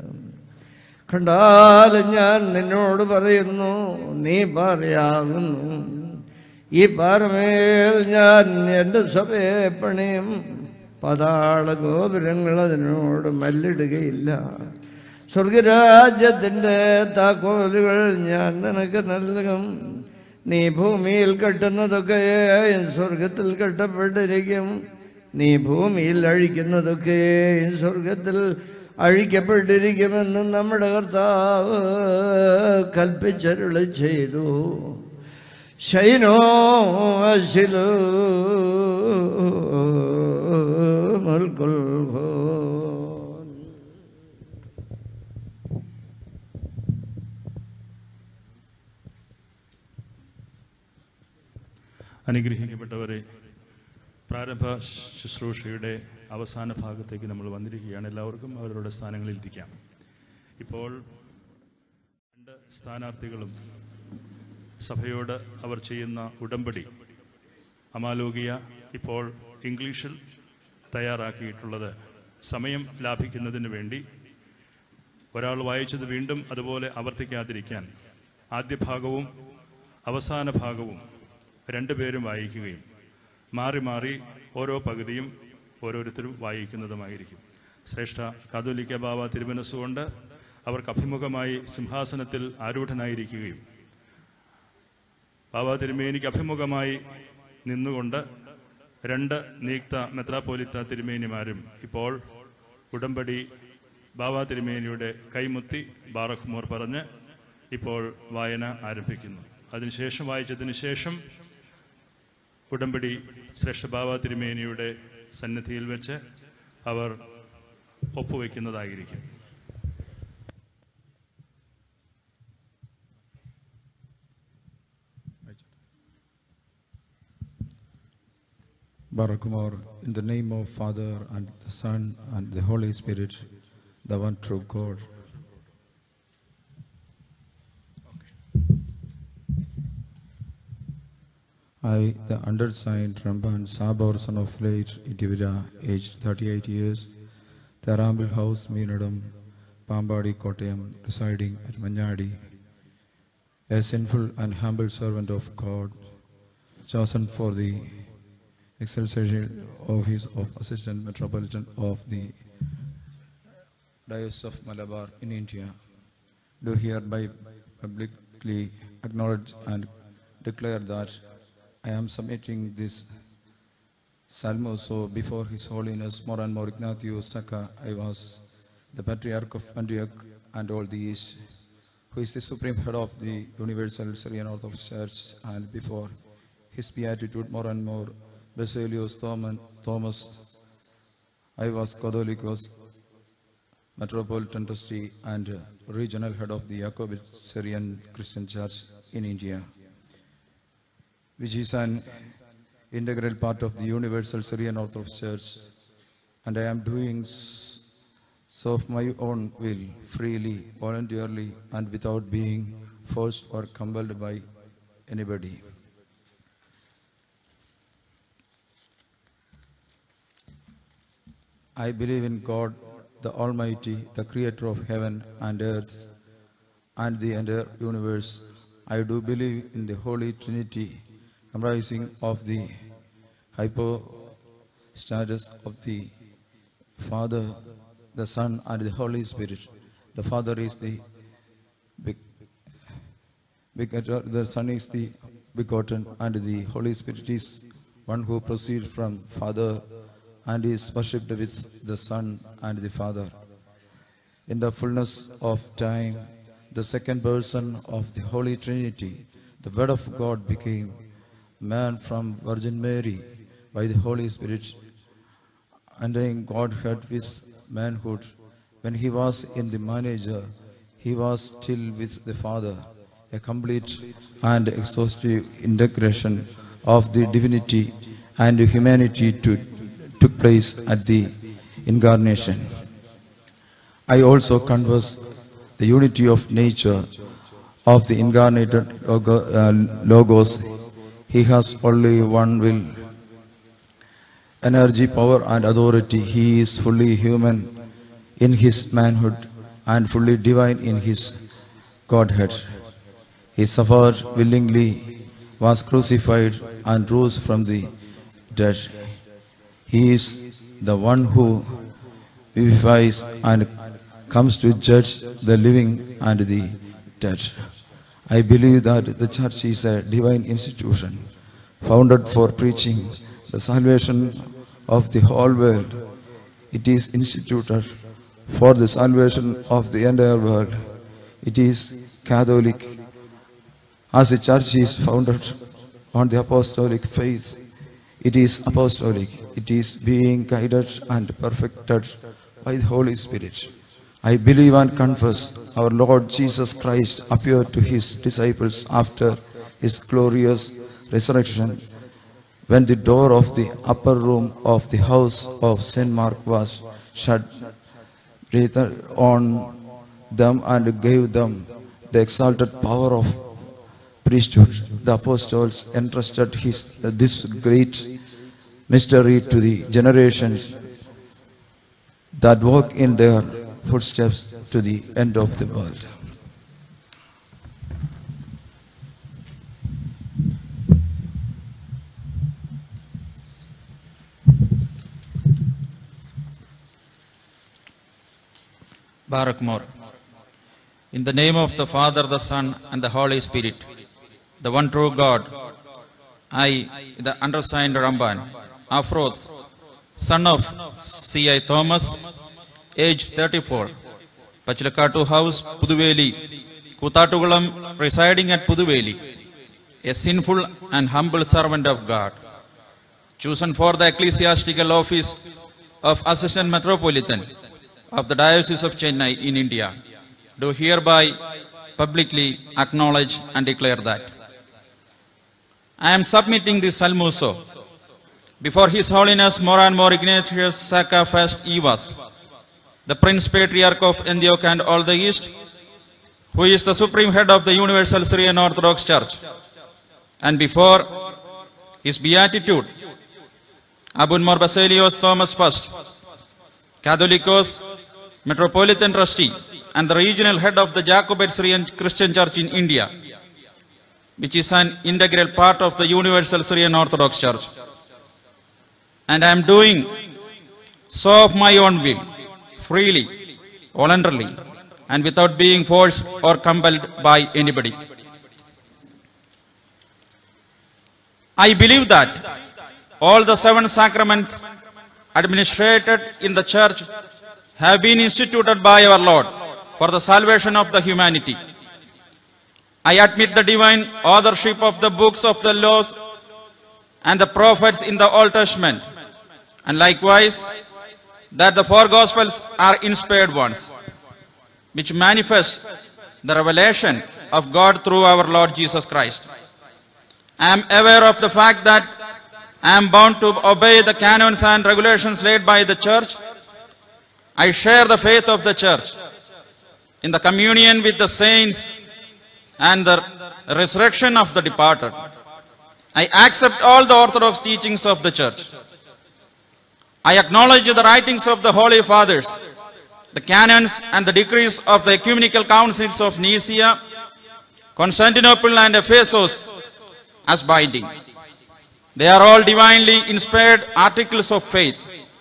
കണ്ടാലും ഞാൻ നിന്നോട് പറയുന്നു നീ പാറയാകുന്നു ഈ പാറമേൽ ഞാൻ എൻ്റെ സഭയെ പണിയും പതാള ഗോപുരങ്ങൾ അതിനോട് മല്ലിടുകയില്ല സ്വർഗരാജ്യത്തിൻ്റെ താക്കോലുകൾ ഞാൻ നിനക്ക് നൽകും നീ ഭൂമിയിൽ കെട്ടുന്നതൊക്കെ സ്വർഗത്തിൽ കെട്ടപ്പെട്ടിരിക്കും നീ ഭൂമിയിൽ അഴിക്കുന്നതൊക്കെ സ്വർഗത്തിൽ അഴിക്കപ്പെട്ടിരിക്കുമെന്ന് നമ്മുടെ കർത്താവ് കൽപ്പിച്ചരുളി ചെയ്തു ശൈനോ അശിലോ അനുഗ്രഹിക്കപ്പെട്ടവരെ പ്രാരംഭ ശുശ്രൂഷയുടെ അവസാന ഭാഗത്തേക്ക് നമ്മൾ വന്നിരിക്കുകയാണ് എല്ലാവർക്കും അവരുടെ സ്ഥാനങ്ങളിൽ ഇരിക്കാം ഇപ്പോൾ രണ്ട് സ്ഥാനാർത്ഥികളും സഭയോട് അവർ ചെയ്യുന്ന ഉടമ്പടി അമാലോകിയ ഇപ്പോൾ ഇംഗ്ലീഷിൽ തയ്യാറാക്കിയിട്ടുള്ളത് സമയം ലാഭിക്കുന്നതിന് വേണ്ടി ഒരാൾ വായിച്ചത് വീണ്ടും അതുപോലെ ആവർത്തിക്കാതിരിക്കാൻ ആദ്യ ഭാഗവും അവസാന ഭാഗവും രണ്ടുപേരും വായിക്കുകയും മാറി മാറി ഓരോ പകുതിയും ഓരോരുത്തരും വായിക്കുന്നതുമായിരിക്കും ശ്രേഷ്ഠ കാതോലിക്ക ബാബ തിരുമനസ്സുകൊണ്ട് അവർക്ക് അഭിമുഖമായി സിംഹാസനത്തിൽ ആരൂഢനായിരിക്കുകയും ബാബ തിരുമേനിക്ക് അഭിമുഖമായി നിന്നുകൊണ്ട് രണ്ട് നീക്ത മെത്രാപ്പോലിത്ത തിരുമേനിമാരും ഇപ്പോൾ ഉടമ്പടി ബാബ തിരുമേനിയുടെ കൈമുത്തി ബാറഖ്മോർ പറഞ്ഞ് ഇപ്പോൾ വായന ആരംഭിക്കുന്നു അതിനുശേഷം വായിച്ചതിന് ശേഷം ഉടമ്പടി ശ്രേഷ്ഠ ബാബ തിരുമേനിയുടെ സന്നിധിയിൽ വെച്ച് അവർ ഒപ്പുവെക്കുന്നതായിരിക്കും Barakumar, in the name of Father and the Son and the Holy Spirit, the one true God. I, the undersigned Ramban Sabor, son of late Itivira, aged 38 years, Tarambil House, Meenadam, Pambadi, Kottayam, residing at Manyadi, a sinful and humble servant of God, chosen for the exercise office of Assistant Metropolitan of the Diocese of Malabar in India, do hereby publicly acknowledge and declare that I am submitting this Salmoso before His Holiness Moran Mor Ignatius Saka, I was the Patriarch of Antioch and all the East, who is the supreme head of the Universal Syrian Orthodox Church, and before His Beatitude Moran Mor Basilius Thoman- Thomas, I was Catholicos Metropolitan Trustee and Regional Head of the Jacobite Syrian Christian Church in India, which is an integral part of the Universal Syrian Orthodox Church, and I am doing s- so of my own will, freely, voluntarily, and without being forced or compelled by anybody. I believe in God, the Almighty, the Creator of heaven and earth, and the entire universe. I do believe in the Holy Trinity, comprising of the hypostatus of the Father, the Son, and the Holy Spirit. The Father is the big, begetter, the Son is the begotten, and the Holy Spirit is one who proceeds from Father and is worshipped with the Son and the Father. In the fullness of time, the second person of the Holy Trinity, the Word of God became man from Virgin Mary by the Holy Spirit, entering Godhead with manhood. When he was in the manager, he was still with the Father. A complete and exhaustive integration of the divinity and humanity to, took place at the incarnation. I also confess the unity of nature of the incarnated logo- uh, Logos. He has only one will, energy, power, and authority. He is fully human in his manhood and fully divine in his Godhead. He suffered willingly, was crucified, and rose from the dead. He is the one who vivifies and comes to judge the living and the dead. I believe that the church is a divine institution founded for preaching the salvation of the whole world. It is instituted for the salvation of the entire world. It is Catholic. As the church is founded on the apostolic faith, it is apostolic. It is being guided and perfected by the Holy Spirit. I believe and confess our Lord Jesus Christ appeared to his disciples after his glorious resurrection when the door of the upper room of the house of St. Mark was shut breathed on them and gave them the exalted power of priesthood. The apostles entrusted his, this great mystery to the generations that walk in their footsteps to the end of the world. Barak More. In the name of the Father, the Son, and the Holy Spirit, the one true God, I, the undersigned Ramban, Afroth, son of C.I. Thomas, age 34, Pachilakatu House, Puduveli, Kutatugulam, residing at Puduveli, a sinful and humble servant of God, chosen for the ecclesiastical office of Assistant Metropolitan of the Diocese of Chennai in India, do hereby publicly acknowledge and declare that. I am submitting this Salmuso before His Holiness Moran Mor Ignatius Saka First Evas, the Prince Patriarch of Antioch and all the East, who is the supreme head of the Universal Syrian Orthodox Church, and before His Beatitude, Abun Mor Baselios Thomas First, Catholicos, Metropolitan Trustee, and the regional head of the Jacobite Syrian Christian Church in India, which is an integral part of the Universal Syrian Orthodox Church. And I am doing so of my own will, freely, voluntarily, and without being forced or compelled by anybody. I believe that all the seven sacraments administrated in the church have been instituted by our Lord for the salvation of the humanity. I admit the divine authorship of the books of the laws and the prophets in the Old Testament, and likewise that the four Gospels are inspired ones, which manifest the revelation of God through our Lord Jesus Christ. I am aware of the fact that I am bound to obey the canons and regulations laid by the church. I share the faith of the church in the communion with the saints and the resurrection of the departed. I accept all the orthodox teachings of the church. I acknowledge the writings of the Holy Fathers, the canons and the decrees of the ecumenical councils of Nicaea, Constantinople and Ephesus as binding. They are all divinely inspired articles of faith.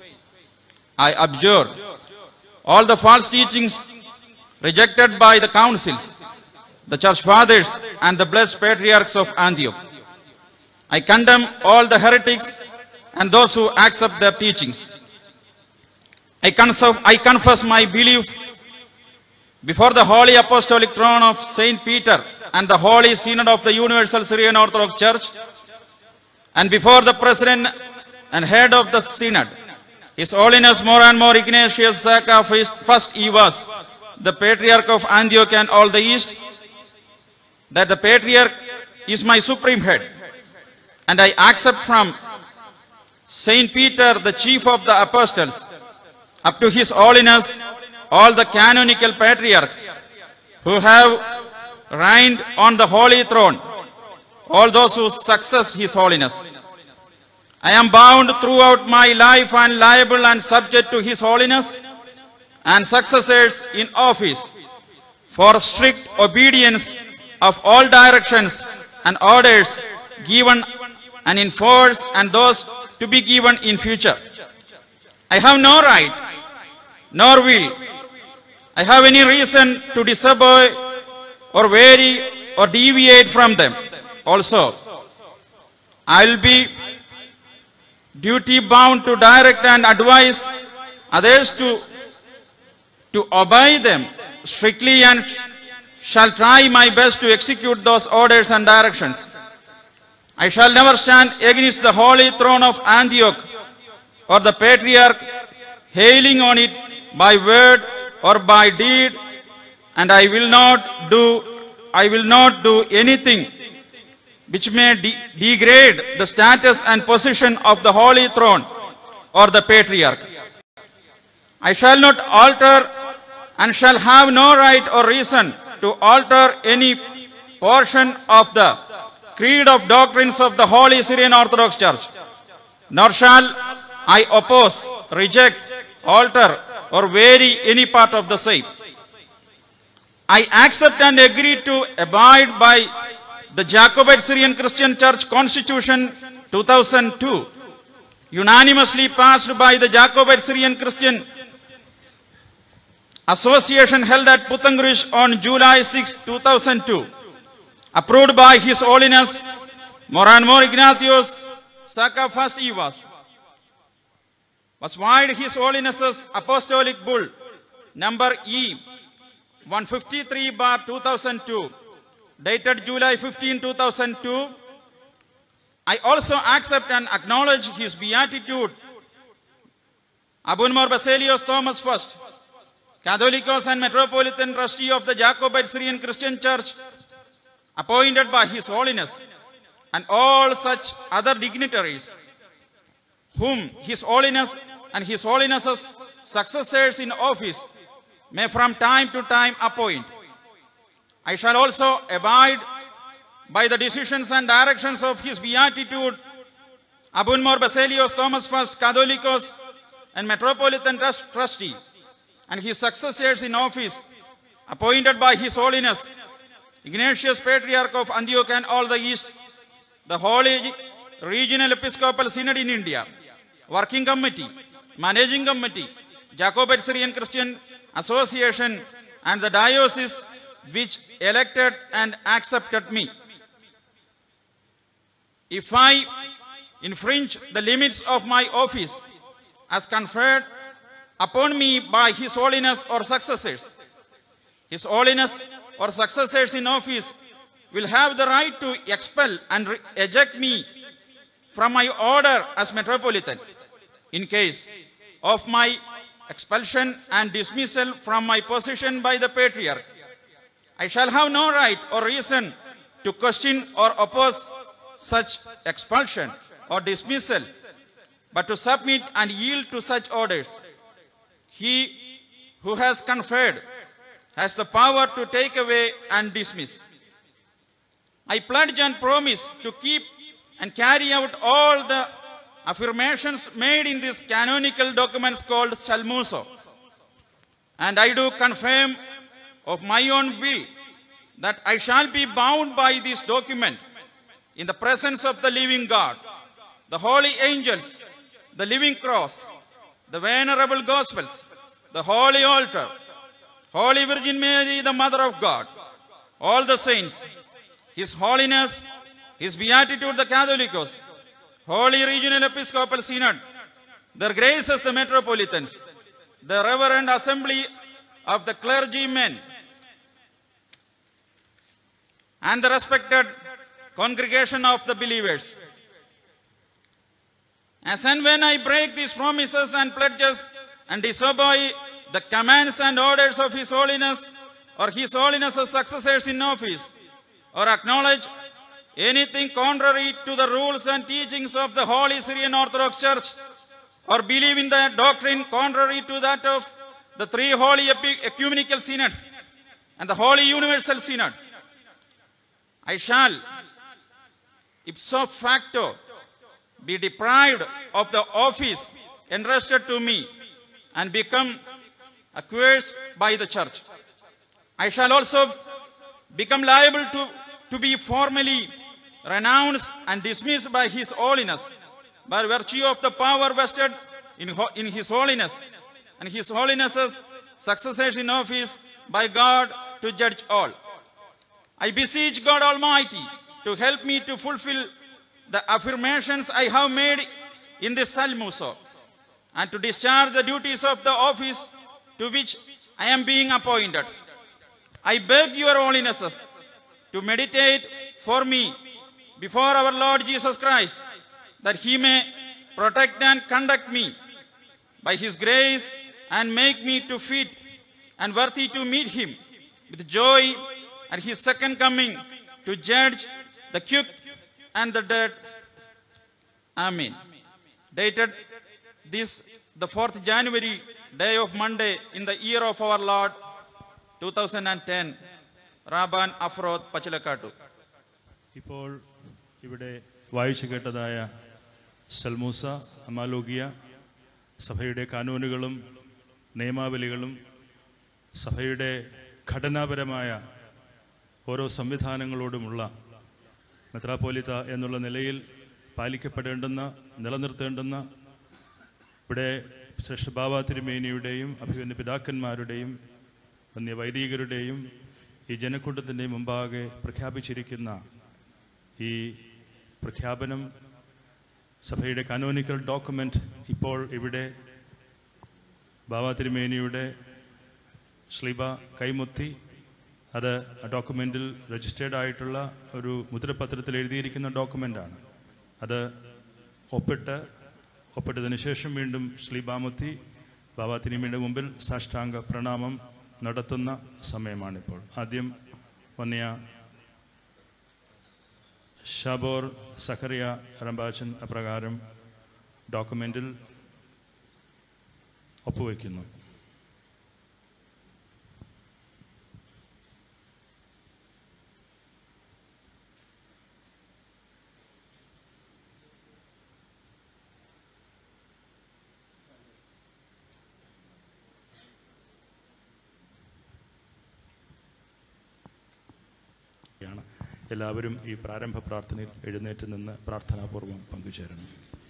I abjure all the false teachings rejected by the councils, the church fathers, and the blessed patriarchs of Antioch. I condemn all the heretics and those who accept their teachings. I, conserve, I confess my belief before the Holy Apostolic Throne of Saint Peter and the Holy Synod of the Universal Syrian Orthodox Church, and before the President and head of the Synod, His Holiness more and more Ignatius Saka First Evas, the Patriarch of Antioch and all the East, that the Patriarch is my supreme head, and I accept from Saint Peter, the chief of the apostles, up to His Holiness, all the canonical patriarchs who have reigned on the holy throne, all those who success His Holiness. I am bound throughout my life and liable and subject to His Holiness and successors in office for strict obedience of all directions and orders given and enforced and those to be given in future. I have no right, nor will I have any reason to disobey or vary or deviate from them. Also, I will be duty bound to direct and advise others to, to obey them strictly and shall try my best to execute those orders and directions. I shall never stand against the holy throne of Antioch or the patriarch hailing on it by word or by deed and I will not do I will not do anything which may de- degrade the status and position of the holy throne or the patriarch. I shall not alter and shall have no right or reason to alter any portion of the creed of doctrines of the Holy Syrian Orthodox Church, nor shall I oppose, reject, alter, or vary any part of the same. I accept and agree to abide by the Jacobite Syrian Christian Church Constitution 2002, unanimously passed by the Jacobite Syrian Christian Association held at Putangrish on July 6, 2002, approved by His Holiness Moran Mor Ignatius Saka First Evas, was wide His Holiness's Apostolic Bull number E 153 bar 2002 dated July 15 2002 I also accept and acknowledge his beatitude Abunmor Baselios Thomas first Catholicos and Metropolitan Trustee of the Jacobite Syrian Christian Church appointed by His Holiness and all such other dignitaries whom His Holiness and His Holiness's successors in office may from time to time appoint. I shall also abide by the decisions and directions of His Beatitude Abunmor Baselios Thomas First Catholicos and Metropolitan Trust Trustee, and his successors in office, appointed by His Holiness Ignatius Patriarch of Antioch and all the East, the Holy Regional Episcopal Synod in India, Working Committee, Managing Committee, Jacobite Syrian Christian Association, and the diocese which elected and accepted me. If I infringe the limits of my office as conferred upon me by His Holiness or successors, His Holiness or successors in office will have the right to expel and re- eject me from my order as Metropolitan in case of my expulsion and dismissal from my position by the Patriarch. I shall have no right or reason to question or oppose such expulsion or dismissal, but to submit and yield to such orders. He who has conferred has the power to take away and dismiss. I pledge and promise to keep and carry out all the affirmations made in these canonical documents called Salmuso. And I do confirm of my own will that I shall be bound by this document in the presence of the living God, the holy angels, the living cross, the venerable gospels, the holy altar, Holy Virgin Mary, the Mother of God, all the saints, His Holiness, His Beatitude the Catholicos, Holy Regional Episcopal Synod, their graces the Metropolitans, the Reverend Assembly of the clergymen, and the respected congregation of the believers. As and when I break these promises and pledges and disobey the commands and orders of His Holiness or His Holiness's successors in office, or acknowledge anything contrary to the rules and teachings of the Holy Syrian Orthodox Church, or believe in the doctrine contrary to that of the three holy epi- ecumenical synods and the Holy Universal Synod, I shall, ipso facto, be deprived of the office entrusted to me and become accursed by the church. I shall also become liable to, to be formally renounced and dismissed by His Holiness by virtue of the power vested in, ho- in His Holiness and His Holiness's successors in office by God to judge all. I beseech God Almighty to help me to fulfill the affirmations I have made in this Salmuso and to discharge the duties of the office to which I am being appointed. I beg your holinesses to meditate for me before our Lord Jesus Christ that he may protect and conduct me by his grace and make me to fit and worthy to meet him with joy at his second coming to judge the quick and the dead. Amen. Dated this the 4th January day of Monday in the year of our Lord 2010 റാബാൻ അഫ്രോദ് പച്ചിലക്കാട്ടു ഇപ്പോൾ ഇവിടെ വായിച്ചു കേട്ടതായ സൽമൂസ അമാലോകിയ സഭയുടെ കാനൂനുകളും നിയമാവലികളും സഭയുടെ ഘടനാപരമായ ഓരോ സംവിധാനങ്ങളോടുമുള്ള മെത്രാപ്പോലിത്ത എന്നുള്ള നിലയിൽ പാലിക്കപ്പെടേണ്ടുന്ന നിലനിർത്തേണ്ടുന്ന ഇവിടെ ശ്രേഷ്ഠ ബാബ തിരുമേനിയുടെയും അഭിമന്യ പിതാക്കന്മാരുടെയും വന്യ വൈദികരുടെയും ഈ ജനക്കൂട്ടത്തിൻ്റെ മുമ്പാകെ പ്രഖ്യാപിച്ചിരിക്കുന്ന ഈ പ്രഖ്യാപനം സഭയുടെ കാനോനിക്കൽ ഡോക്യുമെൻ്റ് ഇപ്പോൾ ഇവിടെ ബാബ തിരുമേനിയുടെ ശ്ലീബ കൈമുത്തി അത് ഡോക്യുമെൻറ്റിൽ രജിസ്റ്റേർഡ് ആയിട്ടുള്ള ഒരു മുദ്രപത്രത്തിൽ എഴുതിയിരിക്കുന്ന ഡോക്യുമെൻ്റാണ് അത് ഒപ്പിട്ട് ഒപ്പിട്ടതിന് ശേഷം വീണ്ടും ശ്ലീബാമുത്തി ബാബ തിരുമേനിയുടെ മുമ്പിൽ സാഷ്ടാംഗ പ്രണാമം നടത്തുന്ന സമയമാണിപ്പോൾ ആദ്യം വന്നിയ ഷാബോർ സഖറിയ റംബാച്ചൻ അപ്രകാരം ഡോക്യുമെൻറ്റിൽ ഒപ്പുവെക്കുന്നു യാണ് എല്ലാവരും ഈ പ്രാരംഭ പ്രാർത്ഥനയിൽ എഴുന്നേറ്റ് നിന്ന് പ്രാർത്ഥനാപൂർവ്വം പങ്കുചേരണം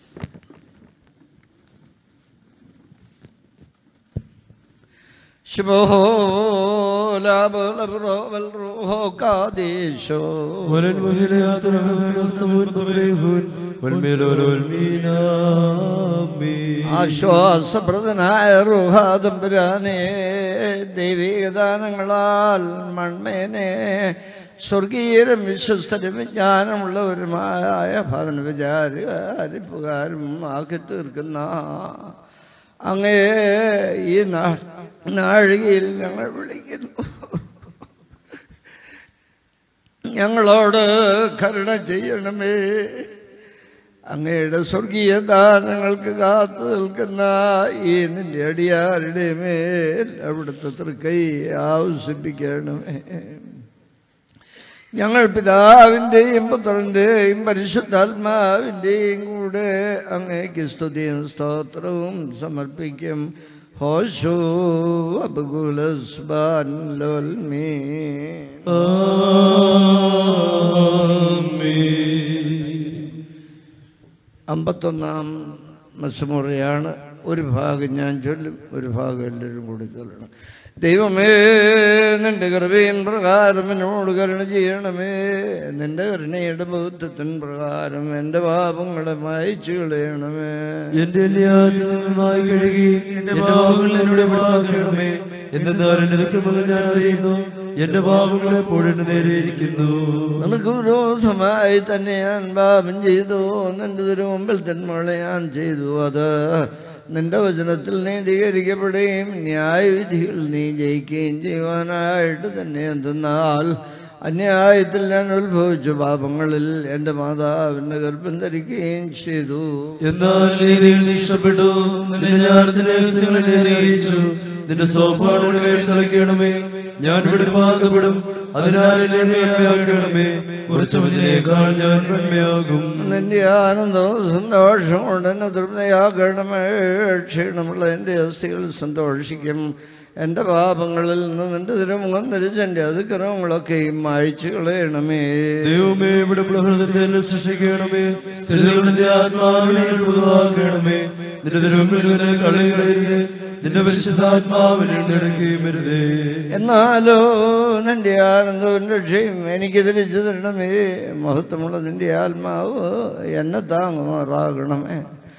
شبهه لا بالابرو والروح قاديشو والمهلات رحمن واستمر ضريهن والميلول والمينامين ആശ്വാസപ്രദനായ റുഹാദംബരാനെ ദൈവികദാനങ്ങളാൽ മൺമേനെ സ്വർഗീയരും വിശ്വസ്തരും വിജ്ഞാനമുള്ളവരുമായ ഭവന വിചാരികാരിപ്പുകാരും ആക്കി തീർക്കുന്ന അങ്ങേ ഈ നാ- നാഴികയിൽ ഞങ്ങൾ വിളിക്കുന്നു ഞങ്ങളോട് കരുണ ചെയ്യണമേ അങ്ങയുടെ സ്വർഗീയ ദാനങ്ങൾക്ക് കാത്തു നിൽക്കുന്ന ഈ നിന്റെ അടിയാരുടെ മേൽ അവിടുത്തെ തൃക്കൈ ആവശ്യപ്പിക്കണമേ ഞങ്ങൾ പിതാവിൻ്റെയും പുത്രൻ്റെയും പരിശുദ്ധാത്മാവിൻ്റെയും കൂടെ അങ്ങേക്ക് സ്തുതിയും സ്തോത്രവും സമർപ്പിക്കും ഹോശോ അബുകുലസ്ബാൻ ലോൽമീ അമ്പത്തൊന്നാം മസുമുറയാണ് ഒരു ഭാഗം ഞാൻ ചൊല്ലും ഒരു ഭാഗം എല്ലാവരും കൂടി ചൊല്ലണം ദൈവമേ നിന്റെ കൃപയിൻ പ്രകാരം എന്നോട് കരുണ ചെയ്യണമേ നിന്റെ കരുണയുടെ ബൗദ്ധത്തിൻ പ്രകാരം എൻ്റെ പാപങ്ങളെ മായച്ചു കളയണമേ എന്റെ എല്ലാത്തിൽ നന്നായി കഴുകി എന്റെ പാവങ്ങൾ എന്നോട് മാക്കണമേ എന്തെന്നാൽ എന്റെ ദുഃഖങ്ങൾ ഞാൻ അറിയുന്നു എന്റെ പാവങ്ങൾ എപ്പോഴും നേരെ ഇരിക്കുന്നു നിനക്ക് വിരോധമായി തന്നെ ഞാൻ പാപം ചെയ്തു നിന്റെ തിരു മുമ്പിൽ തന്മകളെ ഞാൻ ചെയ്തു അത് നിന്റെ വചനത്തിൽ നീതീകരിക്കപ്പെടുകയും ന്യായവിധികൾ നീ ജയിക്കുകയും ചെയ്യുവാനായിട്ട് തന്നെ എന്തെന്നാൽ അന്യായത്തിൽ ഞാൻ ഉത്ഭവിച്ചു പാപങ്ങളിൽ എൻ്റെ മാതാവിൻ്റെ ഗർഭം ധരിക്കുകയും ചെയ്തു എന്നാൽ നീതിയിൽ നീ ഇഷ്ടപ്പെട്ടു നിന്റെ ജ്ഞാനത്തിന്റെ രഹസ്യങ്ങളെ നേരെ അറിയിച്ചു നിന്റെ സോപ്പാടുകൾ മേൽ തളയ്ക്കണമേ ഞാൻ വെളിപ്പാക്കപ്പെടും അതിനാൽ എന്നെ നന്മയാക്കണമേ കുറച്ചു മുന്നിനേക്കാൾ ഞാൻ നന്മയാകും നിന്റെ ആനന്ദവും സന്തോഷം കൊണ്ട് എന്നെ തൃപ്തയാക്കണമേ ക്ഷീണമുള്ള എൻ്റെ അസ്ഥികൾ സന്തോഷിക്കും എൻ്റെ പാപങ്ങളിൽ നിന്ന് നിന്റെ തിരുമുഖം ധരിച്ച് എൻ്റെ അതിക്രമങ്ങളൊക്കെയും മായച്ചു കളയണമേ ദൈവമേ ഇവിടെ ഹൃദയത്തെ എന്നെ സൃഷ്ടിക്കണമേ സ്ഥിരതകളുടെ ആത്മാവിനെ പുതുവാക്കണമേ നിന്റെ തിരുമുമ്പിൽ നിന്നെ കളയുകയരുത് നിന്റെ പരിശുദ്ധാത്മാവിനെ എടുക്കുകയും വരുതേ എന്നാലോ നിന്റെ ആനന്ദവും രക്ഷയും എനിക്ക് തിരിച്ചു തരണമേ മഹത്വമുള്ള നിന്റെ ആത്മാവ് എന്നെ താങ്ങുമാറാകണമേ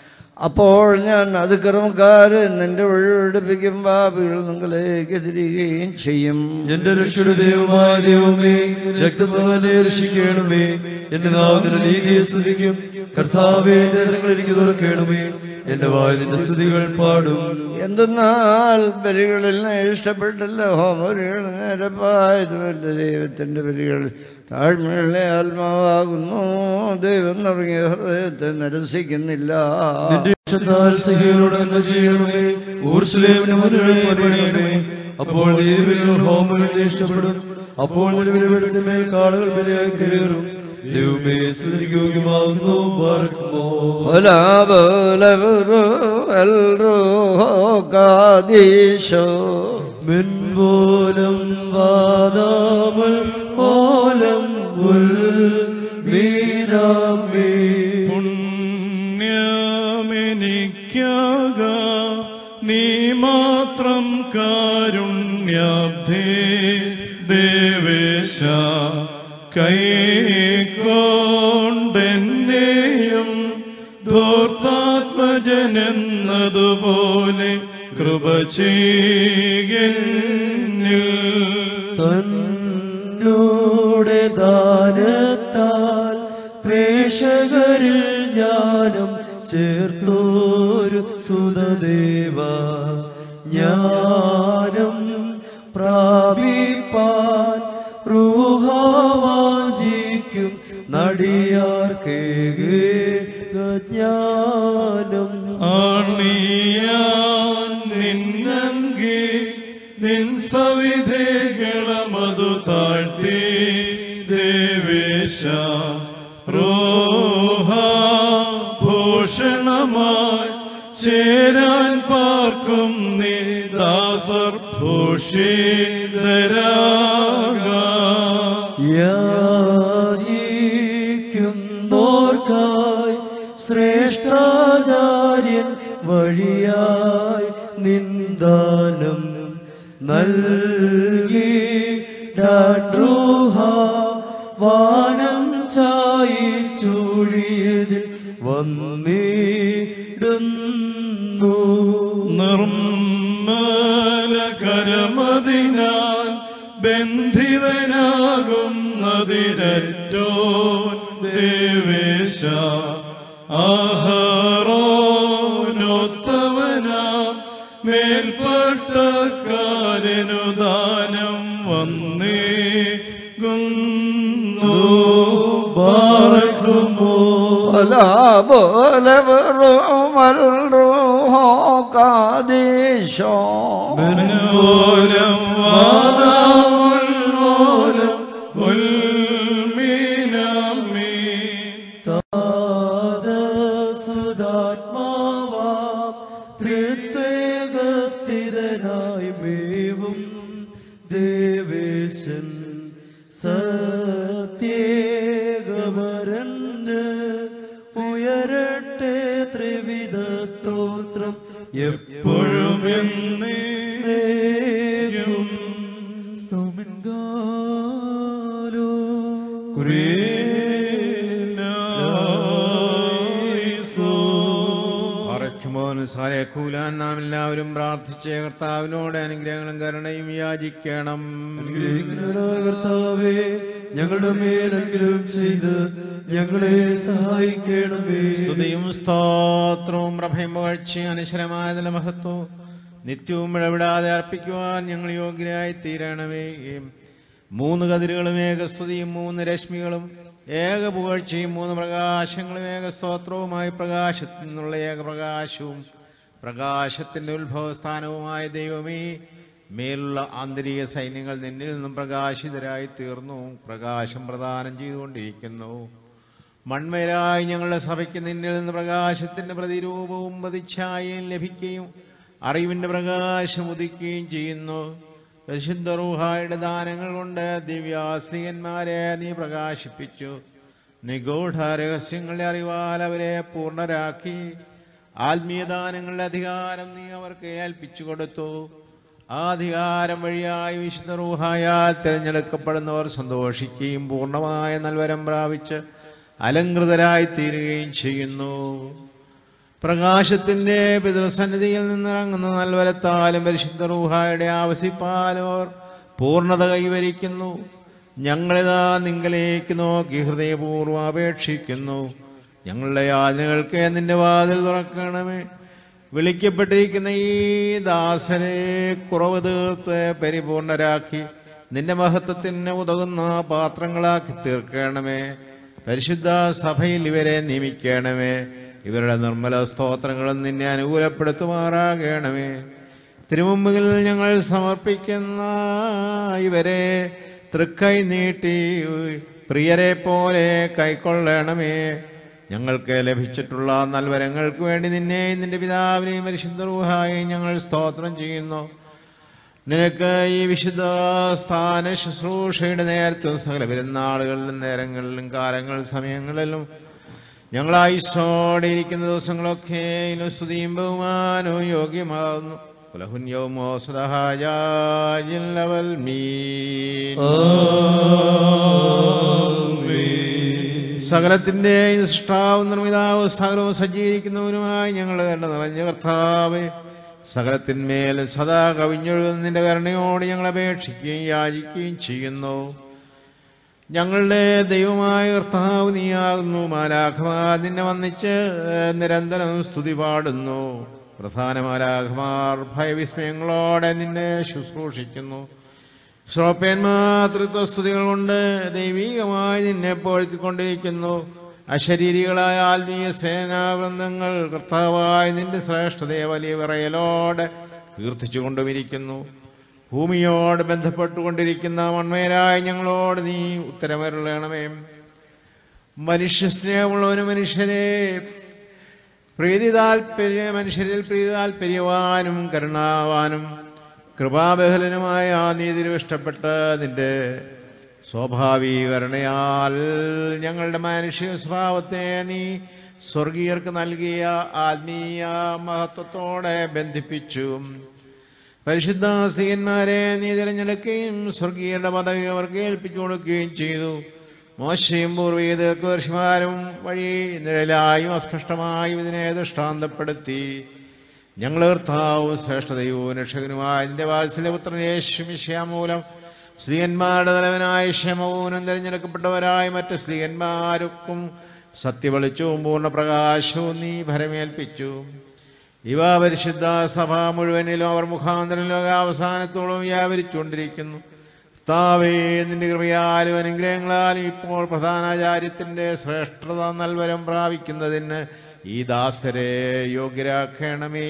അപ്പോൾ ഞാൻ അതിക്രമക്കാര് നിന്റെ വഴിപിടിപ്പിക്കും പാപികൾ നിങ്ങളിലേക്ക് തിരികുകയും ചെയ്യും എന്റെ രക്ഷയുടെ ദൈവമായ ദൈവമേ രക്തത്തോനെ രക്ഷിക്കണമേ എന്റെ നാവിന്റെ നീതിയെ സ്തുതിക്കും കർത്താവേ എന്റെ നേരങ്ങൾ എനിക്ക് തുറക്കണമേ എന്റെ വായ നിന്റെ സ്തുതികൾ പാടും എന്തെന്നാൽ ബലികളിൽ നിന്ന് ഇഷ്ടപ്പെട്ടില്ല ഹോമബലികൾ നേരപ്പായതുമല്ല ദൈവത്തിൻ്റെ ബലികൾ താഴ്മയുള്ള ആത്മാവാകുന്നു ദൈവം തുടങ്ങിയ ഹൃദയത്തെ നിരസിക്കുന്നില്ല നിന്റെ ഇഷ്ടത്താൽ സഹിയോട് തന്നെ ചെയ്യണമേ ഊർസ്ലേമിന് മുതലേ പണിയണമേ അപ്പോൾ നീതിബലികൾ ഹോമങ്ങളിൽ ഇഷ്ടപ്പെടും അപ്പോൾ നിലവിലെ മേൽ കാളുകൾ ബലിയായി കയറും ദൈവമേ സ്തുതിയോഗ്യമാകുന്നു പാർക്കുമോ ولا بلغ الروح قاديشو മെൻപോലം വാദാമൽ ഓലം ഉൽ മീനാമേ പുണ്യമെനിക്കാക നീ മാത്രം കാരുണ്യാബ്ധേ ദേവേശ കൈക്കൊണ്ടെന്നെയും ധൂർത്താത്മജനെന്നതുപോലെ കൃപ ചെയ്യുന്നിൽ തന്നോടെ ദാനത്താൽ പ്രേക്ഷകരിൽ ജ്ഞാനം ചേർത്തോരു സുതദേവ ജ്ഞാനം പ്രാപിപ്പാൻ റൂഹാവാജിക്കും നടിയാർക്കേകേ ജ്ഞാനം ആണിയാൻ നിന്നങ്കി നിൻ സവിധേകളമതു താഴ്ത്തി ദേവേശ റോഹ ഭൂഷണമായി ചേരാൻ പാർക്കും നീ ദാസർ ഭൂഷിതരാക യാ ശ്രേഷ്ഠാചാര്യൻ വഴിയായി നിന്ദാനം നൽകി ഡാൻഡ്രൂഹ വാനം ചായി ചൂഴിയതിൽ വന്നിടുന്നു നിർമ്മലകരമതിനാൽ ബന്ധിതനാകുന്നതിരറ്റോ ദേവേശ ആഹാരോനൊത്തവനാം മേൽപ്പട്ടക്കാരനു ദാനം വന്നേകുന്നു ബാർക്കുമോ ولا بول بروم الروح قادشا മനോലം വാദാമുൽമോലം ഉൽമീനമീ സുധാത്മാവാം ത്രിത്വേകസ്ഥിതനായി മേവും ദേവേശൻ സത്യേകവരന് ഉയരട്ടെ ത്രിവിധ സ്തോത്രം എപ്പോഴും എന്നേക്കും സ്തോമൻകാലോ പറയ്ക്കുമ്പോൾ സാരക്കൂലാൻ നാം എല്ലാവരും പ്രാർത്ഥിച്ച കർത്താവിനോട് അനുഗ്രഹങ്ങളും കരുണയും യാചിക്കണം അനുഗ്രഹിക്കുന്നവനായ കർത്താവേ ഞങ്ങളുടെ മേൽ അനുഗ്രഹം ചെയ്ത് ഞങ്ങളെ സഹായിക്കണമേ സ്തുതിയും സ്തോത്രവും പ്രഭയും പുകഴ്ചയും അനശ്വരമായ നില മഹത്വവും നിത്യവും ഇടപെടാതെ അർപ്പിക്കുവാൻ ഞങ്ങൾ യോഗ്യരായി തീരണമേ മൂന്ന് കതിരുകളും ഏകസ്തുതിയും മൂന്ന് രശ്മികളും ഏക പുകഴ്ചയും മൂന്ന് പ്രകാശങ്ങളും ഏക സ്തോത്രവുമായി പ്രകാശത്തിൽ നിന്നുള്ള ഏക പ്രകാശവും പ്രകാശത്തിൻ്റെ ഉത്ഭവസ്ഥാനവുമായ ദൈവമേ മേലുള്ള ആന്തരിക സൈന്യങ്ങൾ നിന്നിൽ നിന്നും പ്രകാശിതരായി തീർന്നു പ്രകാശം പ്രദാനം ചെയ്തുകൊണ്ടിരിക്കുന്നു മൺമേരായി ഞങ്ങളുടെ സഭയ്ക്ക് നിന്നിൽ നിന്ന് പ്രകാശത്തിന്റെ പ്രതിരൂപവും പ്രതിച്ഛായയും ലഭിക്കുകയും അറിവിന്റെ പ്രകാശം ഉദിക്കുകയും ചെയ്യുന്നു പരിശുദ്ധ റൂഹായുടെ ദാനങ്ങൾ കൊണ്ട് ദിവ്യാശ്രീയന്മാരെ നീ പ്രകാശിപ്പിച്ചു നിഗൂഢ രഹസ്യങ്ങളെ അറിവാൽ അവരെ പൂർണ്ണരാക്കി ആത്മീയ ദാനങ്ങളുടെ അധികാരം നീ അവർക്ക് ഏൽപ്പിച്ചു കൊടുത്തു ആ അധികാരം വഴിയായി വിശുദ്ധ റൂഹായാൽ തിരഞ്ഞെടുക്കപ്പെടുന്നവർ സന്തോഷിക്കുകയും പൂർണ്ണമായ നൽവരം പ്രാപിച്ച് അലങ്കൃതരായി തീരുകയും ചെയ്യുന്നു പ്രകാശത്തിന്റെ പിതൃസന്നിധിയിൽ നിന്നിറങ്ങുന്ന നൽവരത്താലും പരിശുദ്ധ റൂഹായുടെ ആവശ്യപ്പാലും അവർ പൂർണ്ണത കൈവരിക്കുന്നു ഞങ്ങളിതാ നിങ്ങളിലേക്ക് നോക്കി ഹൃദയപൂർവ്വം അപേക്ഷിക്കുന്നു ഞങ്ങളുടെ യാതനകൾക്ക് നിന്റെ വാതിൽ തുറക്കണമേ വിളിക്കപ്പെട്ടിരിക്കുന്ന ഈ ദാസനെ കുറവ് തീർത്ത് പരിപൂർണരാക്കി നിന്റെ മഹത്വത്തിന് ഉതകുന്ന പാത്രങ്ങളാക്കി തീർക്കണമേ പരിശുദ്ധ സഭയിൽ ഇവരെ നിയമിക്കണമേ ഇവരുടെ നിർമ്മല സ്തോത്രങ്ങളും നിന്നെ അനുകൂലപ്പെടുത്തുമാറാകണമേ തിരുമുമ്പിൽ ഞങ്ങൾ സമർപ്പിക്കുന്ന ഇവരെ തൃക്കൈ നീട്ടി പ്രിയരെ പോലെ കൈക്കൊള്ളണമേ ഞങ്ങൾക്ക് ലഭിച്ചിട്ടുള്ള നൽവരങ്ങൾക്ക് വേണ്ടി നിന്നെയും നിന്റെ പിതാവിനെയും പരിശുദ്ധ റൂഹായെയും ഞങ്ങൾ സ്തോത്രം ചെയ്യുന്നു നിനക്ക് ഈ വിശുദ്ധ സ്ഥാന ശുശ്രൂഷയുടെ നേരത്തും സകല പെരുന്നാളുകളിലും നേരങ്ങളിലും കാലങ്ങൾ സമയങ്ങളിലും ഞങ്ങൾ ആയുസോടെ ഇരിക്കുന്ന ദിവസങ്ങളൊക്കെ ഇതിന് സ്തുതിയും ബഹുമാനവും യോഗ്യമാകുന്നു കുലഹുന്യവുമോ സുതഹാജാജില്ലവൽ മീൻ സകലത്തിന്റെ സൃഷ്ടാവും നിർമ്മിതാവും സകലവും സജ്ജീകരിക്കുന്നവരുമായി ഞങ്ങൾ കണ്ട നിറഞ്ഞ കർത്താവേ സകലത്തിന്മേൽ സദാ കവിഞ്ഞൊഴുകുന്നതിന്റെ കരുണയോട് ഞങ്ങൾ അപേക്ഷിക്കുകയും യാചിക്കുകയും ചെയ്യുന്നു ഞങ്ങളുടെ ദൈവമായ കർത്താവ് നീയാകുന്നു മാലാഖമാർ നിന്നെ വന്നിച്ച് നിരന്തരം സ്തുതി പാടുന്നു പ്രധാന മാലാഖമാർ ഭയവിസ്മയങ്ങളോടെ നിന്നെ ശുശ്രൂഷിക്കുന്നു ശ്രോപ്പന്മാർ തൃത്വസ്തുതികൾ കൊണ്ട് ദൈവീകമായി നിന്നെ പോഴ്ത്തിക്കൊണ്ടിരിക്കുന്നു അശരീരികളായ ആത്മീയ സേനാവൃന്ദങ്ങൾ കർത്താവായ നിന്റെ ശ്രേഷ്ഠതയെ വലിയ വിറയലോടെ കീർത്തിച്ചു കൊണ്ടുമിരിക്കുന്നു ഭൂമിയോട് ബന്ധപ്പെട്ടുകൊണ്ടിരിക്കുന്ന മൺമേരായ ഞങ്ങളോട് നീ ഉത്തരമരുളണമേ മനുഷ്യ സ്നേഹമുള്ളവന് മനുഷ്യരെ പ്രീതി താല്പര്യ മനുഷ്യരിൽ പ്രീതി താല്പര്യവാനും കരുണാവാനും കൃപാബഹലനുമായ ആ നീതിരും ഇഷ്ടപ്പെട്ട് നിന്റെ സ്വാഭാവികരണയാൽ ഞങ്ങളുടെ മാനുഷിക സ്വഭാവത്തെ നീ സ്വർഗീയർക്ക് നൽകിയ ആത്മീയ മഹത്വത്തോടെ ബന്ധിപ്പിച്ചു പരിശുദ്ധ സ്ത്രീയന്മാരെ നീ തിരഞ്ഞെടുക്കുകയും സ്വർഗീയരുടെ പദവി അവർക്ക് ഏൽപ്പിച്ചു കൊടുക്കുകയും ചെയ്തു മോശയും പൂർവീയ ദീർഘദർശിമാരും വഴി നിഴലായും അസ്പഷ്ടമായും ഇതിനെ ദൃഷ്ടാന്തപ്പെടുത്തി ഞങ്ങൾ കർത്താവും ശ്രേഷ്ഠതയും രക്ഷകനുമായ നിന്റെ വാത്സല്യപുത്രൻ യേശുമിഷ്യ മൂലം സ്ത്രീയന്മാരുടെ തലവനായ ക്ഷമവും തിരഞ്ഞെടുക്കപ്പെട്ടവരായ മറ്റ് സ്ത്രീയന്മാർക്കും സത്യവെളിച്ചവും പൂർണ്ണ പ്രകാശവും നീ ഭരമേൽപ്പിച്ചു ഇവ പരിശുദ്ധ സഭ മുഴുവനിലും അവർ മുഖാന്തരം ലോകാവസാനത്തോളം വ്യാപരിച്ചുകൊണ്ടിരിക്കുന്നു താവേ നിന്റെ കൃപയാലും അനുഗ്രഹങ്ങളാലും ഇപ്പോൾ പ്രധാനാചാര്യത്തിൻ്റെ ശ്രേഷ്ഠത നൽവരം പ്രാപിക്കുന്നതിന് ഈ ദാസരെ യോഗ്യരാക്കണമേ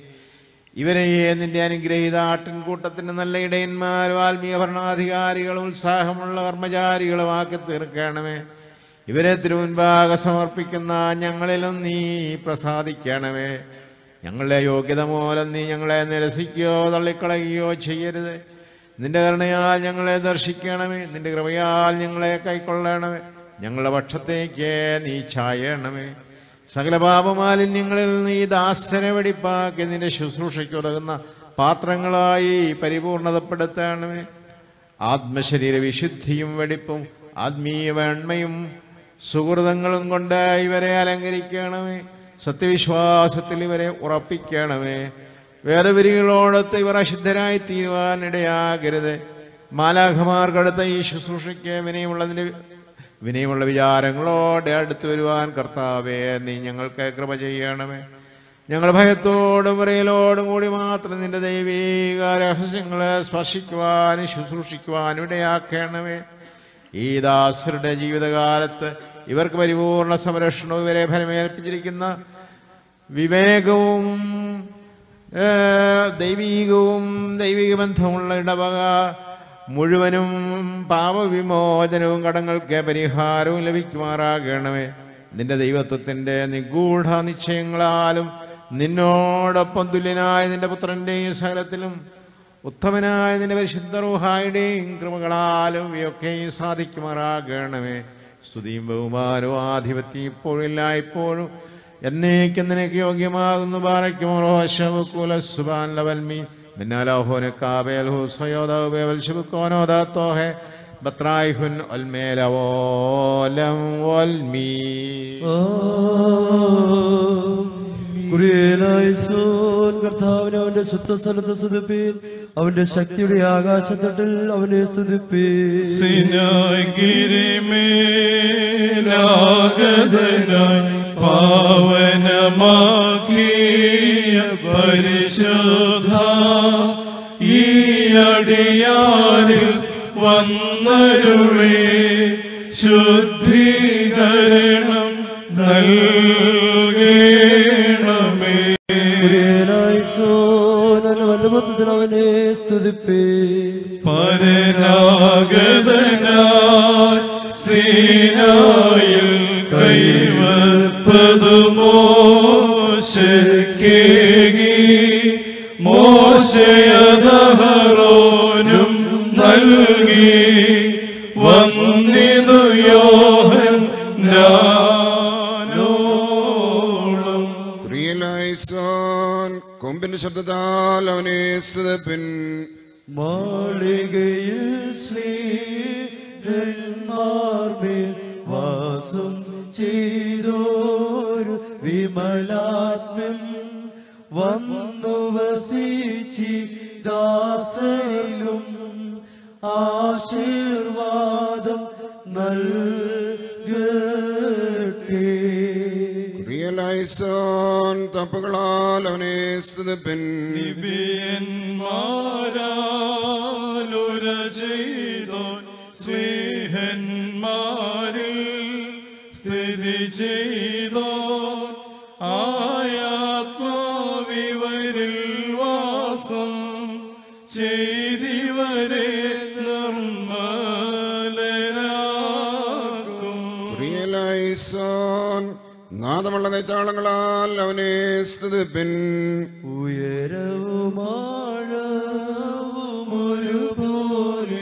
ഇവരെ നിന്റെ അനുഗ്രഹീത ആട്ടിൻകൂട്ടത്തിന് നല്ല ഇടയന്മാരും ആത്മീയ ഭരണാധികാരികളും ഉത്സാഹമുള്ള കർമ്മചാരികളുമാക്കി തീർക്കണമേ ഇവരെ തിരുമുൻപാകെ സമർപ്പിക്കുന്ന ഞങ്ങളിലും നീ പ്രസാദിക്കണമേ ഞങ്ങളുടെ യോഗ്യത മൂലം നീ ഞങ്ങളെ നിരസിക്കുകയോ തള്ളിക്കളയുകയോ ചെയ്യരുത് നിന്റെ കരുണയാൽ ഞങ്ങളെ ദർശിക്കണമേ നിന്റെ കൃപയാൽ ഞങ്ങളെ കൈക്കൊള്ളണമേ ഞങ്ങളുടെ പക്ഷത്തേക്ക് നീ ചായണമേ സകല പാപമാലിന്യങ്ങളിൽ നീ ദാസനെ വെടിപ്പാക്കി നിന്റെ ശുശ്രൂഷയ്ക്ക് ഉതകുന്ന പാത്രങ്ങളായി പരിപൂർണതപ്പെടുത്തണമേ ആത്മശരീര വിശുദ്ധിയും വെടിപ്പും ആത്മീയ വെണ്മയും സുഹൃതങ്ങളും കൊണ്ട് ഇവരെ അലങ്കരിക്കണമേ സത്യവിശ്വാസത്തിൽ ഇവരെ ഉറപ്പിക്കണമേ വേദവിരികളോടൊത്ത് ഇവർ അശുദ്ധരായി തീരുവാൻ ഇടയാകരുത് മാലാഖമാർക്കടുത്ത ഈ ശുശ്രൂഷയ്ക്ക് വിനയമുള്ളതിൻ്റെ വിനയമുള്ള വിചാരങ്ങളോടെ അടുത്ത് വരുവാൻ കർത്താവേ നീ ഞങ്ങൾക്ക് കൃപ ചെയ്യണമേ ഞങ്ങൾ ഭയത്തോടും വിറയലോടും കൂടി മാത്രം നിന്റെ ദൈവീക രഹസ്യങ്ങളെ സ്പർശിക്കുവാനും ശുശ്രൂഷിക്കുവാനും ഇടയാക്കണമേ ഈ ദാസരുടെ ജീവിതകാലത്ത് ഇവർക്ക് പരിപൂർണ സംരക്ഷണവും ഇവരെ ഫലമേൽപ്പിച്ചിരിക്കുന്ന വിവേകവും ഏ, ദൈവീകവും ദൈവിക ബന്ധമുള്ള ഇടവക മുഴുവനും പാപവിമോചനവും കടങ്ങൾക്ക് പരിഹാരവും ലഭിക്കുമാറാകണമേ നിന്റെ ദൈവത്വത്തിൻ്റെ നിഗൂഢ നിശ്ചയങ്ങളാലും നിന്നോടൊപ്പം തുല്യനായ നിന്റെ പുത്രൻ്റെയും സകലത്തിലും ഉത്തമനായ നിന്റെ പരിശുദ്ധ റൂഹായുടെയും കൃപകളാലും ഇവയൊക്കെയും സാധിക്കുമാറാകണമേ സ്തുതിയും ബഹുമാനവും ആധിപത്യം ഇപ്പോഴില്ല ഇപ്പോഴും എന്നേക്കും നിനക്ക് യോഗ്യമാകുന്നു പാറയ്ക്കും സുബാൻ ലവൽമി മിന്നാലോഹോനെ കാബേൽഹു സ്വയോദാവ് ബേവൽ ശിബുക്കോനോ ദാത്തോഹെ ബത്രായിഹുൻ ഒൽമേലവോലം ഒൽമീ കുറിയനായിസോൻ കർത്താവിനെ അവന്റെ ശുദ്ധ സ്ഥലത്ത് സ്തുതിപ്പീൻ അവന്റെ ശക്തിയുടെ ആകാശത്തട്ടിൽ അവനെ സ്തുതിപ്പീൻ സിനാഗിരിമേലാഗതനായി പാവനമാക്കിയ പരിശുദ്ധ ഈ അടിയാരിൽ വന്നരുളേ ശുദ്ധീകരണം നൽകണമേ കുറിയനായിസോൻ എന്ന വല്ലഭത്തിൽ അവനെ സ്തുതിപ്പീൻ പരനാഗതനായി സീനായിൽ കൈവപ്പതുമോശക്കേകി മോശയതഹറോനും നൽകി വന്നിതു യോഹൻ ഞാനോളം ക്രിയലായിസോൻ കൊമ്പിന്റെ ശബ്ദത്താൽ അവനെ സ്തുതപ്പിൻ മാളികയിൽ ശ്രീഹന്മാർമേൽ വാസം ചെയ്തോരു വിമലാത്മൻ വന്നു വസിച്ചി ദാസയിലും ആശീർവാദം നൽകട്ടെ ക്രിയലായിസോൻ തപ്പുകളാൽ അവനെ സ്തുതപ്പിൻ നിബിയന്മാരാലുര ചെയ്തോൻ സ്നേഹന്മാരിൽ സ്ഥിതി ചെയ്തോ ആയാത്മാവിവരിൽ വാസം ചെയ്തിവരെ നിർമ്മലരാക്കും ക്രിയലായിസോൻ നാദമുള്ള കൈത്താളങ്ങളാൽ അവനെ സ്തുതിപ്പിൻ ഉയരവുമാഴവും ഒരുപോലെ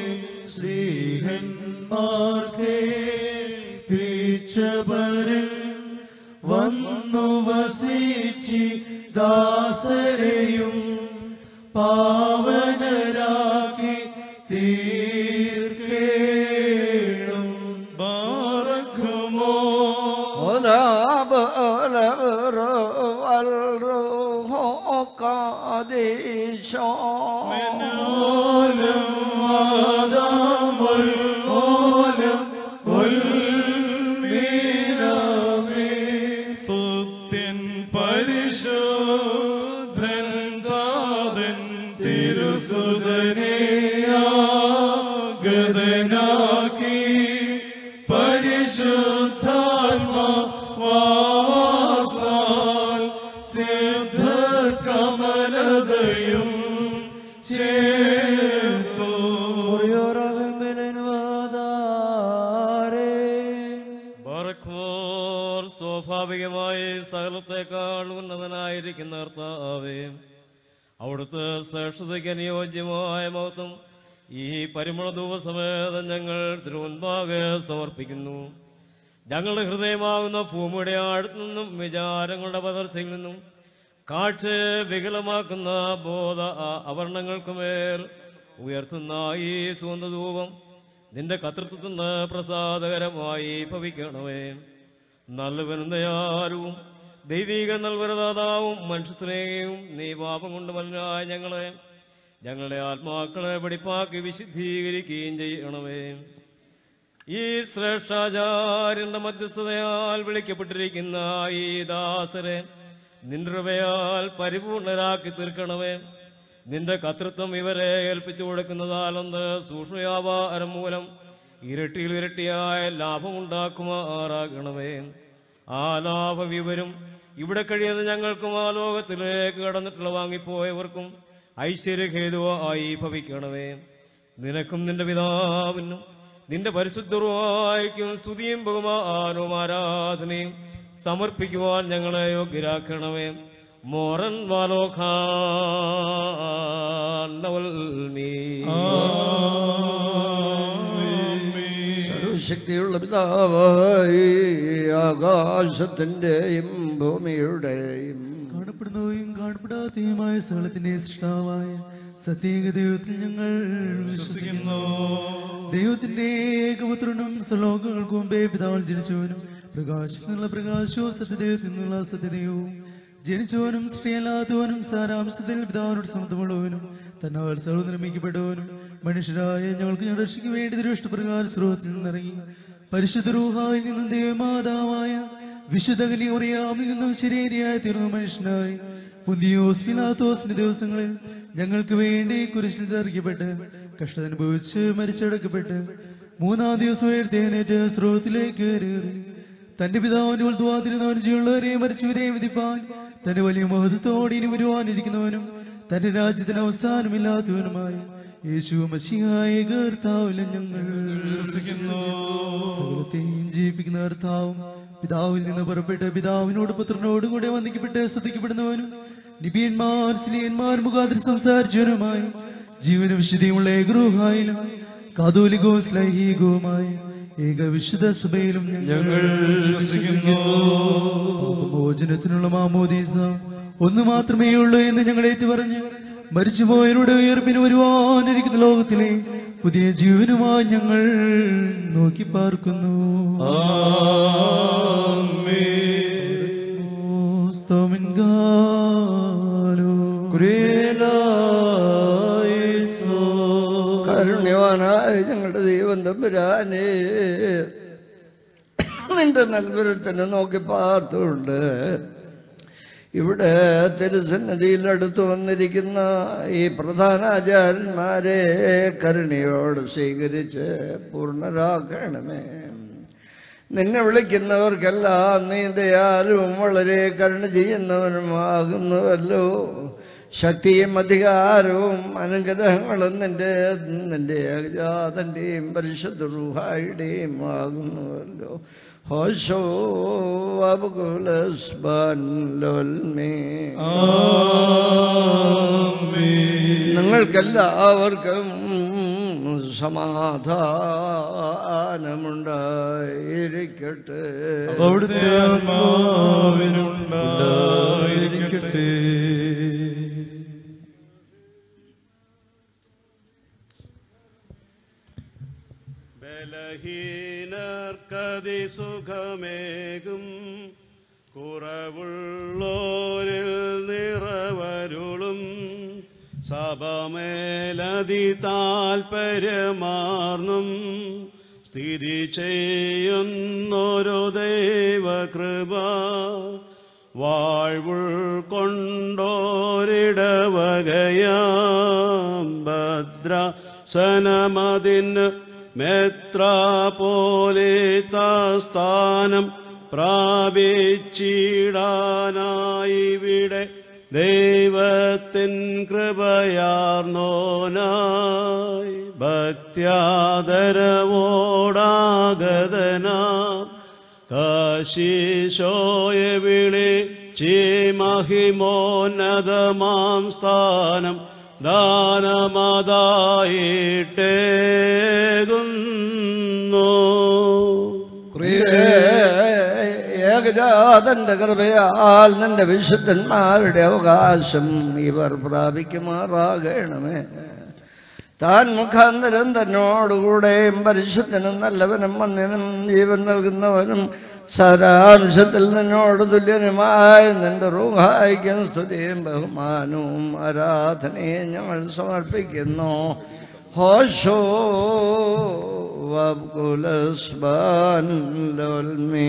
സ്നേഹന്മാർക്കേ പീച്ചവരിൽ വന്നു വന്നു വസിച്ചി ദാസരെയും പാവനരാക്കി തീർക്കേണം ബാറക്കുമോ ولا بألبر والروح قادش من عالم آدم العالم والمينامين സ്തുത്യൻ പരിശുദ്ധൻ താതൻ തിരുസുതനെയാഗതനാക്കി പരിശുദ്ധാത്മാവാസാൽ സിദ്ധർ കമലതയും ചേർത്തു ബർഖോർ സ്വാഭാവികമായി സകലത്തെക്കാൾ ഉന്നതനായിരിക്കുന്ന കർത്താവേ അവിടുത്തെ ശ്രേഷ്ഠതയ്ക്ക് അനുയോജ്യമായ മഹത്വം ഈ പരിമള ദിവസമേതം ഞങ്ങൾ തിരുമുൻപാകെ സമർപ്പിക്കുന്നു ഞങ്ങളുടെ ഹൃദയമാകുന്ന ഭൂമിയുടെ ആഴത്തു നിന്നും വിചാരങ്ങളുടെ പതർച്ചയിൽ നിന്നും കാഴ്ചയെ വികലമാക്കുന്ന ബോധ ആ- അവർണങ്ങൾക്കുമേൽ ഉയർത്തുന്ന ഈ സുഗന്ധധൂപം നിന്റെ കർത്തൃത്വത്തിന് പ്രസാദകരമായി ഭവിക്കണമേ നല്ലവനും ദയാലുവും ദൈവിക നൽവരദാതാവും മനുഷ്യസ്നേഹിയും നീ പാപം കൊണ്ട് മലിനായ ഞങ്ങളെ ഞങ്ങളുടെ ആത്മാക്കളെ വെടിപ്പാക്കി വിശുദ്ധീകരിക്കുകയും ചെയ്യണമേ ഈ ശ്രേഷ്ഠാചാര്യന്റെ മധ്യസ്ഥതയാൽ വിളിക്കപ്പെട്ടിരിക്കുന്ന ഈ ദാസരെ നിന്റെ കൃപയാൽ പരിപൂർണരാക്കി തീർക്കണമേ നിന്റെ കർത്തൃത്വം ഇവരെ ഏൽപ്പിച്ചു കൊടുക്കുന്നതാലെന്ന് സൂക്ഷ്മവ്യാപാരം മൂലം ഇരട്ടിയിൽ ഇരട്ടിയായ ലാഭമുണ്ടാക്കുമാറാകണമേ ആ ലാഭം ഇവരും ഇവിടെ കഴിയുന്ന ഞങ്ങൾക്കും ആ ലോകത്തിലേക്ക് കടന്നിട്ടുള്ള വാങ്ങിപ്പോയവർക്കും ഐശ്വര്യഹേതുവായി ഭവിക്കണമേ നിനക്കും നിന്റെ പിതാവിനും നിന്റെ പരിശുദ്ധവായിക്കും സ്തുതിയും ബഹുമാനവും ആരാധനയും സമർപ്പിക്കുവാൻ ഞങ്ങളെ യോഗ്യരാക്കണമേ മോറൻ വാലോഖാന്നവൽമീ സർവശക്തിയുള്ള പിതാവായി ആകാശത്തിൻ്റെയും ഭൂമിയുടെയും കാണപ്പെടുന്നവയും കാണപ്പെടാത്തതുമായ സ്ഥലത്തിന്റെ സൃഷ്ടാവായ സത്യേക ദൈവത്തിൽ ഞങ്ങൾ വിശ്വസിക്കുന്നു ദൈവത്തിന്റെ ഏകപുത്രനും ശ്ലോകങ്ങൾക്ക് മുമ്പേ പിതാവിൽ ജനിച്ചവനും പ്രകാശത്തിനുള്ള പ്രകാശവും സത്യദൈവത്തിൽ നിന്നുള്ള സത്യദൈവവും ജനിച്ചവനും സ്ത്രീയല്ലാത്തവനും സാരാംശത്തിൽ പിതാവിനോട് സമത്വമുള്ളവനും തന്നാൽ സർവ്വ നിർമ്മിക്കപ്പെട്ടവനും മനുഷ്യരായ ഞങ്ങൾക്ക് ഞങ്ങളുടെ രക്ഷയ്ക്ക് വേണ്ടി ദുരിഷ്ടപ്രകാരം സ്രോതത്തിൽ നിന്നിറങ്ങി പരിശുദ്ധ റൂഹായിൽ നിന്നും ദൈവമാതാവായ വിശുദ്ധ കനിയോറിയാമിൽ നിന്നും ശരീരയായി തീർന്ന മനുഷ്യനായി പുതിയോസ് പിലാത്തോസിന്റെ ദിവസങ്ങളിൽ ഞങ്ങൾക്ക് വേണ്ടി കുരിശിൽ തറിക്കപ്പെട്ട് കഷ്ടത അനുഭവിച്ച് മരിച്ചടക്കപ്പെട്ട് മൂന്നാം ദിവസം ഉയർത്തെഴുന്നേറ്റ് സ്രോതത്തിലേക്ക് കയറി തന്റെ പിതാവിന്റെ ഉൾത്തുവാതിരുന്നവൻ ചെയ്യുള്ളവരെയും മരിച്ചവരെയും വിധിപ്പാൻ തന്റെ വലിയ മഹത്വത്തോടെ ഇനി വരുവാനിരിക്കുന്നവനും തന്റെ രാജ്യത്തിന് അവസാനമില്ലാത്തവനുമായ യേശു മസിഹായ കർത്താവിലും ഞങ്ങൾ സകലത്തെയും ജീവിപ്പിക്കുന്ന കർത്താവും പിതാവിൽ നിന്ന് പുറപ്പെട്ട് പിതാവിനോട് പുത്രനോടും കൂടെ വന്ദിക്കപ്പെട്ട് സ്തുതിക്കപ്പെടുന്നവനും നിബിയന്മാർ സ്ലിയന്മാർ മുഖാതിരി സംസാരിച്ചവനുമായി ജീവന വിശുദ്ധിയുമുള്ള ഏകരൂഹായാലും കാതോലികവും സ്ലൈഹികവുമായ ഏക വിശുദ്ധ സഭയിലും ഞങ്ങൾ മോചനത്തിനുള്ള മാമോദീസ ഒന്ന് മാത്രമേ ഉള്ളൂ എന്ന് ഞങ്ങൾ ഏറ്റുപറഞ്ഞ് മരിച്ചുപോയവരുടെ ഉയർപ്പിന് വരുവാനിരിക്കുന്ന ലോകത്തിലെ പുതിയ ജീവനുമായി ഞങ്ങൾ നോക്കി പാർക്കുന്നു കാരുണ്യവാനായ ഞങ്ങളുടെ ദൈവം തമ്പുരാനെ നിന്റെ നൽവരത്തിനെ നോക്കി പാർത്തുകൊണ്ട് ഇവിടെ തിരുസന്നിധിയിൽ അടുത്ത് വന്നിരിക്കുന്ന ഈ പ്രധാനാചാര്യന്മാരെ കരുണയോട് സ്വീകരിച്ച് പൂർണ്ണരാക്കണമേ നിന്നെ വിളിക്കുന്നവർക്കെല്ലാം നീ ദയാലും വളരെ കരുണ ചെയ്യുന്നവനുമാകുന്നുവല്ലോ ശക്തിയും അധികാരവും അനുഗ്രഹങ്ങളും നിന്റെ നിന്റെ ഏകജാതൻ്റെയും പരിശുദ്ധ റുഹായുടെയും ആകുന്നുവല്ലോ ഹോശോ അബുകുലസ്ബൻ ലോൽമേ നിങ്ങൾക്കെല്ലാവർക്കും സമാധാനമുണ്ടായിരിക്കട്ടെ അവിടുത്തെ ആത്മാവിനുണ്ടായിരിക്കട്ടെ ബലഹീനർക്കതി സുഖമേകും കുറവുള്ളോരിൽ നിറവരുളും സഭമേലതി താൽപര്യമാർന്നും സ്ഥിതി ചെയ്യുന്നൊരു ദൈവകൃപ വാഴ്വുൾക്കൊണ്ടോരിടവകയാം ഭദ്രസനമതിന് മെത്രാപോലിത്താസ്ഥാനം പ്രാപിച്ചിടാനായിവിടെ ദൈവത്തിൻ കൃപയാർന്നോനായി ഭക്ത്യാദരവോടാഗതനാം കാശീശോയെ വിളിച്ചി മഹിമോന്നതമാം സ്ഥാനം ദാനമതായിട്ടേകുന്നു ഏകജാതന്റെ കൃപയാൽ നിന്റെ വിശുദ്ധന്മാരുടെ അവകാശം ഇവർ പ്രാപിക്കുമാറാകണമേ താൻ മുഖാന്തരം തന്നോടുകൂടെയും പരിശുദ്ധനും നല്ലവനും മന്യനും ജീവൻ നൽകുന്നവനും സാരാംശത്തിൽ നിന്നോട് തുല്യനുമായ നിന്റെ റൂഹായിക്കും സ്തുതിയും ബഹുമാനവും ആരാധനയും ഞങ്ങൾ സമർപ്പിക്കുന്നു ഹോഷോ വബ്കുലസ്ബാൻ ലോൽമീ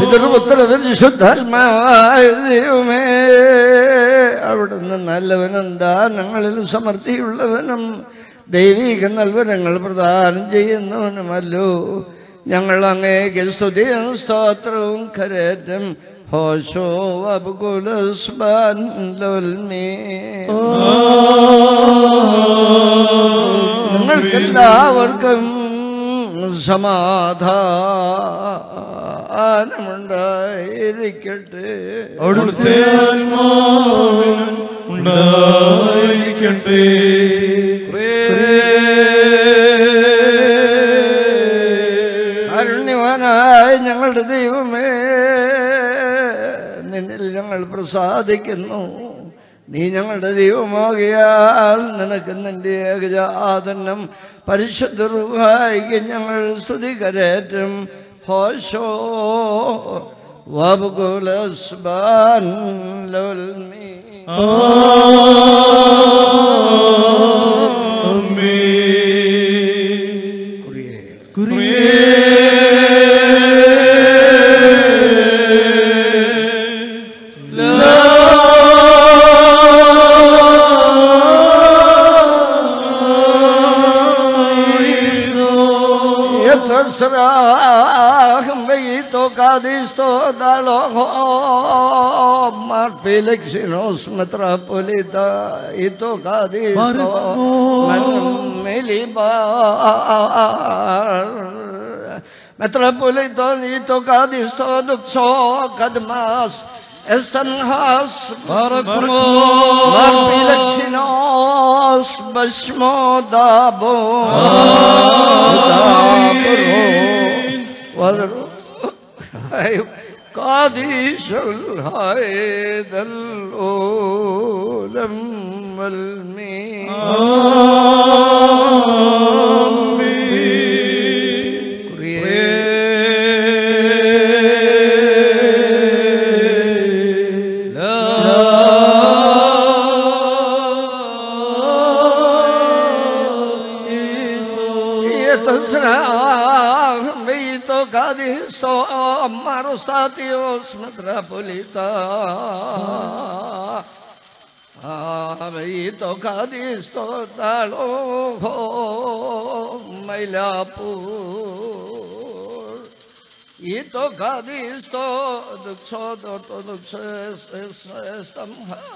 പിതൃപുത്ര പരിശുദ്ധാത്മായ ദൈവമേ അവിടുന്ന് നല്ലവനും ദാനങ്ങളിൽ സമൃദ്ധിയുള്ളവനും ദൈവിക നൽവരങ്ങൾ പ്രദാനം ചെയ്യുന്നവനുമല്ലോ ഞങ്ങൾ അങ്ങേക്ക് സ്തുതിയും സ്തോത്രവും കരേറ്റം ഹോശോ അബുകുലസ്ബാൻ ലോൽമേ നിങ്ങൾക്കെല്ലാവർക്കും സമാധാനമുണ്ടായിരിക്കട്ടെ അവിടുത്തെ ആത്മാവിനും ഉണ്ടായിരിക്കട്ടെ കാരുണ്യവാനായ ഞങ്ങളുടെ ദൈവമേ നിന്നിൽ ഞങ്ങൾ പ്രസാദിക്കുന്നു നീ ഞങ്ങളുടെ ദൈവമാകിയാൽ നിനക്ക് നിന്റെ ഏകജാതനം പരിശുദ്ധ റുഹായിക്ക് ഞങ്ങൾ സ്തുതി കരേറ്റും ഹോശോ വബുകുലസ്ബാൻ ലോൽമീ Yetasrahim veito kadisto dalo mar pelexinos metropolita ito kadisto man melibar metropolitan ito kadisto dukso kadmas Estanhas Mar pelexinos basmo dabo قاديش الهيد الأولم والمين Yetasrah Vito Cadisto Marostatios Metropolita Vito Cadisto Dalo Mailapur Ito Cadisto Duxo Dorto Duxo Estam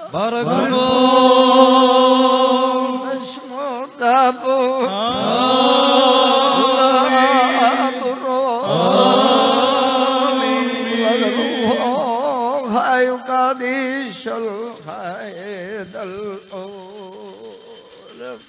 Barakamon Ashmodabu هاي قديش الخيد الأولم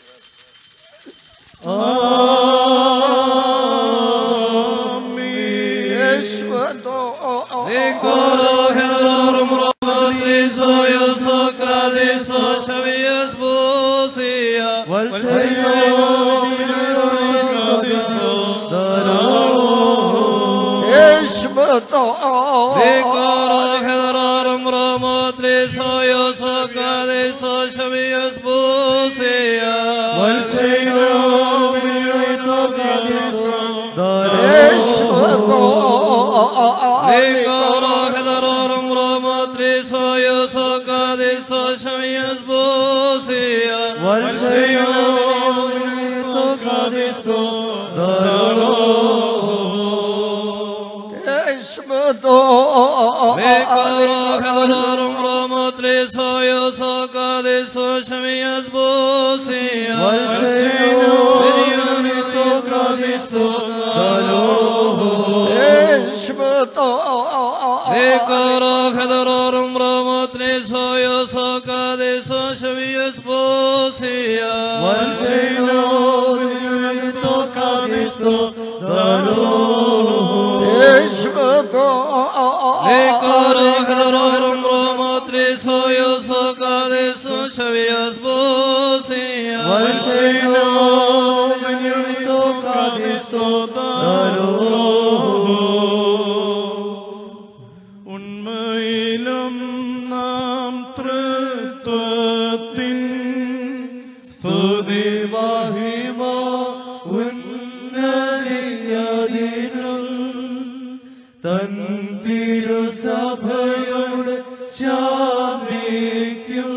ഉണ്മയിലും നാം തൃത്വത്തിൻ സ്തുതി മഹിമ ഉന്നതിയതിലും തൻ തിരുസഭയുടെ ശാന്തിക്കും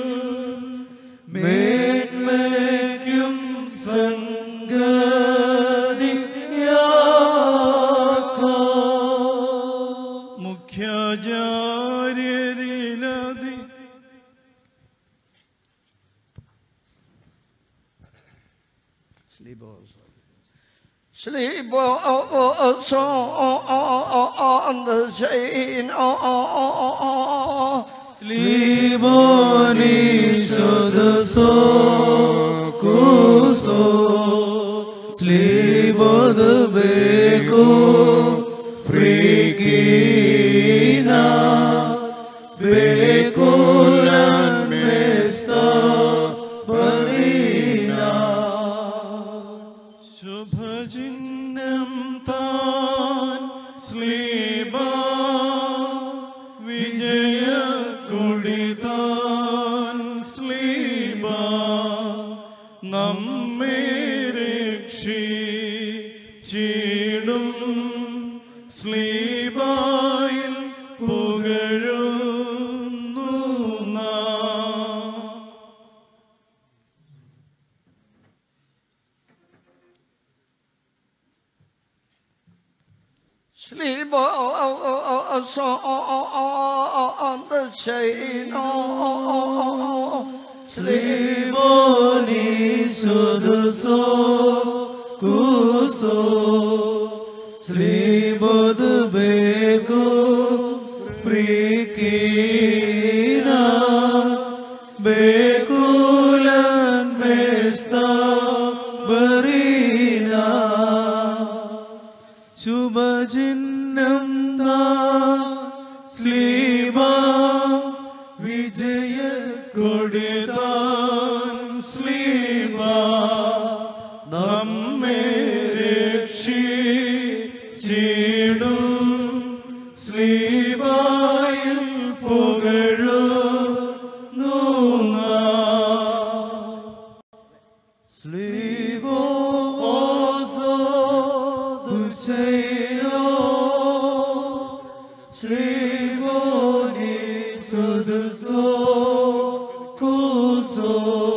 മേന്മയ്ക്കും സംഗതിയാക്കാം മുഖ്യാചാര്യരിലതി Sleep on the chain. ಬೇಕು ಫ್ರೀಕೀನ ಬೇಕು ಮೆಸ್ತ ಬಲೀನ ശുഭചിഹ്നം താൻ സ്ലീബ വിജയ താൻ സ്ലീബ നമ്മെ രക്ഷിച്ചിടും സ്ലീബായിൽ പുകഴുന്നു നാം Sleep on the chain. Sleep Sliboni suduso kuso Slibod beko frikina Bekulan mesta berina ശുഭചിഹ്നം സ്ലീബ വിജയ കൊടിതാൻ സ്ലീബ നമ്മെ രക്ഷിച്ചിടും സ്ലീബായിൽ പുകഴുന്നു സ്ലീബോ ഓസോ ദുശയോ ശ്രീമോനി സുദുസോ കുസോ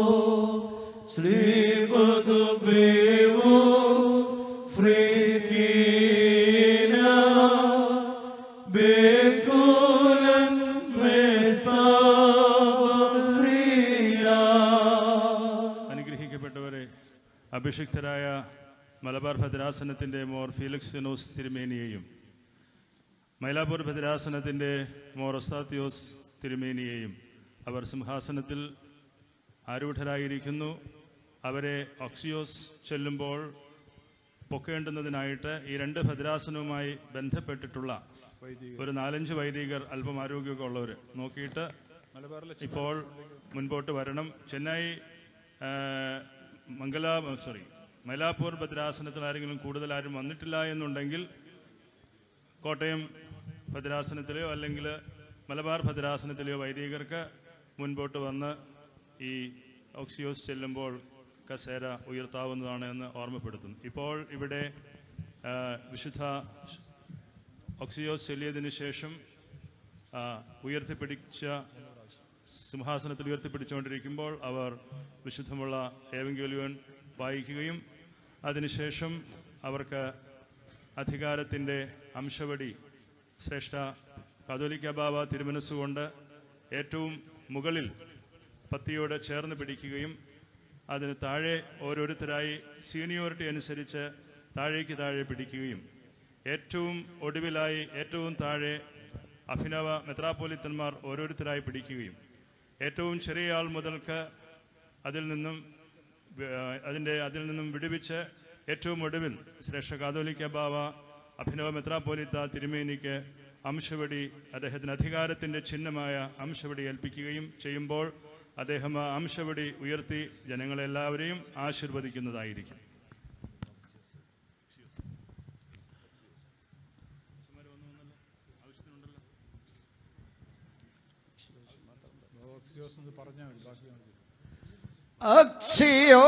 ശ്രീമദു ബേവോ ഫ്രീകീന ബേകുലൻ മേസ്താ അനുഗ്രഹിക്കപ്പെട്ടവരെ അഭിഷിക്തരായ മലബാർ ഭദ്രാസനത്തിൻ്റെ മോർ ഫീലിക്സിനോസ് തിരുമേനിയെയും മൈലാപ്പൂർ ഭദ്രാസനത്തിൻ്റെ മോർ ഒസ്താത്തിയോസ് തിരുമേനിയെയും അവർ സിംഹാസനത്തിൽ ആരൂഢരായിരിക്കുന്നു അവരെ ഒക്സിയോസ് ചെല്ലുമ്പോൾ പൊക്കേണ്ടുന്നതിനായിട്ട് ഈ രണ്ട് ഭദ്രാസനവുമായി ബന്ധപ്പെട്ടിട്ടുള്ള ഒരു നാലഞ്ച് വൈദികർ അല്പം ആരോഗ്യമൊക്കെ ഉള്ളവർ നോക്കിയിട്ട് ഇപ്പോൾ മുൻപോട്ട് വരണം ചെന്നൈ ആ, മംഗല സോറി മൈലാപ്പൂർ ഭദ്രാസനത്തിൽ ആരെങ്കിലും കൂടുതൽ ആരും വന്നിട്ടില്ല എന്നുണ്ടെങ്കിൽ കോട്ടയം ഭദ്രാസനത്തിലെയോ അല്ലെങ്കിൽ മലബാർ ഭദ്രാസനത്തിലെയോ വൈദികർക്ക് മുൻപോട്ട് വന്ന് ഈ ഓക്സിയോസ് ചെല്ലുമ്പോൾ കസേര ഉയർത്താവുന്നതാണ് എന്ന് ഓർമ്മപ്പെടുത്തുന്നു ഇപ്പോൾ ഇവിടെ ആ, വിശുദ്ധ ഓക്സിയോസ് ചെല്ലിയതിനു ശേഷം ആ, ഉയർത്തിപ്പിടിച്ച സിംഹാസനത്തിൽ ഉയർത്തിപ്പിടിച്ചുകൊണ്ടിരിക്കുമ്പോൾ അവർ വിശുദ്ധമുള്ള ഏവങ്കോലിയോൻ വായിക്കുകയും അതിനുശേഷം അവർക്ക് അധികാരത്തിൻ്റെ അംശവടി ശ്രേഷ്ഠ കാതോലിക്ക ബാബ തിരുമനസ്സുകൊണ്ട് ഏറ്റവും മുകളിൽ പത്തിയോട് ചേർന്ന് പിടിക്കുകയും അതിന് താഴെ ഓരോരുത്തരായി സീനിയോറിറ്റി അനുസരിച്ച് താഴേക്ക് താഴെ പിടിക്കുകയും ഏറ്റവും ഒടുവിലായി ഏറ്റവും താഴെ അഭിനവ മെത്രാപ്പോലിത്തന്മാർ ഓരോരുത്തരായി പിടിക്കുകയും ഏറ്റവും ചെറിയ ആൾ മുതൽക്ക് അതിൽ നിന്നും വി- ആ, അതിൻ്റെ അതിൽ നിന്നും വിടുവിച്ച് ഏറ്റവും ഒടുവിൽ ശ്രേഷ്ഠ കാതോലിക്ക ബാവ അഭിനവ മെത്രാപ്പോലിത്ത തിരുമേനിക്ക് അംശവടി അദ്ദേഹത്തിന് അധികാരത്തിൻ്റെ ചിഹ്നമായ അംശവടി ഏൽപ്പിക്കുകയും ചെയ്യുമ്പോൾ അദ്ദേഹം ആ അംശവടി ഉയർത്തി ജനങ്ങളെല്ലാവരെയും ആശീർവദിക്കുന്നതായിരിക്കും പറഞ്ഞാൽ മതി ബാക്കി മതി. അക്ഷിയോ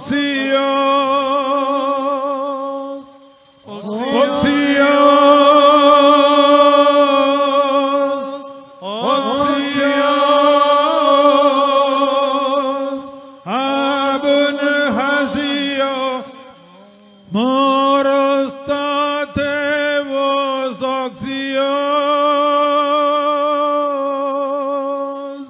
Oxios, Oxios, Abun Hazio, Morostate vos Oxios,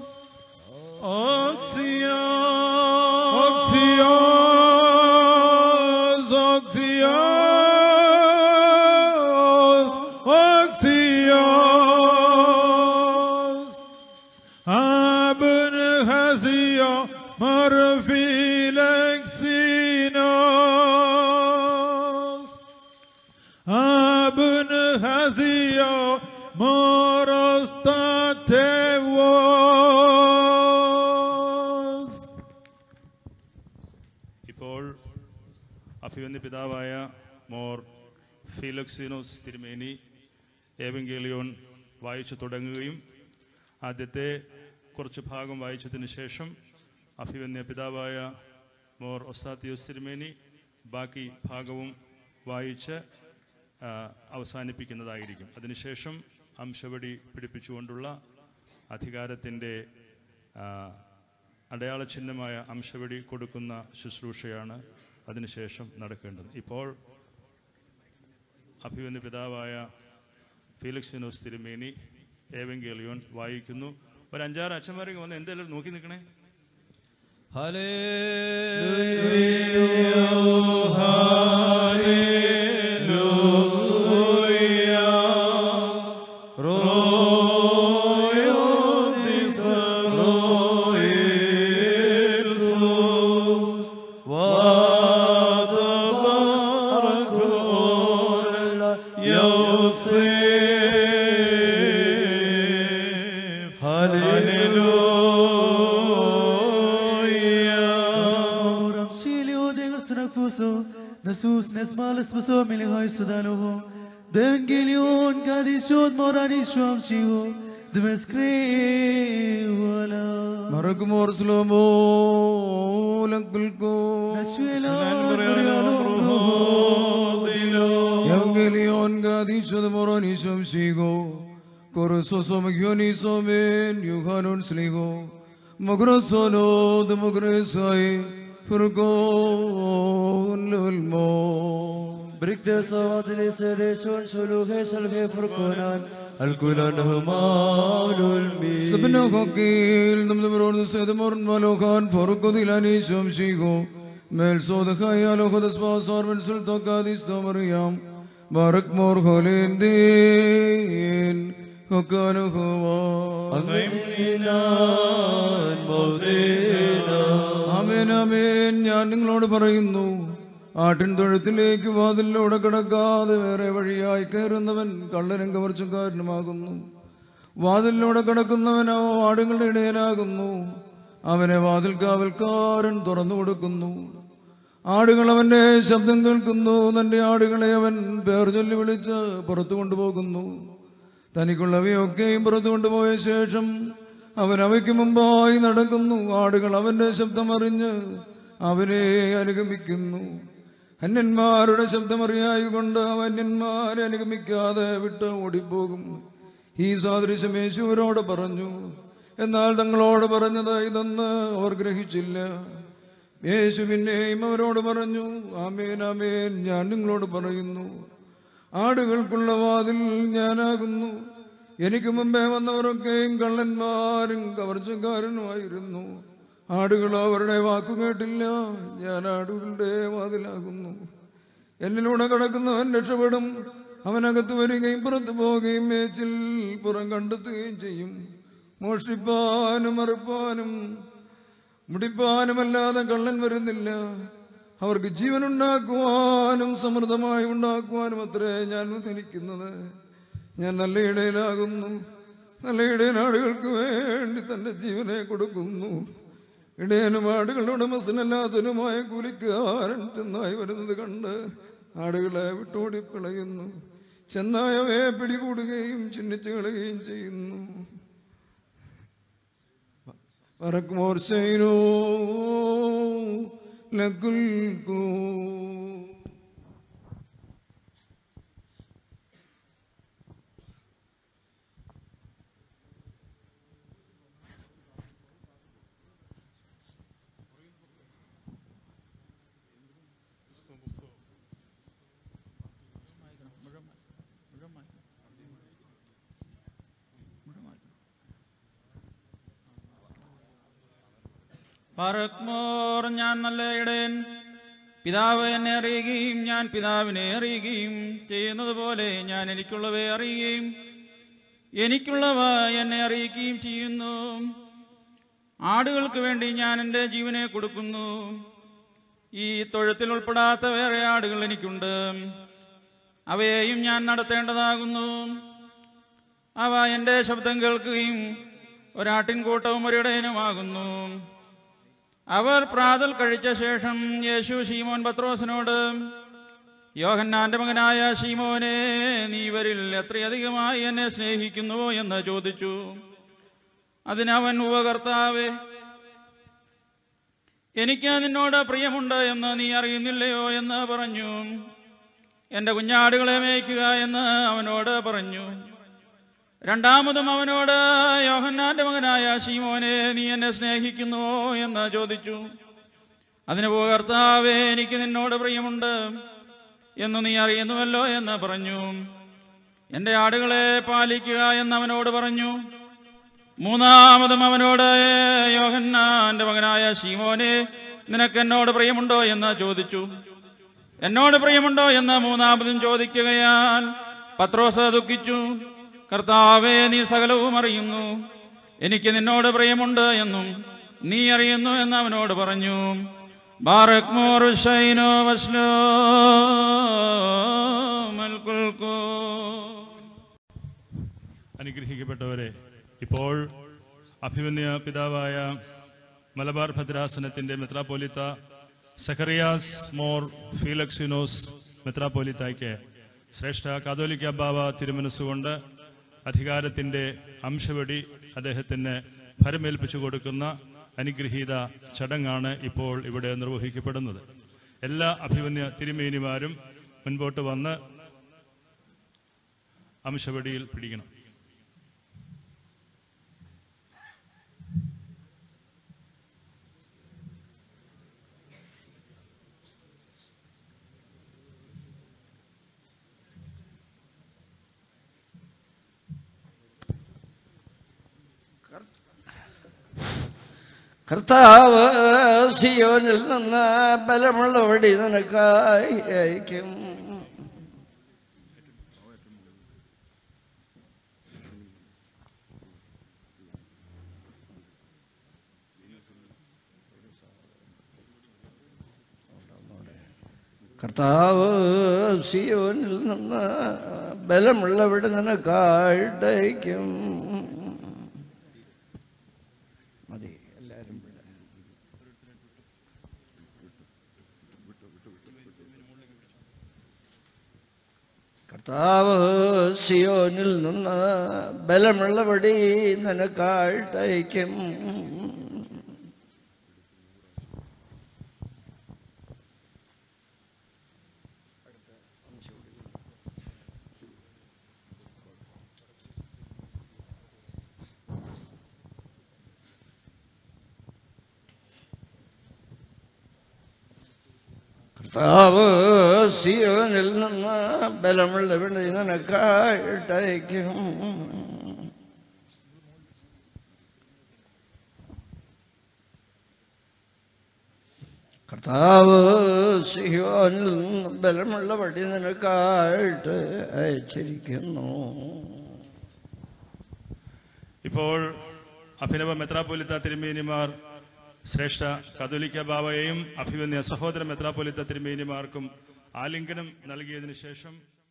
Oxios, Oxios, Oxios, Abun Hazio, Morphilexinos, Abun Hazio, Morostate vos. ഇപ്പോൾ അഭിവന്യ പിതാവായ മോർ ഫിലക്സിനോസ് തിരുമേനി ഏവങ്കേലിയോൻ വായിച്ചു തുടങ്ങുകയും ആദ്യത്തെ കുറച്ച് ഭാഗം വായിച്ചതിന് ശേഷം അഭിവന്യ പിതാവായ മോർ ഒസ്താത്തിയോസ് തിരുമേനി ബാക്കി ഭാഗവും വായിച്ച് ആ, അവസാനിപ്പിക്കുന്നതായിരിക്കും അതിനുശേഷം അംശവടി പിടിപ്പിച്ചുകൊണ്ടുള്ള അധികാരത്തിൻ്റെ ആ, അടയാള ചിഹ്നമായ അംശവടി കൊടുക്കുന്ന ശുശ്രൂഷയാണ് അതിനുശേഷം നടക്കേണ്ടത് ഇപ്പോൾ അഭിവന്യ പിതാവായ ഫീലിക്സിനോസ് തിരുമേനി ഏവെങ്കേലിയോൻ വായിക്കുന്നു ഒരു അഞ്ചാറ് അച്ഛന്മാരൊക്കെ വന്ന് എന്തെങ്കിലും നോക്കി നിൽക്കണേ Oram Shilio Degar Sanakuso, Nasus Nesmalas Paso Milihai Sudanoho, Devangelion Gadishot Morani Shwam Shiho, Dmeskre Wala. മറക്കുമോർ സ്ലോമോ ലക്കുൽക്കോ Evangelion gadishod moronishom shigo Korososom gyonisomen yuhanon sligo Mogrosono de mogresai Furgon lulmo بركت صوات لسدشون شلوه شلوه فرقونان الكلان همال المي സബന ഹക്കീൽ നമ്മുടെ സേതമോർൻ മലോഖാൻ ഫറുക്കുദിലാനീശം ശീഗോ മേൽ സോദഖായാലോ ഖുദസ്വാസാർ വൻസുൽ തോക്കാദിസ് തോമറിയാം ബാറക് മോർ ഖോലേന്ദീൻ ഹക്കാനുഹുവാ ആമേൻ ആമേൻ ഞാൻ നിങ്ങളോട് പറയുന്നു ആട്ടിൻ തൊഴുത്തിലേക്ക് വാതിലൂടെ കിടക്കാതെ വേറെ വഴിയായി കയറുന്നവൻ കള്ളനും കവർച്ചക്കാരനുമാകുന്നു വാതിലിലൂടെ കിടക്കുന്നവനോ ആടുകളുടെ ഇടയനാകുന്നു അവനെ വാതിൽ കാവൽക്കാരൻ തുറന്നു കൊടുക്കുന്നു ആടുകൾ അവന്റെ ശബ്ദം കേൾക്കുന്നു തന്റെ ആടുകളെ അവൻ പേർ ചൊല്ലി വിളിച്ച് പുറത്തു കൊണ്ടുപോകുന്നു തനിക്കുള്ളവയൊക്കെയും പുറത്തു കൊണ്ടുപോയ ശേഷം അവൻ അവയ്ക്ക് മുമ്പായി നടക്കുന്നു ആടുകൾ അവന്റെ ശബ്ദം അറിഞ്ഞ് അവനെ അനുഗമിക്കുന്നു അന്യന്മാരുടെ ശബ്ദമറിയായിക്കൊണ്ട് അന്യന്മാരെ അനുഗമിക്കാതെ വിട്ട് ഓടിപ്പോകും ഈ സാദൃശ്യം യേശുവരോട് പറഞ്ഞു എന്നാൽ തങ്ങളോട് പറഞ്ഞത് ഇതെന്ന് അവർ ഗ്രഹിച്ചില്ല യേശു പിന്നെയും അവരോട് പറഞ്ഞു ആമേൻ ആമേൻ ഞാൻ നിങ്ങളോട് പറയുന്നു ആടുകൾക്കുള്ള വാതിൽ ഞാനാകുന്നു എനിക്ക് മുമ്പേ വന്നവരൊക്കെയും കള്ളന്മാരും കവർച്ചക്കാരനുമായിരുന്നു ആടുകൾ അവരുടെ വാക്കു കേട്ടില്ല ഞാൻ ആടുകളുടെ വാതിലാകുന്നു എന്നിലൂടെ കടക്കുന്നവൻ രക്ഷപ്പെടും അവനകത്ത് വരികയും പുറത്തു പോവുകയും മേച്ചിൽ പുറം കണ്ടെത്തുകയും ചെയ്യും മോഷ്ടിപ്പാനും മറുപ്പാനും മുടിപ്പാനുമല്ലാതെ കള്ളൻ വരുന്നില്ല അവർക്ക് ജീവൻ ഉണ്ടാക്കുവാനും സമൃദ്ധമായി ഉണ്ടാക്കുവാനും അത്രേ ഞാൻ ധനിക്കുന്നത് ഞാൻ നല്ല ഇടയനാകുന്നു നല്ല ഇടയനാടുകൾക്ക് വേണ്ടി തന്റെ ജീവനെ കൊടുക്കുന്നു ഇടയനും ആടുകളുടെ ഉടമസ്ഥനല്ലാത്തനുമായ കൂലിക്കാരൻ ചെന്നായി വരുന്നത് കണ്ട് ആടുകളെ വിട്ടോടി കളയുന്നു ചെന്നായവയെ പിടികൂടുകയും ചിഹ്നിച്ചു കളയുകയും ചെയ്യുന്നു പറക്കുമോർ ശൈനോ ലകുൽകൂ പറക്മോർ ഞാൻ നല്ല ഇടയൻ പിതാവ് എന്നെ അറിയുകയും ഞാൻ പിതാവിനെ അറിയുകയും ചെയ്യുന്നത് പോലെ ഞാൻ എനിക്കുള്ളവയെ അറിയുകയും എനിക്കുള്ളവ എന്നെ അറിയിക്കുകയും ചെയ്യുന്നു ആടുകൾക്ക് വേണ്ടി ഞാൻ എൻ്റെ ജീവനെ കൊടുക്കുന്നു ഈ തൊഴുത്തിൽ ഉൾപ്പെടാത്ത വേറെ ആടുകൾ എനിക്കുണ്ട് അവയെയും ഞാൻ നടത്തേണ്ടതാകുന്നു അവ എൻ്റെ ശബ്ദം കേൾക്കുകയും ഒരാട്ടിൻകൂട്ടവും ഒരിടയനുമാകുന്നു അവർ പ്രാതൽ കഴിച്ച ശേഷം യേശു ശീമോൻ പത്രോസിനോട് യോഹന്നാന്റെ മകനായ ശീമോനെ നീ ഇവരിൽ എത്രയധികമായി എന്നെ സ്നേഹിക്കുന്നുവോ എന്ന് ചോദിച്ചു അതിനവൻ ഉപകർത്താവേ എനിക്ക് നിന്നോട് പ്രിയമുണ്ട് എന്ന് നീ അറിയുന്നില്ലയോ എന്ന് പറഞ്ഞു എൻ്റെ കുഞ്ഞാടുകളെ മേയ്ക്കുക എന്ന് അവനോട് പറഞ്ഞു രണ്ടാമതും അവനോട് യോഹന്നാന്റെ മകനായ ശീമോനെ നീ എന്നെ സ്നേഹിക്കുന്നുവോ എന്ന് ചോദിച്ചു അതിന് കർത്താവേ എനിക്ക് നിന്നോട് പ്രിയമുണ്ട് എന്ന് നീ അറിയുന്നുവല്ലോ എന്ന് പറഞ്ഞു എൻ്റെ ആടുകളെ പാലിക്കുക എന്ന് അവനോട് പറഞ്ഞു മൂന്നാമതും അവനോട് യോഹന്നാന്റെ മകനായ ശീമോനെ നിനക്ക് എന്നോട് പ്രിയമുണ്ടോ എന്ന് ചോദിച്ചു എന്നോട് പ്രിയമുണ്ടോ എന്ന് മൂന്നാമതും ചോദിക്കുകയാൽ പത്രോസ് ദുഃഖിച്ചു കർത്താവേ നീ സകലവും അറിയുന്നു എനിക്ക് നിന്നോട് പ്രിയമുണ്ട് എന്നും നീ അറിയുന്നു എന്ന് അവനോട് പറഞ്ഞു ബാറക് മോർ ഷൈനോ വസ്ലോ മൽകുൽക്കോ അനുഗ്രഹിക്കപ്പെട്ടവരെ ഇപ്പോൾ അഭിമന്യ പിതാവായ മലബാർ ഭദ്രാസനത്തിന്റെ മെത്രാപ്പോലിത്ത സഖറിയാസ് മോർ ഫീലക്സിനോസ് മെത്രാപ്പോലിത്തയ്ക്ക് ശ്രേഷ്ഠ കാതോലിക്ക ബാവ തിരുമനസ്സുകൊണ്ട് അധികാരത്തിൻ്റെ അംശവടി അദ്ദേഹത്തിന് ഭരമേൽപ്പിച്ചു കൊടുക്കുന്ന അനുഗ്രഹീത ചടങ്ങാണ് ഇപ്പോൾ ഇവിടെ നിർവഹിക്കപ്പെടുന്നത് എല്ലാ അഭിമന്യ തിരുമേനിമാരും മുൻപോട്ട് വന്ന് അംശവടിയിൽ പിടിക്കണം കർത്താവ് സിയോനിൽ നിന്ന് ബലമുള്ള വടി നിനക്കായി അയക്കും കർത്താവ് സിയോനിൽ നിന്ന് ബലമുള്ള വടി നിനക്കായിട്ട് അയക്കും മതി എല്ലാവരും കർത്താവ് സിയോനിൽ നിന്ന് ബലമുള്ള വടി നിനക്കായിട്ടയക്കും കർത്താവ് സിയോനിൽ നിന്ന് ബലമുള്ള വിളി നിനക്കായിട്ടയക്കും കർത്താവ് സിയോനിൽ നിന്ന് ബലമുള്ള വടി നിനക്കായിട്ട് അയച്ചിരിക്കുന്നു ഇപ്പോൾ അഭിനവ മെത്രാപ്പൊലിത്ത തിരുമേനിമാർ ശ്രേഷ്ഠ കത്തോലിക്ക ബാവയെയും അഭിമന്യ സഹോദര മെത്രാപ്പൊലിത്ത തിരുമേനിമാർക്കും ആലിംഗനം നൽകിയതിനു ശേഷം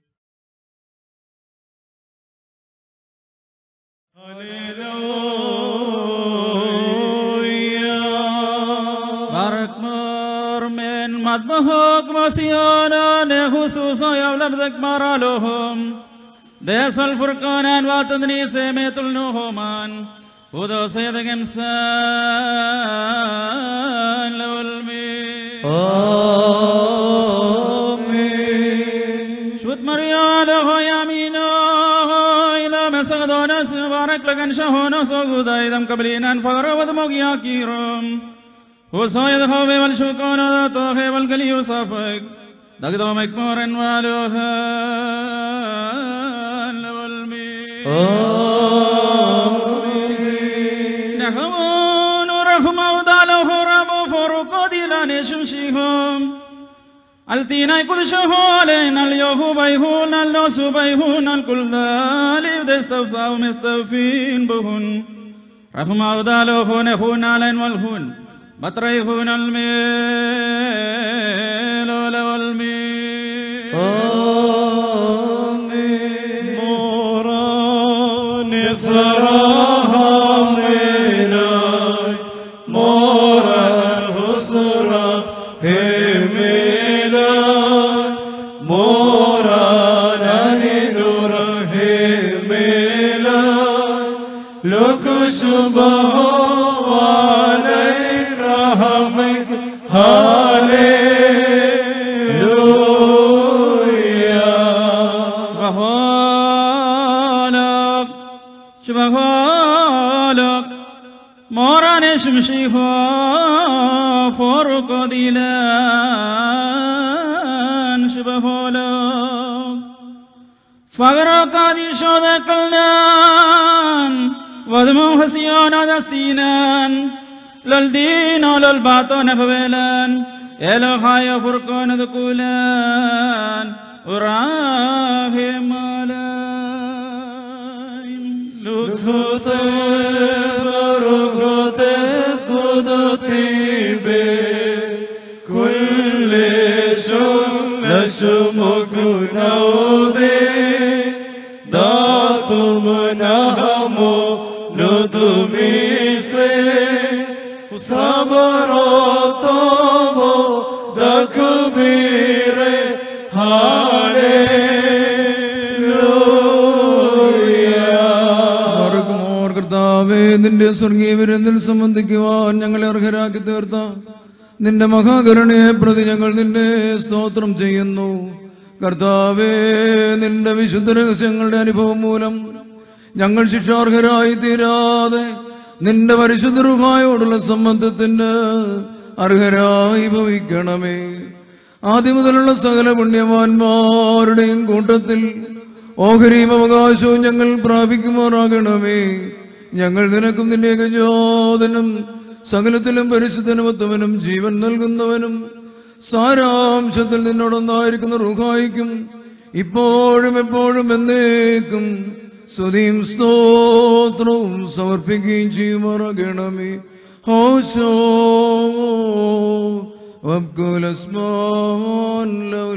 بارك مر من مذبحك مسيانا نخصوص يولد مر لهم ديس الفرقان أنوات تدني سميت النهومان وذو سيد إنسان لو المي شوت مرياله يا مينا إلى مسغدونس بارك لكن شهونا سوغودا إذا مقبلين فغر ودموغ يا كيرم وصايد خوي والشكون ذا توخي والقلي وصافك دقدو مكمور والوهان والمين نخمون ورحمة وداله رب فرق دلان شمشيهم التينا يقول شهولين اليوهو بيهون اللوسو بيهون الكل ذالي دستفتاو مستفين بهن رحمة وداله هون هون علين والهون بطريهون الميل ولا والميل موران سراهم إلهي موران هسرا هميلاي موران نور هميلاي لك شبه علي رحمك هاليلويا شبهالك شبهالك موران شمشيها فرق ديلان شبهالك فغرق دي شذكلان وذمو حسيان دستينان للدين للباطن خبيلان إلى خايا فرقان ذكولان وراهم كل شم نشمك نودي داتم نهمو ندمي سي صبر طبو دكبير ഓർ കർത്താവേ നിന്റെ സ്വർഗീയ വിരുന്നിൽ സംബന്ധിക്കുവാൻ ഞങ്ങളെ അർഹരാക്കി തീർത്ത നിന്റെ മഹാകരുണയെ പ്രതി ഞങ്ങൾ നിന്നെ സ്തോത്രം ചെയ്യുന്നു കർത്താവേ നിന്റെ വിശുദ്ധ രഹസ്യങ്ങളുടെ അനുഭവം മൂലം ഞങ്ങൾ ശിക്ഷാർഹരായി തീരാതെ നിന്റെ പരിശുദ്ധ റുഹായോടുള്ള സംബന്ധത്തിന് അർഹരായി ഭവിക്കണമേ ആദ്യം മുതലുള്ള സകല പുണ്യവാന്മാരുടെയും കൂട്ടത്തിൽ ഓഹരിയും അവകാശവും ഞങ്ങൾ പ്രാപിക്കുമാറാകണമേ ഞങ്ങൾ നിനക്കും നിന്റെ ഏകജോതനും സകലത്തിലും പരിശുദ്ധനുമത്തവനും ജീവൻ നൽകുന്നവനും സാരാംശത്തിൽ നിന്നോടൊന്നായിരിക്കുന്ന റുഹായിക്കും ഇപ്പോഴും എപ്പോഴും എന്നേക്കും സ്തുതിയും സ്തോത്രവും സമർപ്പിക്കുകയും ചെയ്യുമാറാകണമേ ഹോശോ وابكوا الاسمان لو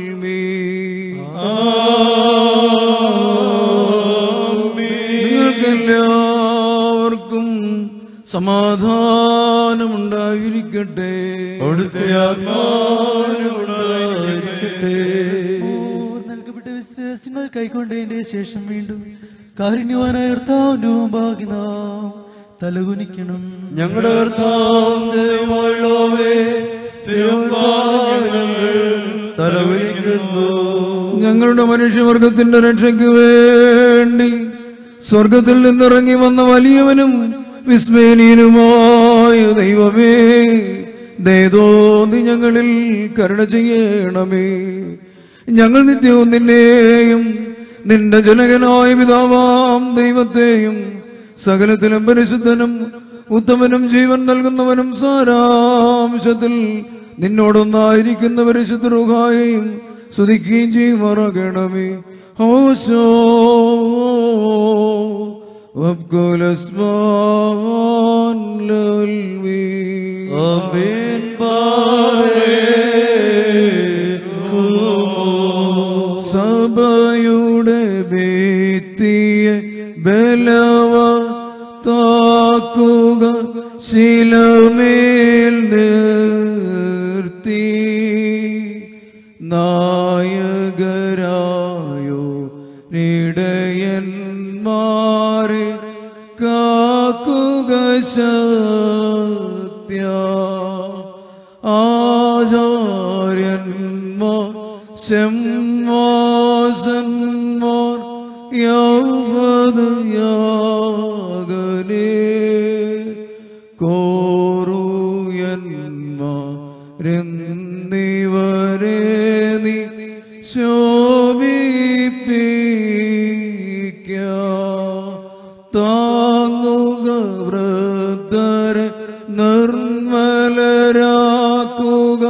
നിങ്ങൾക്കെല്ലാവർക്കും സമാധാനമുണ്ടായിരിക്കട്ടെ അവിടുത്തെ ആത്മാവിനുണ്ടായിരിക്കട്ടെ ഓർ നൽകപ്പെട്ട വിശ്വാസങ്ങൾ കൈക്കൊണ്ടതിന്റെ ശേഷം വീണ്ടും കാരുണ്യവാനായ കർത്താവിന്റെ മുമ്പാകെ നാം തലകുനിക്കണം ഞങ്ങളുടെ കർത്താവ് ദൈവമുള്ളവേ തിരുവാതിരങ്ങൾ തലവലിക്കുന്നു ഞങ്ങളുടെ മനുഷ്യവർഗത്തിന്റെ രക്ഷയ്ക്ക് വേണ്ടി സ്വർഗത്തിൽ നിന്നിറങ്ങി വന്ന വലിയവനും വിസ്മയനീയനുമായ ദൈവമേ ദയതോന്നി ഞങ്ങളിൽ കരുണ ചെയ്യണമേ ഞങ്ങൾ നിത്യവും നിന്നെയും നിന്റെ ജനകനായ പിതാവാം ദൈവത്തെയും സകലത്തിലും പരിശുദ്ധനും ഉത്തമനും ജീവൻ നൽകുന്നവനും സാരാംശത്തിൽ നിന്നോടൊന്നായിരിക്കുന്ന പരിശുദ്ധ റുഹായെയും സ്തുതിക്കുകയും ചെയ്യുമാറാകണമേ ഹോശോ وابكوا الاسمان للوي ആമേൻ സഭയുടെ ഭിത്തിയെ ബലവ താക്കുക ശിലമേൽ നിർത്തി നായകരായോ നിടയന്മാരെ കാക്കുക ശക്ത്യ ആചാര ചെമ്മാസന്മാർ യൗവത് യാഗനേ കോറുയന്മാരെന്നിവരെ നീ ശോഭിപ്പിക്ക താങ്ങുക വൃദ്ധരെ നിർമ്മലരാക്കുക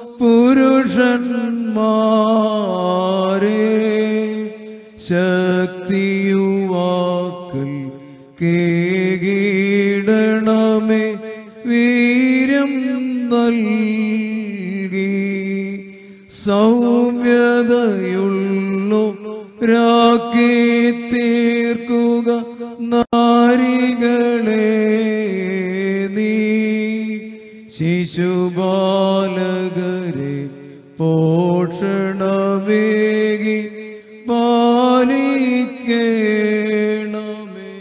പുരുഷന്മാരെ ശക്തിയുവാക്കൽ കേകീടണമേ വീര്യം നൽകി സൗമ്യതയുള്ളു രാക്കി തീർക്കുക നാരികളെ നീ ശിശുബാലകരെ പോഷണമേകി പാലിക്കേണമേ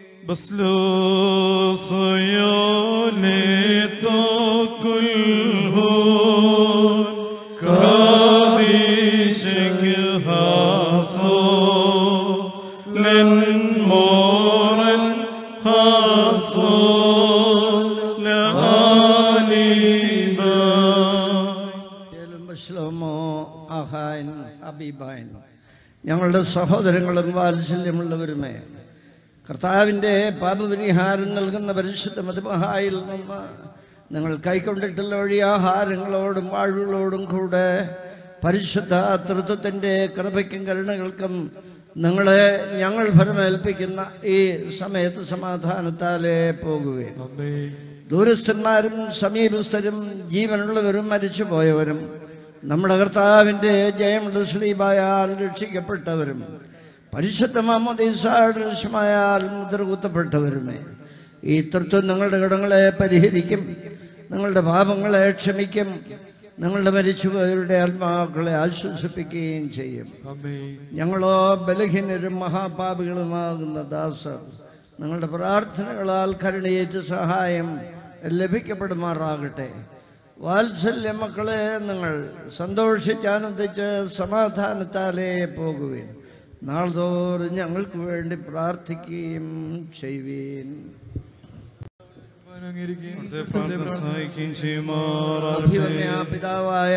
ശ്ലോമോ അഹാൻ ഹബീബാൻ ഞങ്ങളുടെ സഹോദരങ്ങളും വാത്സല്യമുള്ളവരുമേ കർത്താവിൻ്റെ പാപപരിഹാരം നൽകുന്ന പരിശുദ്ധ മധുമഹായിൽ നിന്ന് നിങ്ങൾ കൈക്കൊണ്ടിട്ടുള്ള വഴി ആഹാരങ്ങളോടും വാഴുകളോടും കൂടെ പരിശുദ്ധ തൃത്വത്തിൻ്റെ കൃപയ്ക്കും കരുണകൾക്കും നിങ്ങളെ ഞങ്ങൾ ഫലമേൽപ്പിക്കുന്ന ഈ സമയത്ത് സമാധാനത്താലേ പോകുകയും ദൂരസ്ഥന്മാരും സമീപസ്ഥരും ജീവനുള്ളവരും മരിച്ചുപോയവരും നമ്മുടെ കർത്താവിൻ്റെ ജയമുള്ള സ്ലീബായാൽ രക്ഷിക്കപ്പെട്ടവരും പരിശുദ്ധ മാമോദീസായാൽ മുദ്ര കുത്തപ്പെട്ടവരുമേ ഈ തൃത്വം നിങ്ങളുടെ കടങ്ങളെ പരിഹരിക്കും നിങ്ങളുടെ പാപങ്ങളെ ക്ഷമിക്കും നിങ്ങളുടെ മരിച്ചുപോയവരുടെ ആത്മാക്കളെ ആശ്വസിപ്പിക്കുകയും ചെയ്യും ഞങ്ങളോ ബലഹീനരും മഹാപാപികളുമാകുന്ന ദാസർ നിങ്ങളുടെ പ്രാർത്ഥനകളാൽ കരുണയേറ്റ് സഹായം ലഭിക്കപ്പെടുമാറാകട്ടെ വാത്സല്യ മക്കളെ നിങ്ങൾ സന്തോഷിച്ചാനന്ദിച്ച് സമാധാനത്താലേ പോകുവിൻ നാൾതോറും ഞങ്ങൾക്ക് വേണ്ടി പ്രാർത്ഥിക്കുകയും ചെയ്യുവീൻ അഭിവന്യ പിതാവായ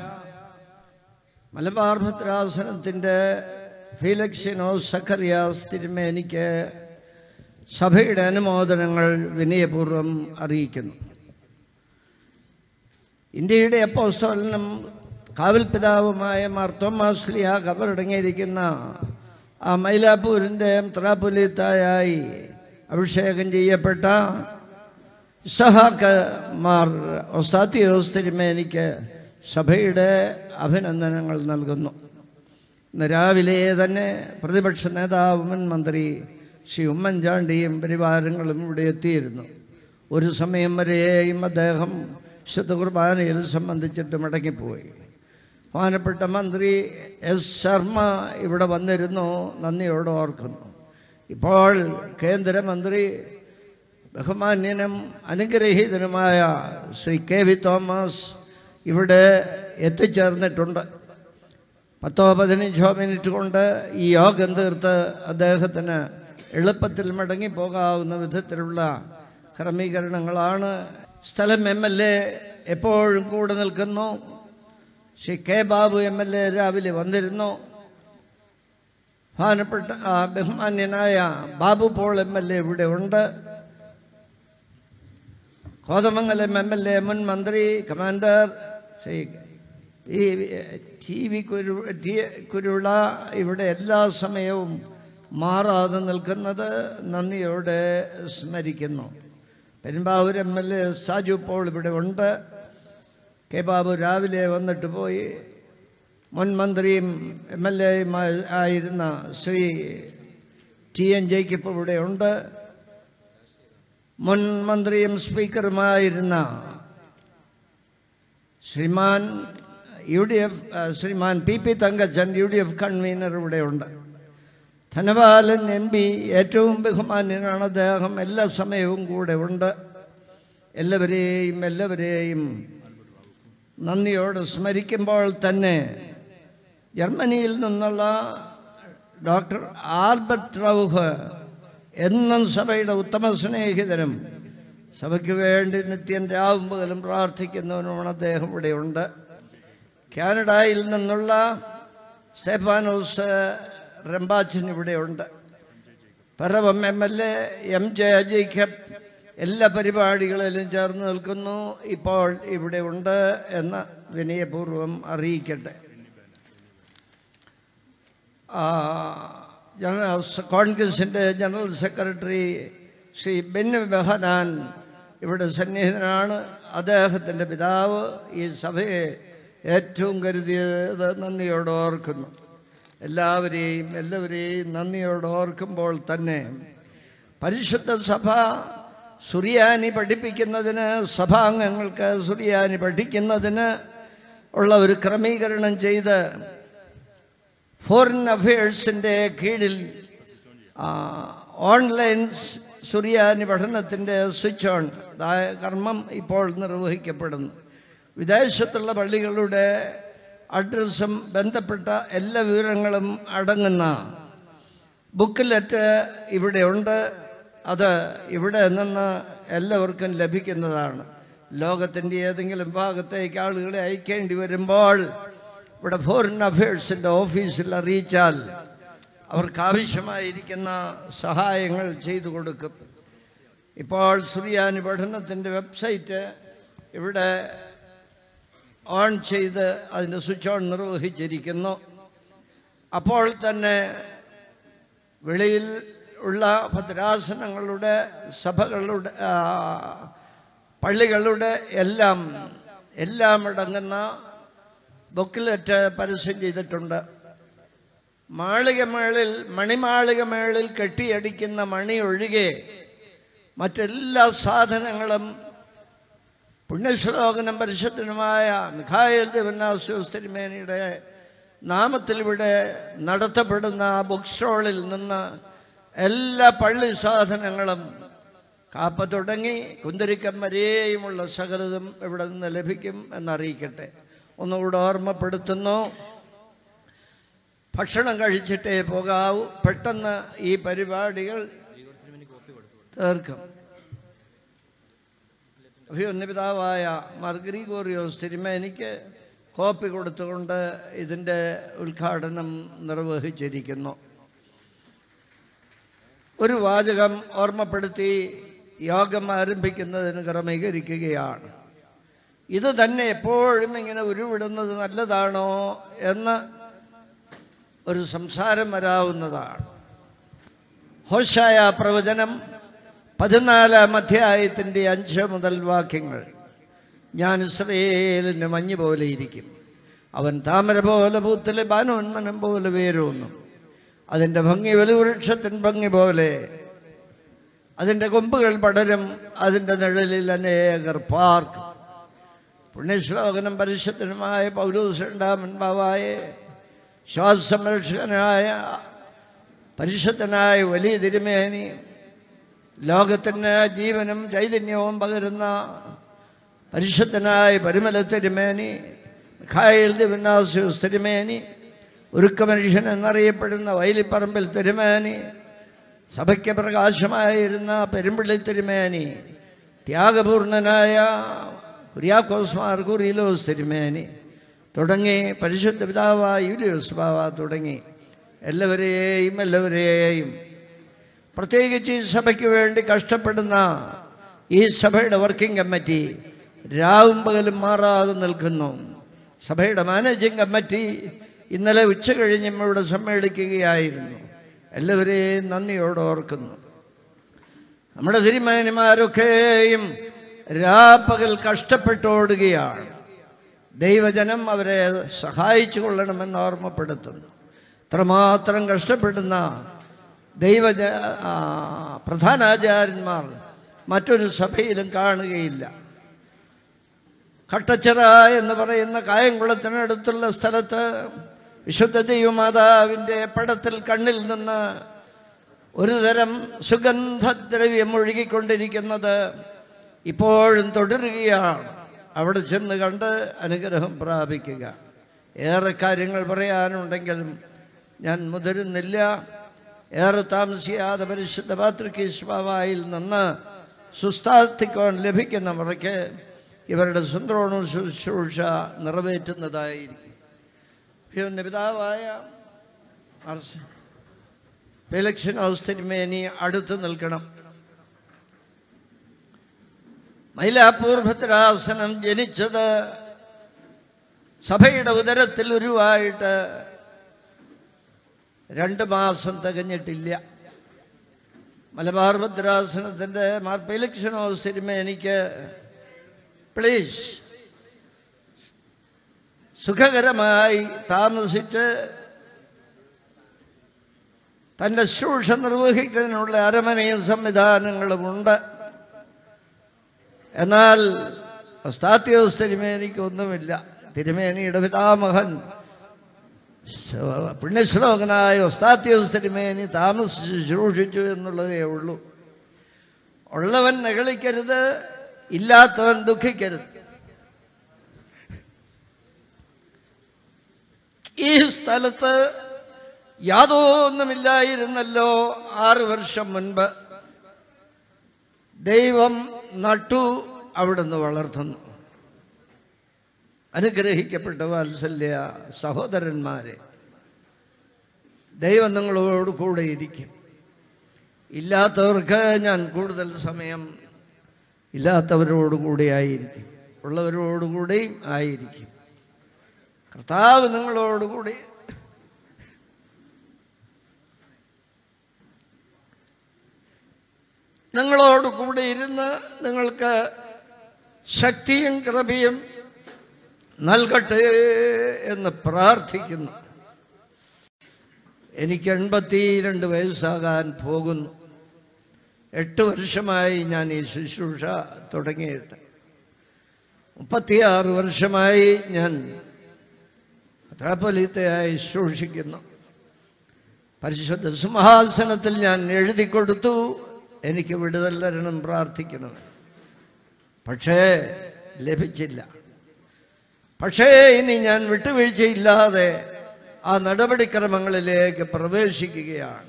മലബാർ ഭദ്രാസനത്തിൻ്റെ ഫീലക്സിനോ സഖറിയാസ് തിരുമേനിക്ക് സഭയുടെ അനുമോദനങ്ങൾ വിനയപൂർവ്വം അറിയിക്കുന്നു ഇന്ത്യയുടെ അപ്പോസ്തോലനും കാവൽ പിതാവുമായ മാർ തോമാസ് ലിയ കബറടങ്ങിയിരിക്കുന്ന ആ മൈലാപ്പൂരിൻ്റെ ത്രാപുലിത്തായായി അഭിഷേകം ചെയ്യപ്പെട്ട ഇസഹാക്ക് മാർ ഒസാത്തിയോസ് തിരുമേനിക്ക് സഭയുടെ അഭിനന്ദനങ്ങൾ നൽകുന്നു ഇന്ന് രാവിലെ തന്നെ പ്രതിപക്ഷ നേതാവ് മുൻ മന്ത്രി ശ്രീ ഉമ്മൻചാണ്ടിയും പരിവാരങ്ങളും ഇവിടെ എത്തിയിരുന്നു ഒരു സമയം വരെയും അദ്ദേഹം വിശുദ്ധ കുർബാനയിൽ സംബന്ധിച്ചിട്ട് മടങ്ങിപ്പോയി ബഹുമാനപ്പെട്ട മന്ത്രി എസ് ശർമ്മ ഇവിടെ വന്നിരുന്നു നന്ദിയോട് ഓർക്കുന്നു ഇപ്പോൾ കേന്ദ്രമന്ത്രി ബഹുമാന്യനും അനുഗ്രഹീതനുമായ ശ്രീ കെ വി തോമസ് ഇവിടെ എത്തിച്ചേർന്നിട്ടുണ്ട് പത്തോ പതിനഞ്ചോ മിനിറ്റ് കൊണ്ട് ഈ യോഗം തീർത്ത് അദ്ദേഹത്തിന് എളുപ്പത്തിൽ മടങ്ങിപ്പോകാവുന്ന വിധത്തിലുള്ള ക്രമീകരണങ്ങളാണ് സ്ഥലം എം എൽ എ എപ്പോഴും കൂടെ നിൽക്കുന്നു Shri K Babu M L A രാവിലെ വന്നിരുന്നു ബഹുമാനപ്പെട്ട ആ ബഹുമാന്യനായ Babu Paul M L A ഇവിടെ ഉണ്ട് കോതമംഗലം എം എൽ എ മുൻ മന്ത്രി കമാൻഡർ ശ്രീ ഈ ടി വി കുരു ടി കുരുള ഇവിടെ എല്ലാ സമയവും മാറാതെ നിൽക്കുന്നത് നന്ദിയോടെ സ്മരിക്കുന്നു Perumbavoor M L A Saju Paul ഇവിടെ ഉണ്ട് കെ ബാബു രാവിലെ വന്നിട്ട് പോയി മുൻ മന്ത്രിയും എം എൽ എയും ആയിരുന്ന ശ്രീ ടി എൻ ജയ്ക്കിപ്പോൾ ഇവിടെ ഉണ്ട് മുൻ മന്ത്രിയും സ്പീക്കറുമായിരുന്ന Shriman U D F Shriman P P Thankachan U D F convener ഇവിടെ ഉണ്ട് ധനപാലൻ എം പി ഏറ്റവും ബഹുമാന്യനാണ് അദ്ദേഹം എല്ലാ സമയവും കൂടെ ഉണ്ട് എല്ലാവരെയും എല്ലാവരെയും നന്ദിയോട് സ്മരിക്കുമ്പോൾ തന്നെ ജർമ്മനിയിൽ നിന്നുള്ള ഡോക്ടർ ആൽബർട്ട് റൗഹ് എന്നും സഭയുടെ ഉത്തമ സ്നേഹിതനും സഭയ്ക്ക് വേണ്ടി നിത്യം രാവും പകലും പ്രാർത്ഥിക്കുന്നവനുമാണ് അദ്ദേഹം ഇവിടെയുണ്ട് കാനഡയിൽ നിന്നുള്ള സ്റ്റെഫാനോസ് റംബാച്ചൻ ഇവിടെയുണ്ട് Piravom M L A M J Jacob എല്ലാ പരിപാടികളിലും ചേർന്ന് നിൽക്കുന്നു ഇപ്പോൾ ഇവിടെ ഉണ്ട് എന്ന് വിനയപൂർവ്വം അറിയിക്കട്ടെ ആ, ജനറൽ സ- കോൺഗ്രസിൻ്റെ ജനറൽ സെക്രട്ടറി ശ്രീ ബെന്നു ബെഹനാൻ ഇവിടെ സന്നിഹിതനാണ് അദ്ദേഹത്തിൻ്റെ പിതാവ് ഈ സഭയെ ഏറ്റവും കരുതിയത് നന്ദിയോടെ ഓർക്കുന്നു എല്ലാവരെയും എല്ലാവരെയും നന്ദിയോടെ ഓർക്കുമ്പോൾ തന്നെ പരിശുദ്ധ സഭ സുറിയാനി പഠിപ്പിക്കുന്നതിന് സഭാംഗങ്ങൾക്ക് സുറിയാനി പഠിക്കുന്നതിന് ഉള്ള ഒരു ക്രമീകരണം ചെയ്ത് ഫോറിൻ അഫയേഴ്സിൻ്റെ കീഴിൽ ആ, ഓൺലൈൻ സ് സുറിയാനി പഠനത്തിൻ്റെ സ്വിച്ച് ഓൺ ദാ- കർമ്മം ഇപ്പോൾ നിർവഹിക്കപ്പെടുന്നു വിദേശത്തുള്ള പള്ളികളുടെ അഡ്രസ്സും ബന്ധപ്പെട്ട എല്ലാ വിവരങ്ങളും അടങ്ങുന്ന ബുക്കിലെറ്റ് ഇവിടെയുണ്ട് അത് ഇവിടെ നിന്ന് എല്ലാവർക്കും ലഭിക്കുന്നതാണ് ലോകത്തിൻ്റെ ഏതെങ്കിലും ഭാഗത്തേക്ക് ആളുകളെ അയക്കേണ്ടി വരുമ്പോൾ ഇവിടെ ഫോറിൻ അഫയേഴ്സിൻ്റെ ഓഫീസിൽ അറിയിച്ചാൽ അവർക്ക് ആവശ്യമായിരിക്കുന്ന സഹായങ്ങൾ ചെയ്തു കൊടുക്കും ഇപ്പോൾ സുറിയാനി പഠനത്തിൻ്റെ വെബ്സൈറ്റ് ഇവിടെ ഓൺ ചെയ്ത് അതിൻ്റെ സ്വിച്ച് ഓൺ നിർവഹിച്ചിരിക്കുന്നു അപ്പോൾ തന്നെ വെളിയിൽ ഉള്ള ഭദ്രാസനങ്ങളുടെ സഭകളുടെ ആ, പള്ളികളുടെ എല്ലാം എല്ലാം അടങ്ങുന്ന ബുക്കിലെറ്റ് പരസ്യം ചെയ്തിട്ടുണ്ട് മാളികമേളിൽ മണിമാളികമേളിൽ കെട്ടിയടിക്കുന്ന മണി ഒഴികെ മറ്റെല്ലാ സാധനങ്ങളും പുണ്യശ്ലോകനം പരിശുദ്ധനുമായ മിഖായൽ ദേവനാസ്യോസ് തിരുമേനിയുടെ നാമത്തിൽ ഇവിടെ നടത്തപ്പെടുന്ന ബുക്ക് സ്റ്റോളിൽ നിന്ന് എല്ലാ പള്ളി സാധനങ്ങളും കാപ്പ തുടങ്ങി കുന്തിരിക്കം വരെയുമുള്ള സകലതും ഇവിടെ നിന്ന് ലഭിക്കും എന്നറിയിക്കട്ടെ ഒന്നുകൂടെ ഓർമ്മപ്പെടുത്തുന്നു ഭക്ഷണം കഴിച്ചിട്ടേ പോകാവൂ പെട്ടെന്ന് ഈ പരിപാടികൾ തീർക്കും അഭിയൊന്നിപിതാവായ മർഗ്രീഗോറിയോസ് തിരുമേനിക്ക് കോപ്പി കൊടുത്തുകൊണ്ട് ഇതിൻ്റെ ഉദ്ഘാടനം നിർവഹിച്ചിരിക്കുന്നു ഒരു വാചകം ഓർമ്മപ്പെടുത്തി യോഗം ആരംഭിക്കുന്നതിന് ക്രമീകരിക്കുകയാണ് ഇത് തന്നെ എപ്പോഴും ഇങ്ങനെ ഉരുവിടുന്നത് നല്ലതാണോ എന്ന് ഒരു സംസാരം വരാവുന്നതാണ് ഹോഷായ പ്രവചനം പതിനാലാം അധ്യായത്തിൻ്റെ അഞ്ച് മുതൽ വാക്യങ്ങൾ ഞാൻ ഇസ്രയേലിന് മഞ്ഞ് പോലെ ഇരിക്കും അവൻ താമര പോലെ പൂത്തിലെ ബാനോന്മനം പോലെ വേരൂന്നും അതിൻ്റെ ഭംഗി വലുവൃക്ഷത്തിൻ ഭംഗി പോലെ അതിൻ്റെ കൊമ്പുകൾ പടരും അതിൻ്റെ നിഴലിൽ അനേകർ പാർക്കും പുണ്യശ്ലോകനം പരിശുദ്ധനുമായ പൗലൂസ് രണ്ടാമൻ ബാവായെ ശ്വാസസംരക്ഷകനായ പരിശുദ്ധനായ വലിയ തിരുമേനി ലോകത്തിന് ജീവനും ചൈതന്യവും പകരുന്ന പരിശുദ്ധനായ പരിമല തിരുമേനി ഖായൽ ദിവനാസ്യൂസ് തിരുമേനി ഉരുക്ക മനുഷ്യൻ എന്നറിയപ്പെടുന്ന വൈലിപ്പറമ്പിൽ തിരുമേനി സഭയ്ക്ക് പ്രകാശമായിരുന്ന പെരുമ്പിള്ളി തിരുമേനി ത്യാഗപൂർണനായ കുര്യാക്കോസ് മാർ കുറിയിലോസ് തിരുമേനി തുടങ്ങി പരിശുദ്ധ പിതാവായ യൂലിയോസ് ബാവ തുടങ്ങി എല്ലാവരെയും എല്ലാവരെയും പ്രത്യേകിച്ച് ഈ സഭയ്ക്ക് വേണ്ടി കഷ്ടപ്പെടുന്ന ഈ സഭയുടെ വർക്കിംഗ് കമ്മിറ്റി രാവും പകലും മാറാതെ നിൽക്കുന്നു സഭയുടെ മാനേജിംഗ് കമ്മിറ്റി ഇന്നലെ ഉച്ച കഴിഞ്ഞ് ഇവിടെ സമ്മേളിക്കുകയായിരുന്നു എല്ലാവരെയും നന്ദിയോടെ ഓർക്കുന്നു നമ്മുടെ തിരുമേനിമാരൊക്കെയും രാപ്പകൽ കഷ്ടപ്പെട്ടോടുകയാണ് ദൈവജനം അവരെ സഹായിച്ചു കൊള്ളണമെന്ന് ഓർമ്മപ്പെടുത്തുന്നു അത്രമാത്രം കഷ്ടപ്പെടുന്ന ദൈവജ ആ, പ്രധാനാചാര്യന്മാർ മറ്റൊരു സഭയിലും കാണുകയില്ല കട്ടച്ചിറ എന്ന് പറയുന്ന കായംകുളത്തിനടുത്തുള്ള സ്ഥലത്ത് വിശുദ്ധ ദൈവമാതാവിൻ്റെ പടത്തിൽ കണ്ണിൽ നിന്ന് ഒരു തരം സുഗന്ധദ്രവ്യം ഒഴുകിക്കൊണ്ടിരിക്കുന്നത് ഇപ്പോഴും തുടരുകയാണ് അവിടെ ചെന്ന് കണ്ട് അനുഗ്രഹം പ്രാപിക്കുക ഏറെ കാര്യങ്ങൾ പറയാനുണ്ടെങ്കിലും ഞാൻ മുതിരുന്നില്ല ഏറെ താമസിയാതെ പരിശുദ്ധ പാത്രികീശ്വാവായിൽ നിന്ന് സുസ്ഥാർത്ഥിക്കാൻ ലഭിക്കുന്ന മുറയ്ക്ക് ഇവരുടെ സുന്ദ്രോണ ശുശ്രൂഷ നിറവേറ്റുന്നതായിരിക്കും പിന്നെ പിതാവായ മാർസ് ഫെലിക്സിനോസ് തിരുമേനി അടുത്ത് നിൽക്കണം മൈലാപ്പൂർ ഭദ്രാസനം ജനിച്ചത് സഭയുടെ ഉദരത്തിൽ ഉരുവായിട്ട് രണ്ട് മാസം തികഞ്ഞിട്ടില്ല മലബാർ ഭദ്രാസനത്തിൻ്റെ മാർ ഫെലിക്സിനോസ് തിരുമേനിക്ക് പ്ലീസ് സുഖകരമായി താമസിച്ച് തൻ്റെ ശുശ്രൂഷ നിർവഹിക്കുന്നതിനുള്ള അരമനയും സംവിധാനങ്ങളുമുണ്ട് എന്നാൽ ഒസ്താത്യോസ് തിരുമേനിക്ക് ഒന്നുമില്ല തിരുമേനിയുടെ പിതാമഹൻ പുണ്യശ്ലോകനായ ഒസ്താത്യോസ് തിരുമേനി താമസിച്ച് ശുശ്രൂഷിച്ചു എന്നുള്ളതേ ഉള്ളൂ ഉള്ളവൻ നെകളിക്കരുത് ഇല്ലാത്തവൻ ദുഃഖിക്കരുത് ഈ സ്ഥലത്ത് യാതൊന്നുമില്ലായിരുന്നല്ലോ ആറ് വർഷം മുൻപ് ദൈവം നട്ടു അവിടുന്ന് വളർത്തുന്നു അനുഗ്രഹിക്കപ്പെട്ട വാത്സല്യ സഹോദരന്മാരെ ദൈവം നിങ്ങളോട് കൂടെ ഇരിക്കും ഇല്ലാത്തവർക്ക് ഞാൻ കൂടുതൽ സമയം ഇല്ലാത്തവരോട് കൂടെ ആയിരിക്കും ഉള്ളവരോടുകൂടെയും ആയിരിക്കും കർത്താവ് നിങ്ങളോടുകൂടി നിങ്ങളോട് കൂടെ ഇരുന്ന് നിങ്ങൾക്ക് ശക്തിയും കൃപയും നൽകട്ടെ എന്ന് പ്രാർത്ഥിക്കുന്നു എനിക്ക് എൺപത്തിരണ്ട് വയസ്സാകാൻ പോകുന്നു എട്ട് വർഷമായി ഞാൻ ഈ ശുശ്രൂഷ തുടങ്ങിയിട്ട് മുപ്പത്തിയാറ് വർഷമായി ഞാൻ പത്രാപ്പൊലിത്തയായി ശുശ്രൂഷിക്കുന്നു പരിശുദ്ധ സിംഹാസനത്തിൽ ഞാൻ എഴുതി കൊടുത്തു എനിക്ക് വിടുതൽ തരണം പ്രാർത്ഥിക്കണം പക്ഷേ ലഭിച്ചില്ല പക്ഷേ ഇനി ഞാൻ വിട്ടുവീഴ്ചയില്ലാതെ ആ നടപടിക്രമങ്ങളിലേക്ക് പ്രവേശിക്കുകയാണ്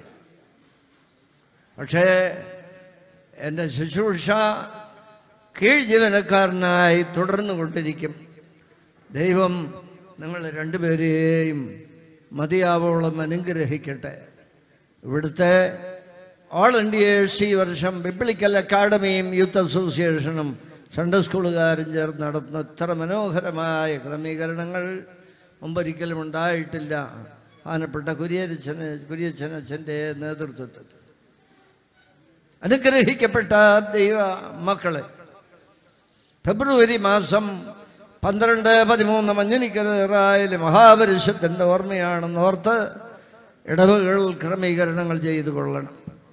പക്ഷേ എൻ്റെ ശുശ്രൂഷ കീഴ് ജീവനക്കാരനായി തുടർന്നു കൊണ്ടിരിക്കും ദൈവം നിങ്ങൾ രണ്ടുപേരെയും മതിയാവോളം അനുഗ്രഹിക്കട്ടെ ഇവിടുത്തെ ഓൾ ഇന്ത്യേഴ്സ് ഈ വർഷം ബിബ്ലിക്കൽ അക്കാഡമിയും യൂത്ത് അസോസിയേഷനും സൺഡേ സ്കൂളുകാരും ചേർന്ന് നടത്തുന്ന ഇത്ര മനോഹരമായ ക്രമീകരണങ്ങൾ മുമ്പൊരിക്കലും ഉണ്ടായിട്ടില്ല ആനപ്പെട്ട കുര്യച്ചന് കുര്യച്ചനച്ഛൻ്റെ നേതൃത്വത്തിൽ അനുഗ്രഹിക്കപ്പെട്ട ദൈവ മക്കളെ ഫെബ്രുവരി മാസം പന്ത്രണ്ട് പതിമൂന്ന് മഞ്ഞനിക്കറായാലും മഹാപരിഷത്തിൻ്റെ ഓർമ്മയാണെന്ന് ഓർത്ത് ഇടവുകൾ ക്രമീകരണങ്ങൾ ചെയ്തു കൊള്ളണം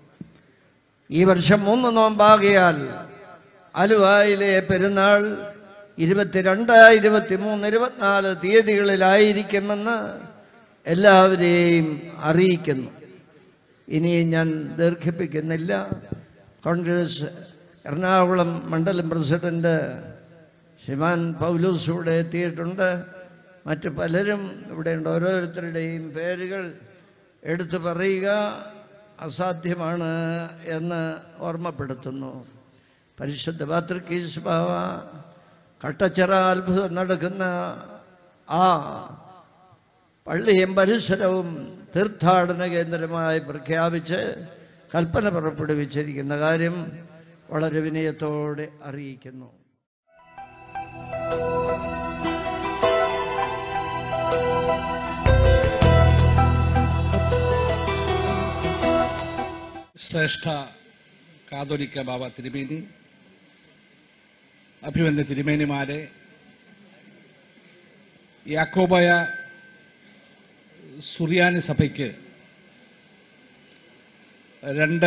ഈ വർഷം മൂന്ന് നോമ്പാകിയാൽ ആലുവായിലെ പെരുന്നാൾ ഇരുപത്തിരണ്ട് ഇരുപത്തിമൂന്ന് ഇരുപത്തിനാല് തീയതികളിലായിരിക്കുമെന്ന് എല്ലാവരെയും അറിയിക്കുന്നു ഇനി ഞാൻ ദീർഘിപ്പിക്കുന്നില്ല കോൺഗ്രസ് എറണാകുളം മണ്ഡലം പ്രസിഡന്റ് ശ്രീമാൻ പൗലൂസ് ഇവിടെ എത്തിയിട്ടുണ്ട് മറ്റ് പലരും ഇവിടെയുണ്ട് ഓരോരുത്തരുടെയും പേരുകൾ എടുത്തു പറയുക അസാധ്യമാണ് എന്ന് ഓർമ്മപ്പെടുത്തുന്നു പരിശുദ്ധ പാത്രികീസ് ബാവ കട്ടച്ചിറ അത്ഭുതം നടക്കുന്ന ആ പള്ളിയും പരിസരവും തീർത്ഥാടന കേന്ദ്രമായി പ്രഖ്യാപിച്ച് കൽപ്പന പുറപ്പെടുവിച്ചിരിക്കുന്ന കാര്യം വളരെ വിനയത്തോടെ അറിയിക്കുന്നു ശ്രേഷ്ഠ കാതോലിക്ക ബാബ തിരുമേനി അഭിമന്യ തിരുമേനിമാരെ യാക്കോബായ സുറിയാനി സഭയ്ക്ക് രണ്ട്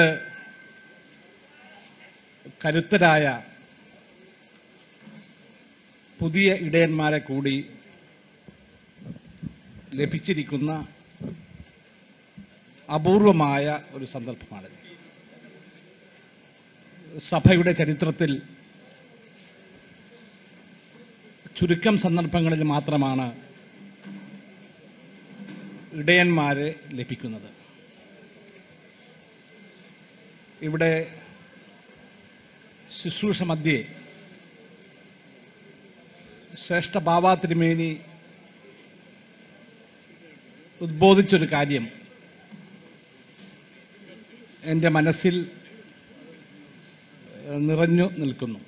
കരുത്തരായ പുതിയ ഇടയന്മാരെ കൂടി ലഭിച്ചിരിക്കുന്ന അപൂർവമായ ഒരു സന്ദർഭമാണിത് സഭയുടെ ചരിത്രത്തിൽ ചുരുക്കം സന്ദർഭങ്ങളിൽ മാത്രമാണ് ഇടയന്മാരെ ലഭിക്കുന്നത് ഇവിടെ ശുശ്രൂഷ മധ്യേ ശ്രേഷ്ഠ ബാബാ തിരുമേനി ഉദ്ബോധിച്ചൊരു കാര്യം എൻ്റെ മനസ്സിൽ ഏഹ്, നിറഞ്ഞു നിൽക്കുന്നു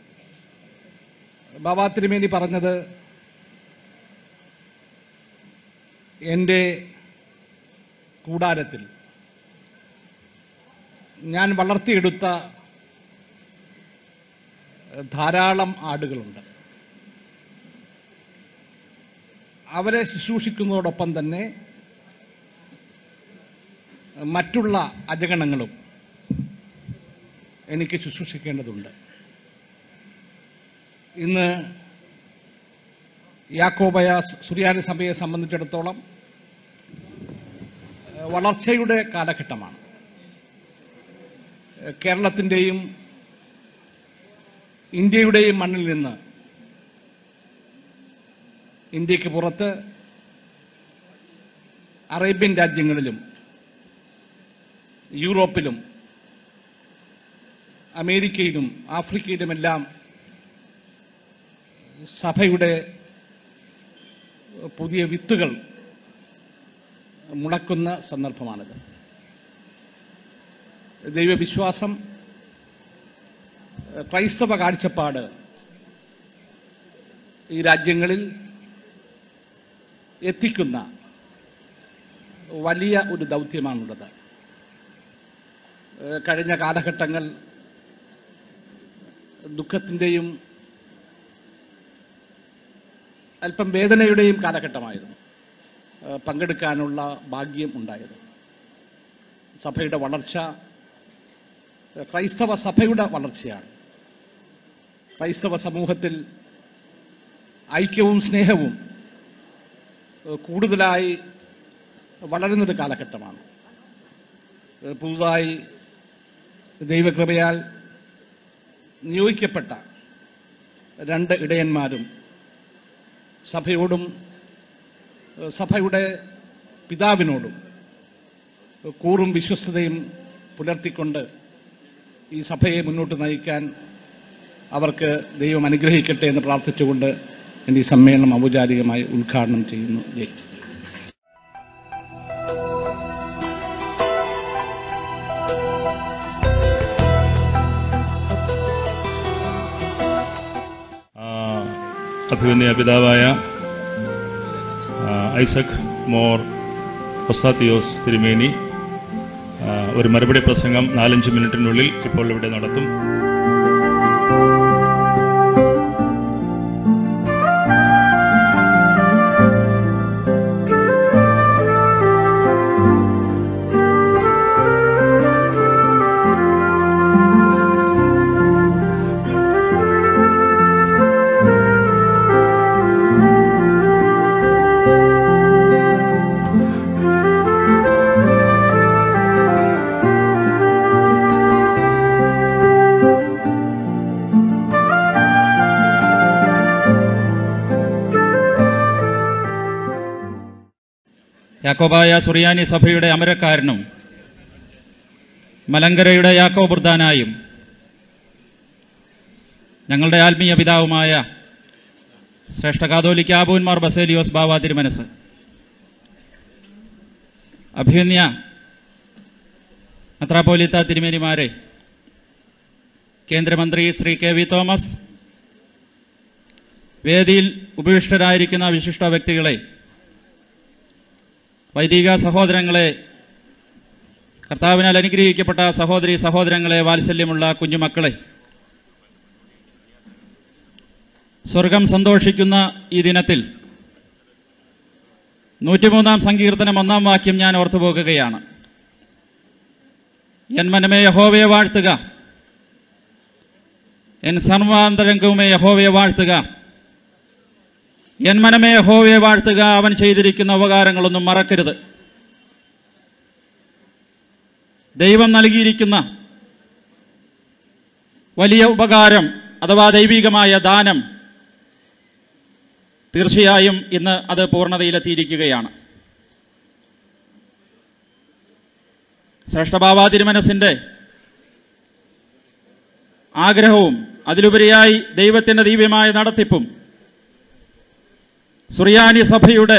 ബാബാ തിരുമേനി പറഞ്ഞത് എൻ്റെ കൂടാരത്തിൽ ഞാൻ വളർത്തിയെടുത്ത ധാരാളം ആടുകളുണ്ട് അവരെ ശുശ്രൂഷിക്കുന്നതോടൊപ്പം തന്നെ മറ്റുള്ള അജഗണങ്ങളും എനിക്ക് ശുശ്രൂഷിക്കേണ്ടതുണ്ട് ഇന്ന് യാക്കോബയ സുറിയാനി സഭയെ സംബന്ധിച്ചിടത്തോളം ഏഹ്, വളർച്ചയുടെ കാലഘട്ടമാണ് ഏഹ്, കേരളത്തിൻ്റെയും ഇന്ത്യയുടെയും മണ്ണിൽ നിന്ന് ഇന്ത്യക്ക് പുറത്ത് അറേബ്യൻ രാജ്യങ്ങളിലും യൂറോപ്പിലും അമേരിക്കയിലും ആഫ്രിക്കയിലുമെല്ലാം സഭയുടെ പുതിയ വിത്തുകൾ മുളക്കുന്ന സന്ദർഭമാണിത് ദൈവവിശ്വാസം ക്രൈസ്തവ കാഴ്ചപ്പാട് ഈ രാജ്യങ്ങളിൽ എത്തിക്കുന്ന വലിയ ഒരു ദൗത്യമാണുള്ളത് ഏഹ് കഴിഞ്ഞ കാലഘട്ടങ്ങൾ ദുഃഖത്തിൻ്റെയും അല്പം വേദനയുടെയും കാലഘട്ടമായിരുന്നു ഏഹ് പങ്കെടുക്കാനുള്ള ഭാഗ്യം ഉണ്ടായത് സഭയുടെ വളർച്ച ഏഹ് ക്രൈസ്തവ സഭയുടെ വളർച്ചയാണ് ക്രൈസ്തവ സമൂഹത്തിൽ ഐക്യവും സ്നേഹവും ഏഹ് കൂടുതലായി വളരുന്നൊരു കാലഘട്ടമാണ് ഏഹ് പുതുതായി ദൈവകൃപയാൽ നിയോഗിക്കപ്പെട്ട രണ്ട് ഇടയന്മാരും സഭയോടും ഏഹ് സഭയുടെ പിതാവിനോടും ഏഹ് കൂറും വിശ്വസ്തതയും പുലർത്തിക്കൊണ്ട് ഈ സഭയെ മുന്നോട്ട് നയിക്കാൻ അവർക്ക് ദൈവം അനുഗ്രഹിക്കട്ടെ എന്ന് പ്രാർത്ഥിച്ചുകൊണ്ട് എൻ്റെ ഈ സമ്മേളനം ഔപചാരികമായി ഉദ്ഘാടനം ചെയ്യുന്നു ജയ് ആ, അഭിമന്യ പിതാവായ ആ, ഐസക് മോർ ഒസ്താത്തിയോസ് തിരുമേനി ആ, ഒരു മറുപടി പ്രസംഗം നാലഞ്ച് മിനിറ്റിനുള്ളിൽ ഇപ്പോൾ ഇവിടെ നടത്തും യാക്കോബായ സുറിയാനി സഭയുടെ അമരക്കാരനും മലങ്കരയുടെ യാക്കോബുർദാനായും ഞങ്ങളുടെ ആത്മീയ പിതാവുമായ ശ്രേഷ്ഠ കാതോലിക്ക ആബൂന്മാർ ബസേലിയോസ് ബാവ തിരുമനസ് അഭിമന്യ മെത്രാപ്പോലിത്ത തിരുമേനിമാരെ കേന്ദ്രമന്ത്രി ശ്രീ കെ വി തോമസ് വേദിയിൽ ഉപവിഷ്ടരായിരിക്കുന്ന വിശിഷ്ട വ്യക്തികളെ വൈദിക സഹോദരങ്ങളെ കർത്താവിനാൽ അനുഗ്രഹിക്കപ്പെട്ട സഹോദരി സഹോദരങ്ങളെ വാത്സല്യമുള്ള കുഞ്ഞുമക്കളെ സ്വർഗം സന്തോഷിക്കുന്ന ഈ ദിനത്തിൽ നൂറ്റിമൂന്നാം സങ്കീർത്തനം ഒന്നാം വാക്യം ഞാൻ ഓർത്തുപോകുകയാണ് എൻ മനമേ യഹോവയെ വാഴ്ത്തുക എൻ സർവാന്തരംഗവുമേ യഹോവയെ വാഴ്ത്തുക എൻ മനമേ യഹോവയെ വാഴ്ത്തുക അവൻ ചെയ്തിരിക്കുന്ന ഉപകാരങ്ങളൊന്നും മറക്കരുത് ദൈവം നൽകിയിരിക്കുന്ന വലിയ ഉപകാരം അഥവാ ദൈവികമായ ദാനം തീർച്ചയായും ഇന്ന് അത് പൂർണ്ണതയിലെത്തിയിരിക്കുകയാണ് ശ്രേഷ്ഠബാബാ തിരുമനസിൻ്റെ ആഗ്രഹവും അതിലുപരിയായി ദൈവത്തിൻ്റെ ദിവ്യമായ നടത്തിപ്പും സുറിയാനി സഭയുടെ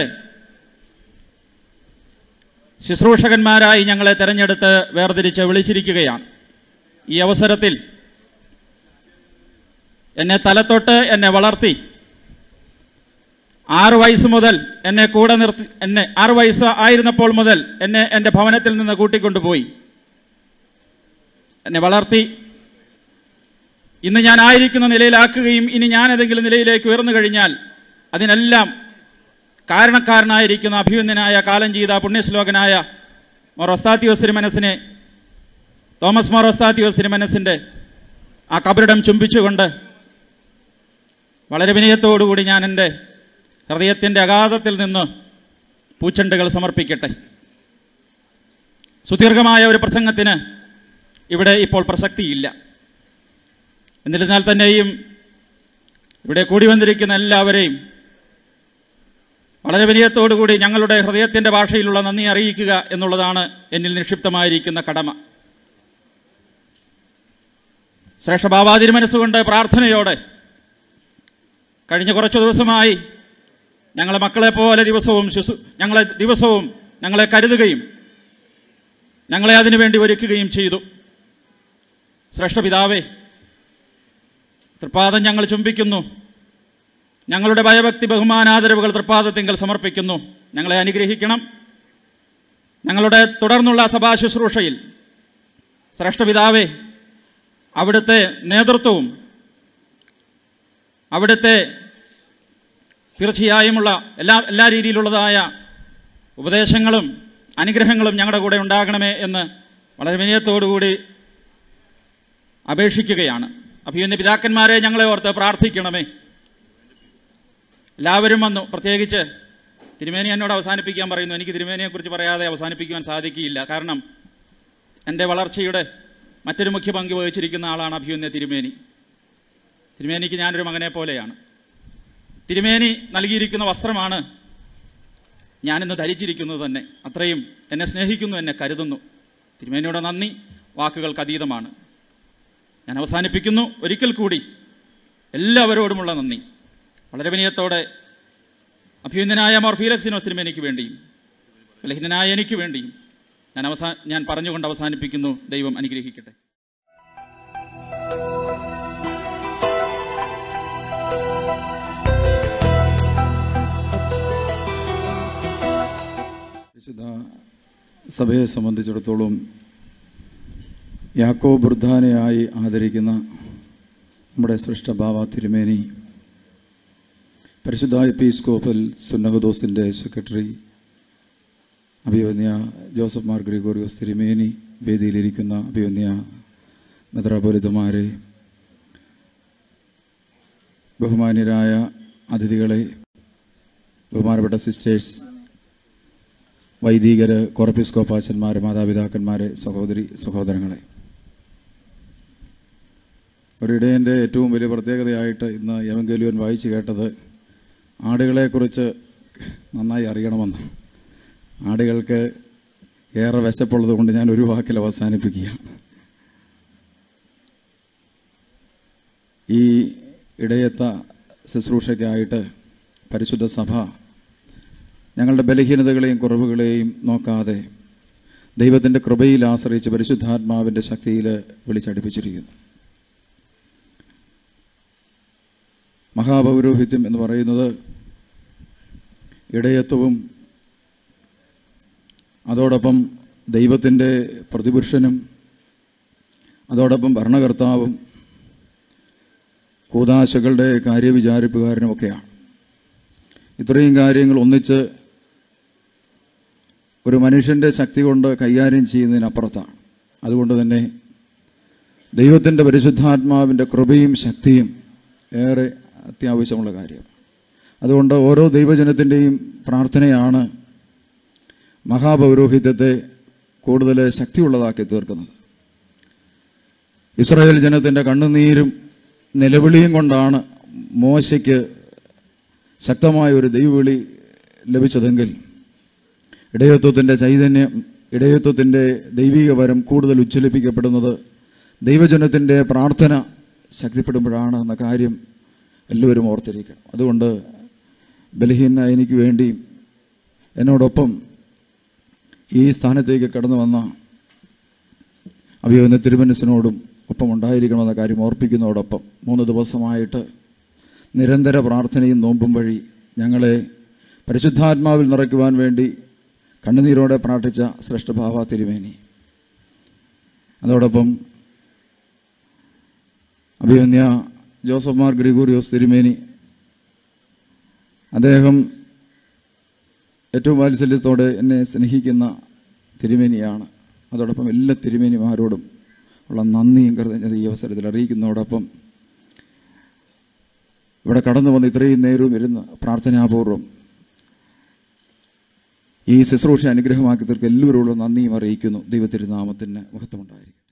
ശുശ്രൂഷകന്മാരായി ഞങ്ങളെ തെരഞ്ഞെടുത്ത് വേർതിരിച്ച് വിളിച്ചിരിക്കുകയാണ് ഈ അവസരത്തിൽ എന്നെ തലത്തൊട്ട് എന്നെ വളർത്തി ആറ് വയസ്സ് മുതൽ എന്നെ കൂടെ നിർത്തി എന്നെ ആറ് വയസ്സ് ആയിരുന്നപ്പോൾ മുതൽ എന്നെ എൻ്റെ ഭവനത്തിൽ നിന്ന് കൂട്ടിക്കൊണ്ടുപോയി എന്നെ വളർത്തി ഇന്ന് ഞാൻ ആയിരിക്കുന്ന നിലയിലാക്കുകയും ഇനി ഞാൻ ഏതെങ്കിലും നിലയിലേക്ക് ഉയർന്നു കഴിഞ്ഞാൽ അതിനെല്ലാം കാരണക്കാരനായിരിക്കുന്ന അഭിമന്യനായ കാലം ചെയ്ത പുണ്യശ്ലോകനായ മൊറോസ്താത്തിയോസ് തിരുമനസിനെ തോമസ് മൊറോസ്താത്തിയോസ് തിരുമനസിൻ്റെ ആ കബറിടം ചുംബിച്ചുകൊണ്ട് വളരെ വിനയത്തോടുകൂടി ഞാൻ എൻ്റെ ഹൃദയത്തിൻ്റെ അഗാധത്തിൽ നിന്ന് പൂച്ചെണ്ടുകൾ സമർപ്പിക്കട്ടെ സുദീർഘമായ ഒരു പ്രസംഗത്തിന് ഇവിടെ ഇപ്പോൾ പ്രസക്തിയില്ല എന്നിരുന്നാൽ തന്നെയും ഇവിടെ കൂടി വന്നിരിക്കുന്ന എല്ലാവരെയും വളരെ വിനയത്തോടുകൂടി ഞങ്ങളുടെ ഹൃദയത്തിൻ്റെ ഭാഷയിലുള്ള നന്ദി അറിയിക്കുക എന്നുള്ളതാണ് എന്നിൽ നിക്ഷിപ്തമായിരിക്കുന്ന കടമ ശ്രേഷ്ഠ ബാബാതിരി മനസ്സുകൊണ്ട് പ്രാർത്ഥനയോടെ കഴിഞ്ഞ കുറച്ചു ദിവസമായി ഞങ്ങളെ മക്കളെ പോലെ ദിവസവും ശുശ്രു ഞങ്ങളെ ദിവസവും ഞങ്ങളെ കരുതുകയും ഞങ്ങളെ അതിനുവേണ്ടി ഒരുക്കുകയും ചെയ്തു ശ്രേഷ്ഠ പിതാവേ തൃപ്പാദം ഞങ്ങൾ ചുംബിക്കുന്നു ഞങ്ങളുടെ ഭയഭക്തി ബഹുമാനാദരവുകൾ തൃപ്പാദത്തിങ്കൽ സമർപ്പിക്കുന്നു ഞങ്ങളെ അനുഗ്രഹിക്കണം ഞങ്ങളുടെ തുടർന്നുള്ള സഭാ ശുശ്രൂഷയിൽ ശ്രേഷ്ഠ പിതാവേ അവിടുത്തെ നേതൃത്വവും അവിടുത്തെ തീർച്ചയായുമുള്ള എല്ലാ എല്ലാ രീതിയിലുള്ളതായ ഉപദേശങ്ങളും അനുഗ്രഹങ്ങളും ഞങ്ങളുടെ കൂടെ ഉണ്ടാകണമേ എന്ന് വളരെ വിനയത്തോടുകൂടി അപേക്ഷിക്കുകയാണ് അഭിയുന്ന പിതാക്കന്മാരെ ഞങ്ങളെ ഓർത്ത് പ്രാർത്ഥിക്കണമേ എല്ലാവരും വന്നു പ്രത്യേകിച്ച് തിരുമേനി എന്നോട് അവസാനിപ്പിക്കാൻ പറയുന്നു എനിക്ക് തിരുമേനിയെക്കുറിച്ച് പറയാതെ അവസാനിപ്പിക്കുവാൻ സാധിക്കില്ല കാരണം എൻ്റെ വളർച്ചയുടെ മറ്റൊരു മുഖ്യ പങ്ക് വഹിച്ചിരിക്കുന്ന ആളാണ് അഭിയുന്ന തിരുമേനി തിരുമേനിക്ക് ഞാനൊരു മകനെ പോലെയാണ് തിരുമേനി നൽകിയിരിക്കുന്ന വസ്ത്രമാണ് ഞാനിന്ന് ധരിച്ചിരിക്കുന്നത് തന്നെ അത്രയും എന്നെ സ്നേഹിക്കുന്നു എന്നെ കരുതുന്നു തിരുമേനിയുടെ നന്ദി വാക്കുകൾക്ക് അതീതമാണ് ഞാൻ അവസാനിപ്പിക്കുന്നു ഒരിക്കൽ കൂടി എല്ലാവരോടുമുള്ള നന്ദി വളരെ വിനയത്തോടെ അഭ്യുന്നനായ മോർ ഫീലക്സിനോസ് തിരുമേനിക്ക് വേണ്ടിയും ബലഹീനനായ എനിക്ക് വേണ്ടിയും ഞാൻ അവസാ ഞാൻ പറഞ്ഞുകൊണ്ട് അവസാനിപ്പിക്കുന്നു ദൈവം അനുഗ്രഹിക്കട്ടെ വിശുദ്ധ സഭയെ സംബന്ധിച്ചിടത്തോളം യാക്കോ ബുർധാനയായി ആദരിക്കുന്ന നമ്മുടെ സൃഷ്ട ബാവ തിരുമേനി പരിശുദ്ധ എപ്പീസ്കോപ്പൽ സുന്നഹദോസിൻ്റെ സെക്രട്ടറി അഭിവന്യ ജോസഫ് മാർ ഗ്രിഗോറിയോസ് തിരുമേനി വേദിയിലിരിക്കുന്ന അഭിവന്യ മെത്രാപൊലിതമാരെ ബഹുമാന്യരായ അതിഥികളെ ബഹുമാനപ്പെട്ട സിസ്റ്റേഴ്സ് വൈദികര് കോർപ്പിസ്കോപ്പാച്ചന്മാർ മാതാപിതാക്കന്മാരെ സഹോദരി സഹോദരങ്ങളെ ഒരിടയൻ്റെ ഏറ്റവും വലിയ പ്രത്യേകതയായിട്ട് ഇന്ന് യവങ്കേലുവൻ വായിച്ചു കേട്ടത് ആടുകളെക്കുറിച്ച് നന്നായി അറിയണമെന്ന് ആടുകൾക്ക് ഏറെ വിശപ്പുള്ളത് കൊണ്ട് ഞാൻ ഒരു വാക്കിൽ അവസാനിപ്പിക്കുകയാണ് ഈ ഇടയത്ത ശുശ്രൂഷയ്ക്കായിട്ട് പരിശുദ്ധ സഭ ഞങ്ങളുടെ ബലഹീനതകളെയും കുറവുകളെയും നോക്കാതെ ദൈവത്തിൻ്റെ കൃപയിൽ ആശ്രയിച്ച് പരിശുദ്ധാത്മാവിൻ്റെ ശക്തിയിൽ വിളിച്ചടുപ്പിച്ചിരിക്കുന്നു മഹാപൗരോഹിത്യം എന്ന് പറയുന്നത് ഇടയത്വവും അതോടൊപ്പം ദൈവത്തിൻ്റെ പ്രതിപുരുഷനും അതോടൊപ്പം ഭരണകർത്താവും കൂതാശകളുടെ കാര്യവിചാരിപ്പുകാരനുമൊക്കെയാണ് ഇത്രയും കാര്യങ്ങൾ ഒന്നിച്ച് ഒരു മനുഷ്യൻ്റെ ശക്തി കൊണ്ട് കൈകാര്യം ചെയ്യുന്നതിനപ്പുറത്താണ് അതുകൊണ്ട് തന്നെ ദൈവത്തിൻ്റെ പരിശുദ്ധാത്മാവിൻ്റെ കൃപയും ശക്തിയും ഏറെ അത്യാവശ്യമുള്ള കാര്യമാണ് അതുകൊണ്ട് ഓരോ ദൈവജനത്തിൻ്റെയും പ്രാർത്ഥനയാണ് മഹാപൗരോഹിത്യത്തെ കൂടുതൽ ശക്തിയുള്ളതാക്കി തീർക്കുന്നത് ഇസ്രായേൽ ജനത്തിൻ്റെ കണ്ണുനീരും നിലവിളിയും കൊണ്ടാണ് മോശയ്ക്ക് ശക്തമായ ഒരു ദൈവവിളി ലഭിച്ചതെങ്കിൽ ഇടയത്വത്തിൻ്റെ ചൈതന്യം ഇടയത്വത്തിൻ്റെ ദൈവിക വരം കൂടുതൽ ഉജ്ജ്വലിപ്പിക്കപ്പെടുന്നത് ദൈവജനത്തിൻ്റെ പ്രാർത്ഥന ശക്തിപ്പെടുമ്പോഴാണ് എന്ന കാര്യം എല്ലാവരും ഓർത്തിരിക്കണം അതുകൊണ്ട് ബലഹീന എനിക്ക് വേണ്ടി എന്നോടൊപ്പം ഈ സ്ഥാനത്തേക്ക് കടന്നു വന്ന അഭിയോന്ന തിരുമനസിനോടും ഒപ്പം ഉണ്ടായിരിക്കണമെന്ന കാര്യം ഓർപ്പിക്കുന്നതോടൊപ്പം മൂന്ന് ദിവസമായിട്ട് നിരന്തര പ്രാർത്ഥനയും നോമ്പും വഴി ഞങ്ങളെ പരിശുദ്ധാത്മാവിൽ നിറയ്ക്കുവാൻ വേണ്ടി കണ്ണുനീരോടെ പ്രാർത്ഥിച്ച ശ്രേഷ്ഠഭാവ തിരുമേനി അതോടൊപ്പം അഭിമന്യ ജോസഫ് മാർ ഗ്രിഗോറിയോസ് തിരുമേനി അദ്ദേഹം ഏറ്റവും വാത്സല്യത്തോടെ എന്നെ സ്നേഹിക്കുന്ന തിരുമേനിയാണ് അതോടൊപ്പം എല്ലാ തിരുമേനിമാരോടും ഉള്ള നന്ദിയും കൃതജ്ഞത ഈ അവസരത്തിൽ അറിയിക്കുന്നതോടൊപ്പം ഇവിടെ കടന്നു വന്ന് ഇത്രയും നേരവും ഇരുന്ന് പ്രാർത്ഥനാപൂർവം ഈ ശുശ്രൂഷ അനുഗ്രഹമാക്കി തീർക്കുക എല്ലാവരോടും നന്ദിയും അറിയിക്കുന്നു ദൈവത്തിരുനാമത്തിന് മഹത്വമുണ്ടായിരിക്കും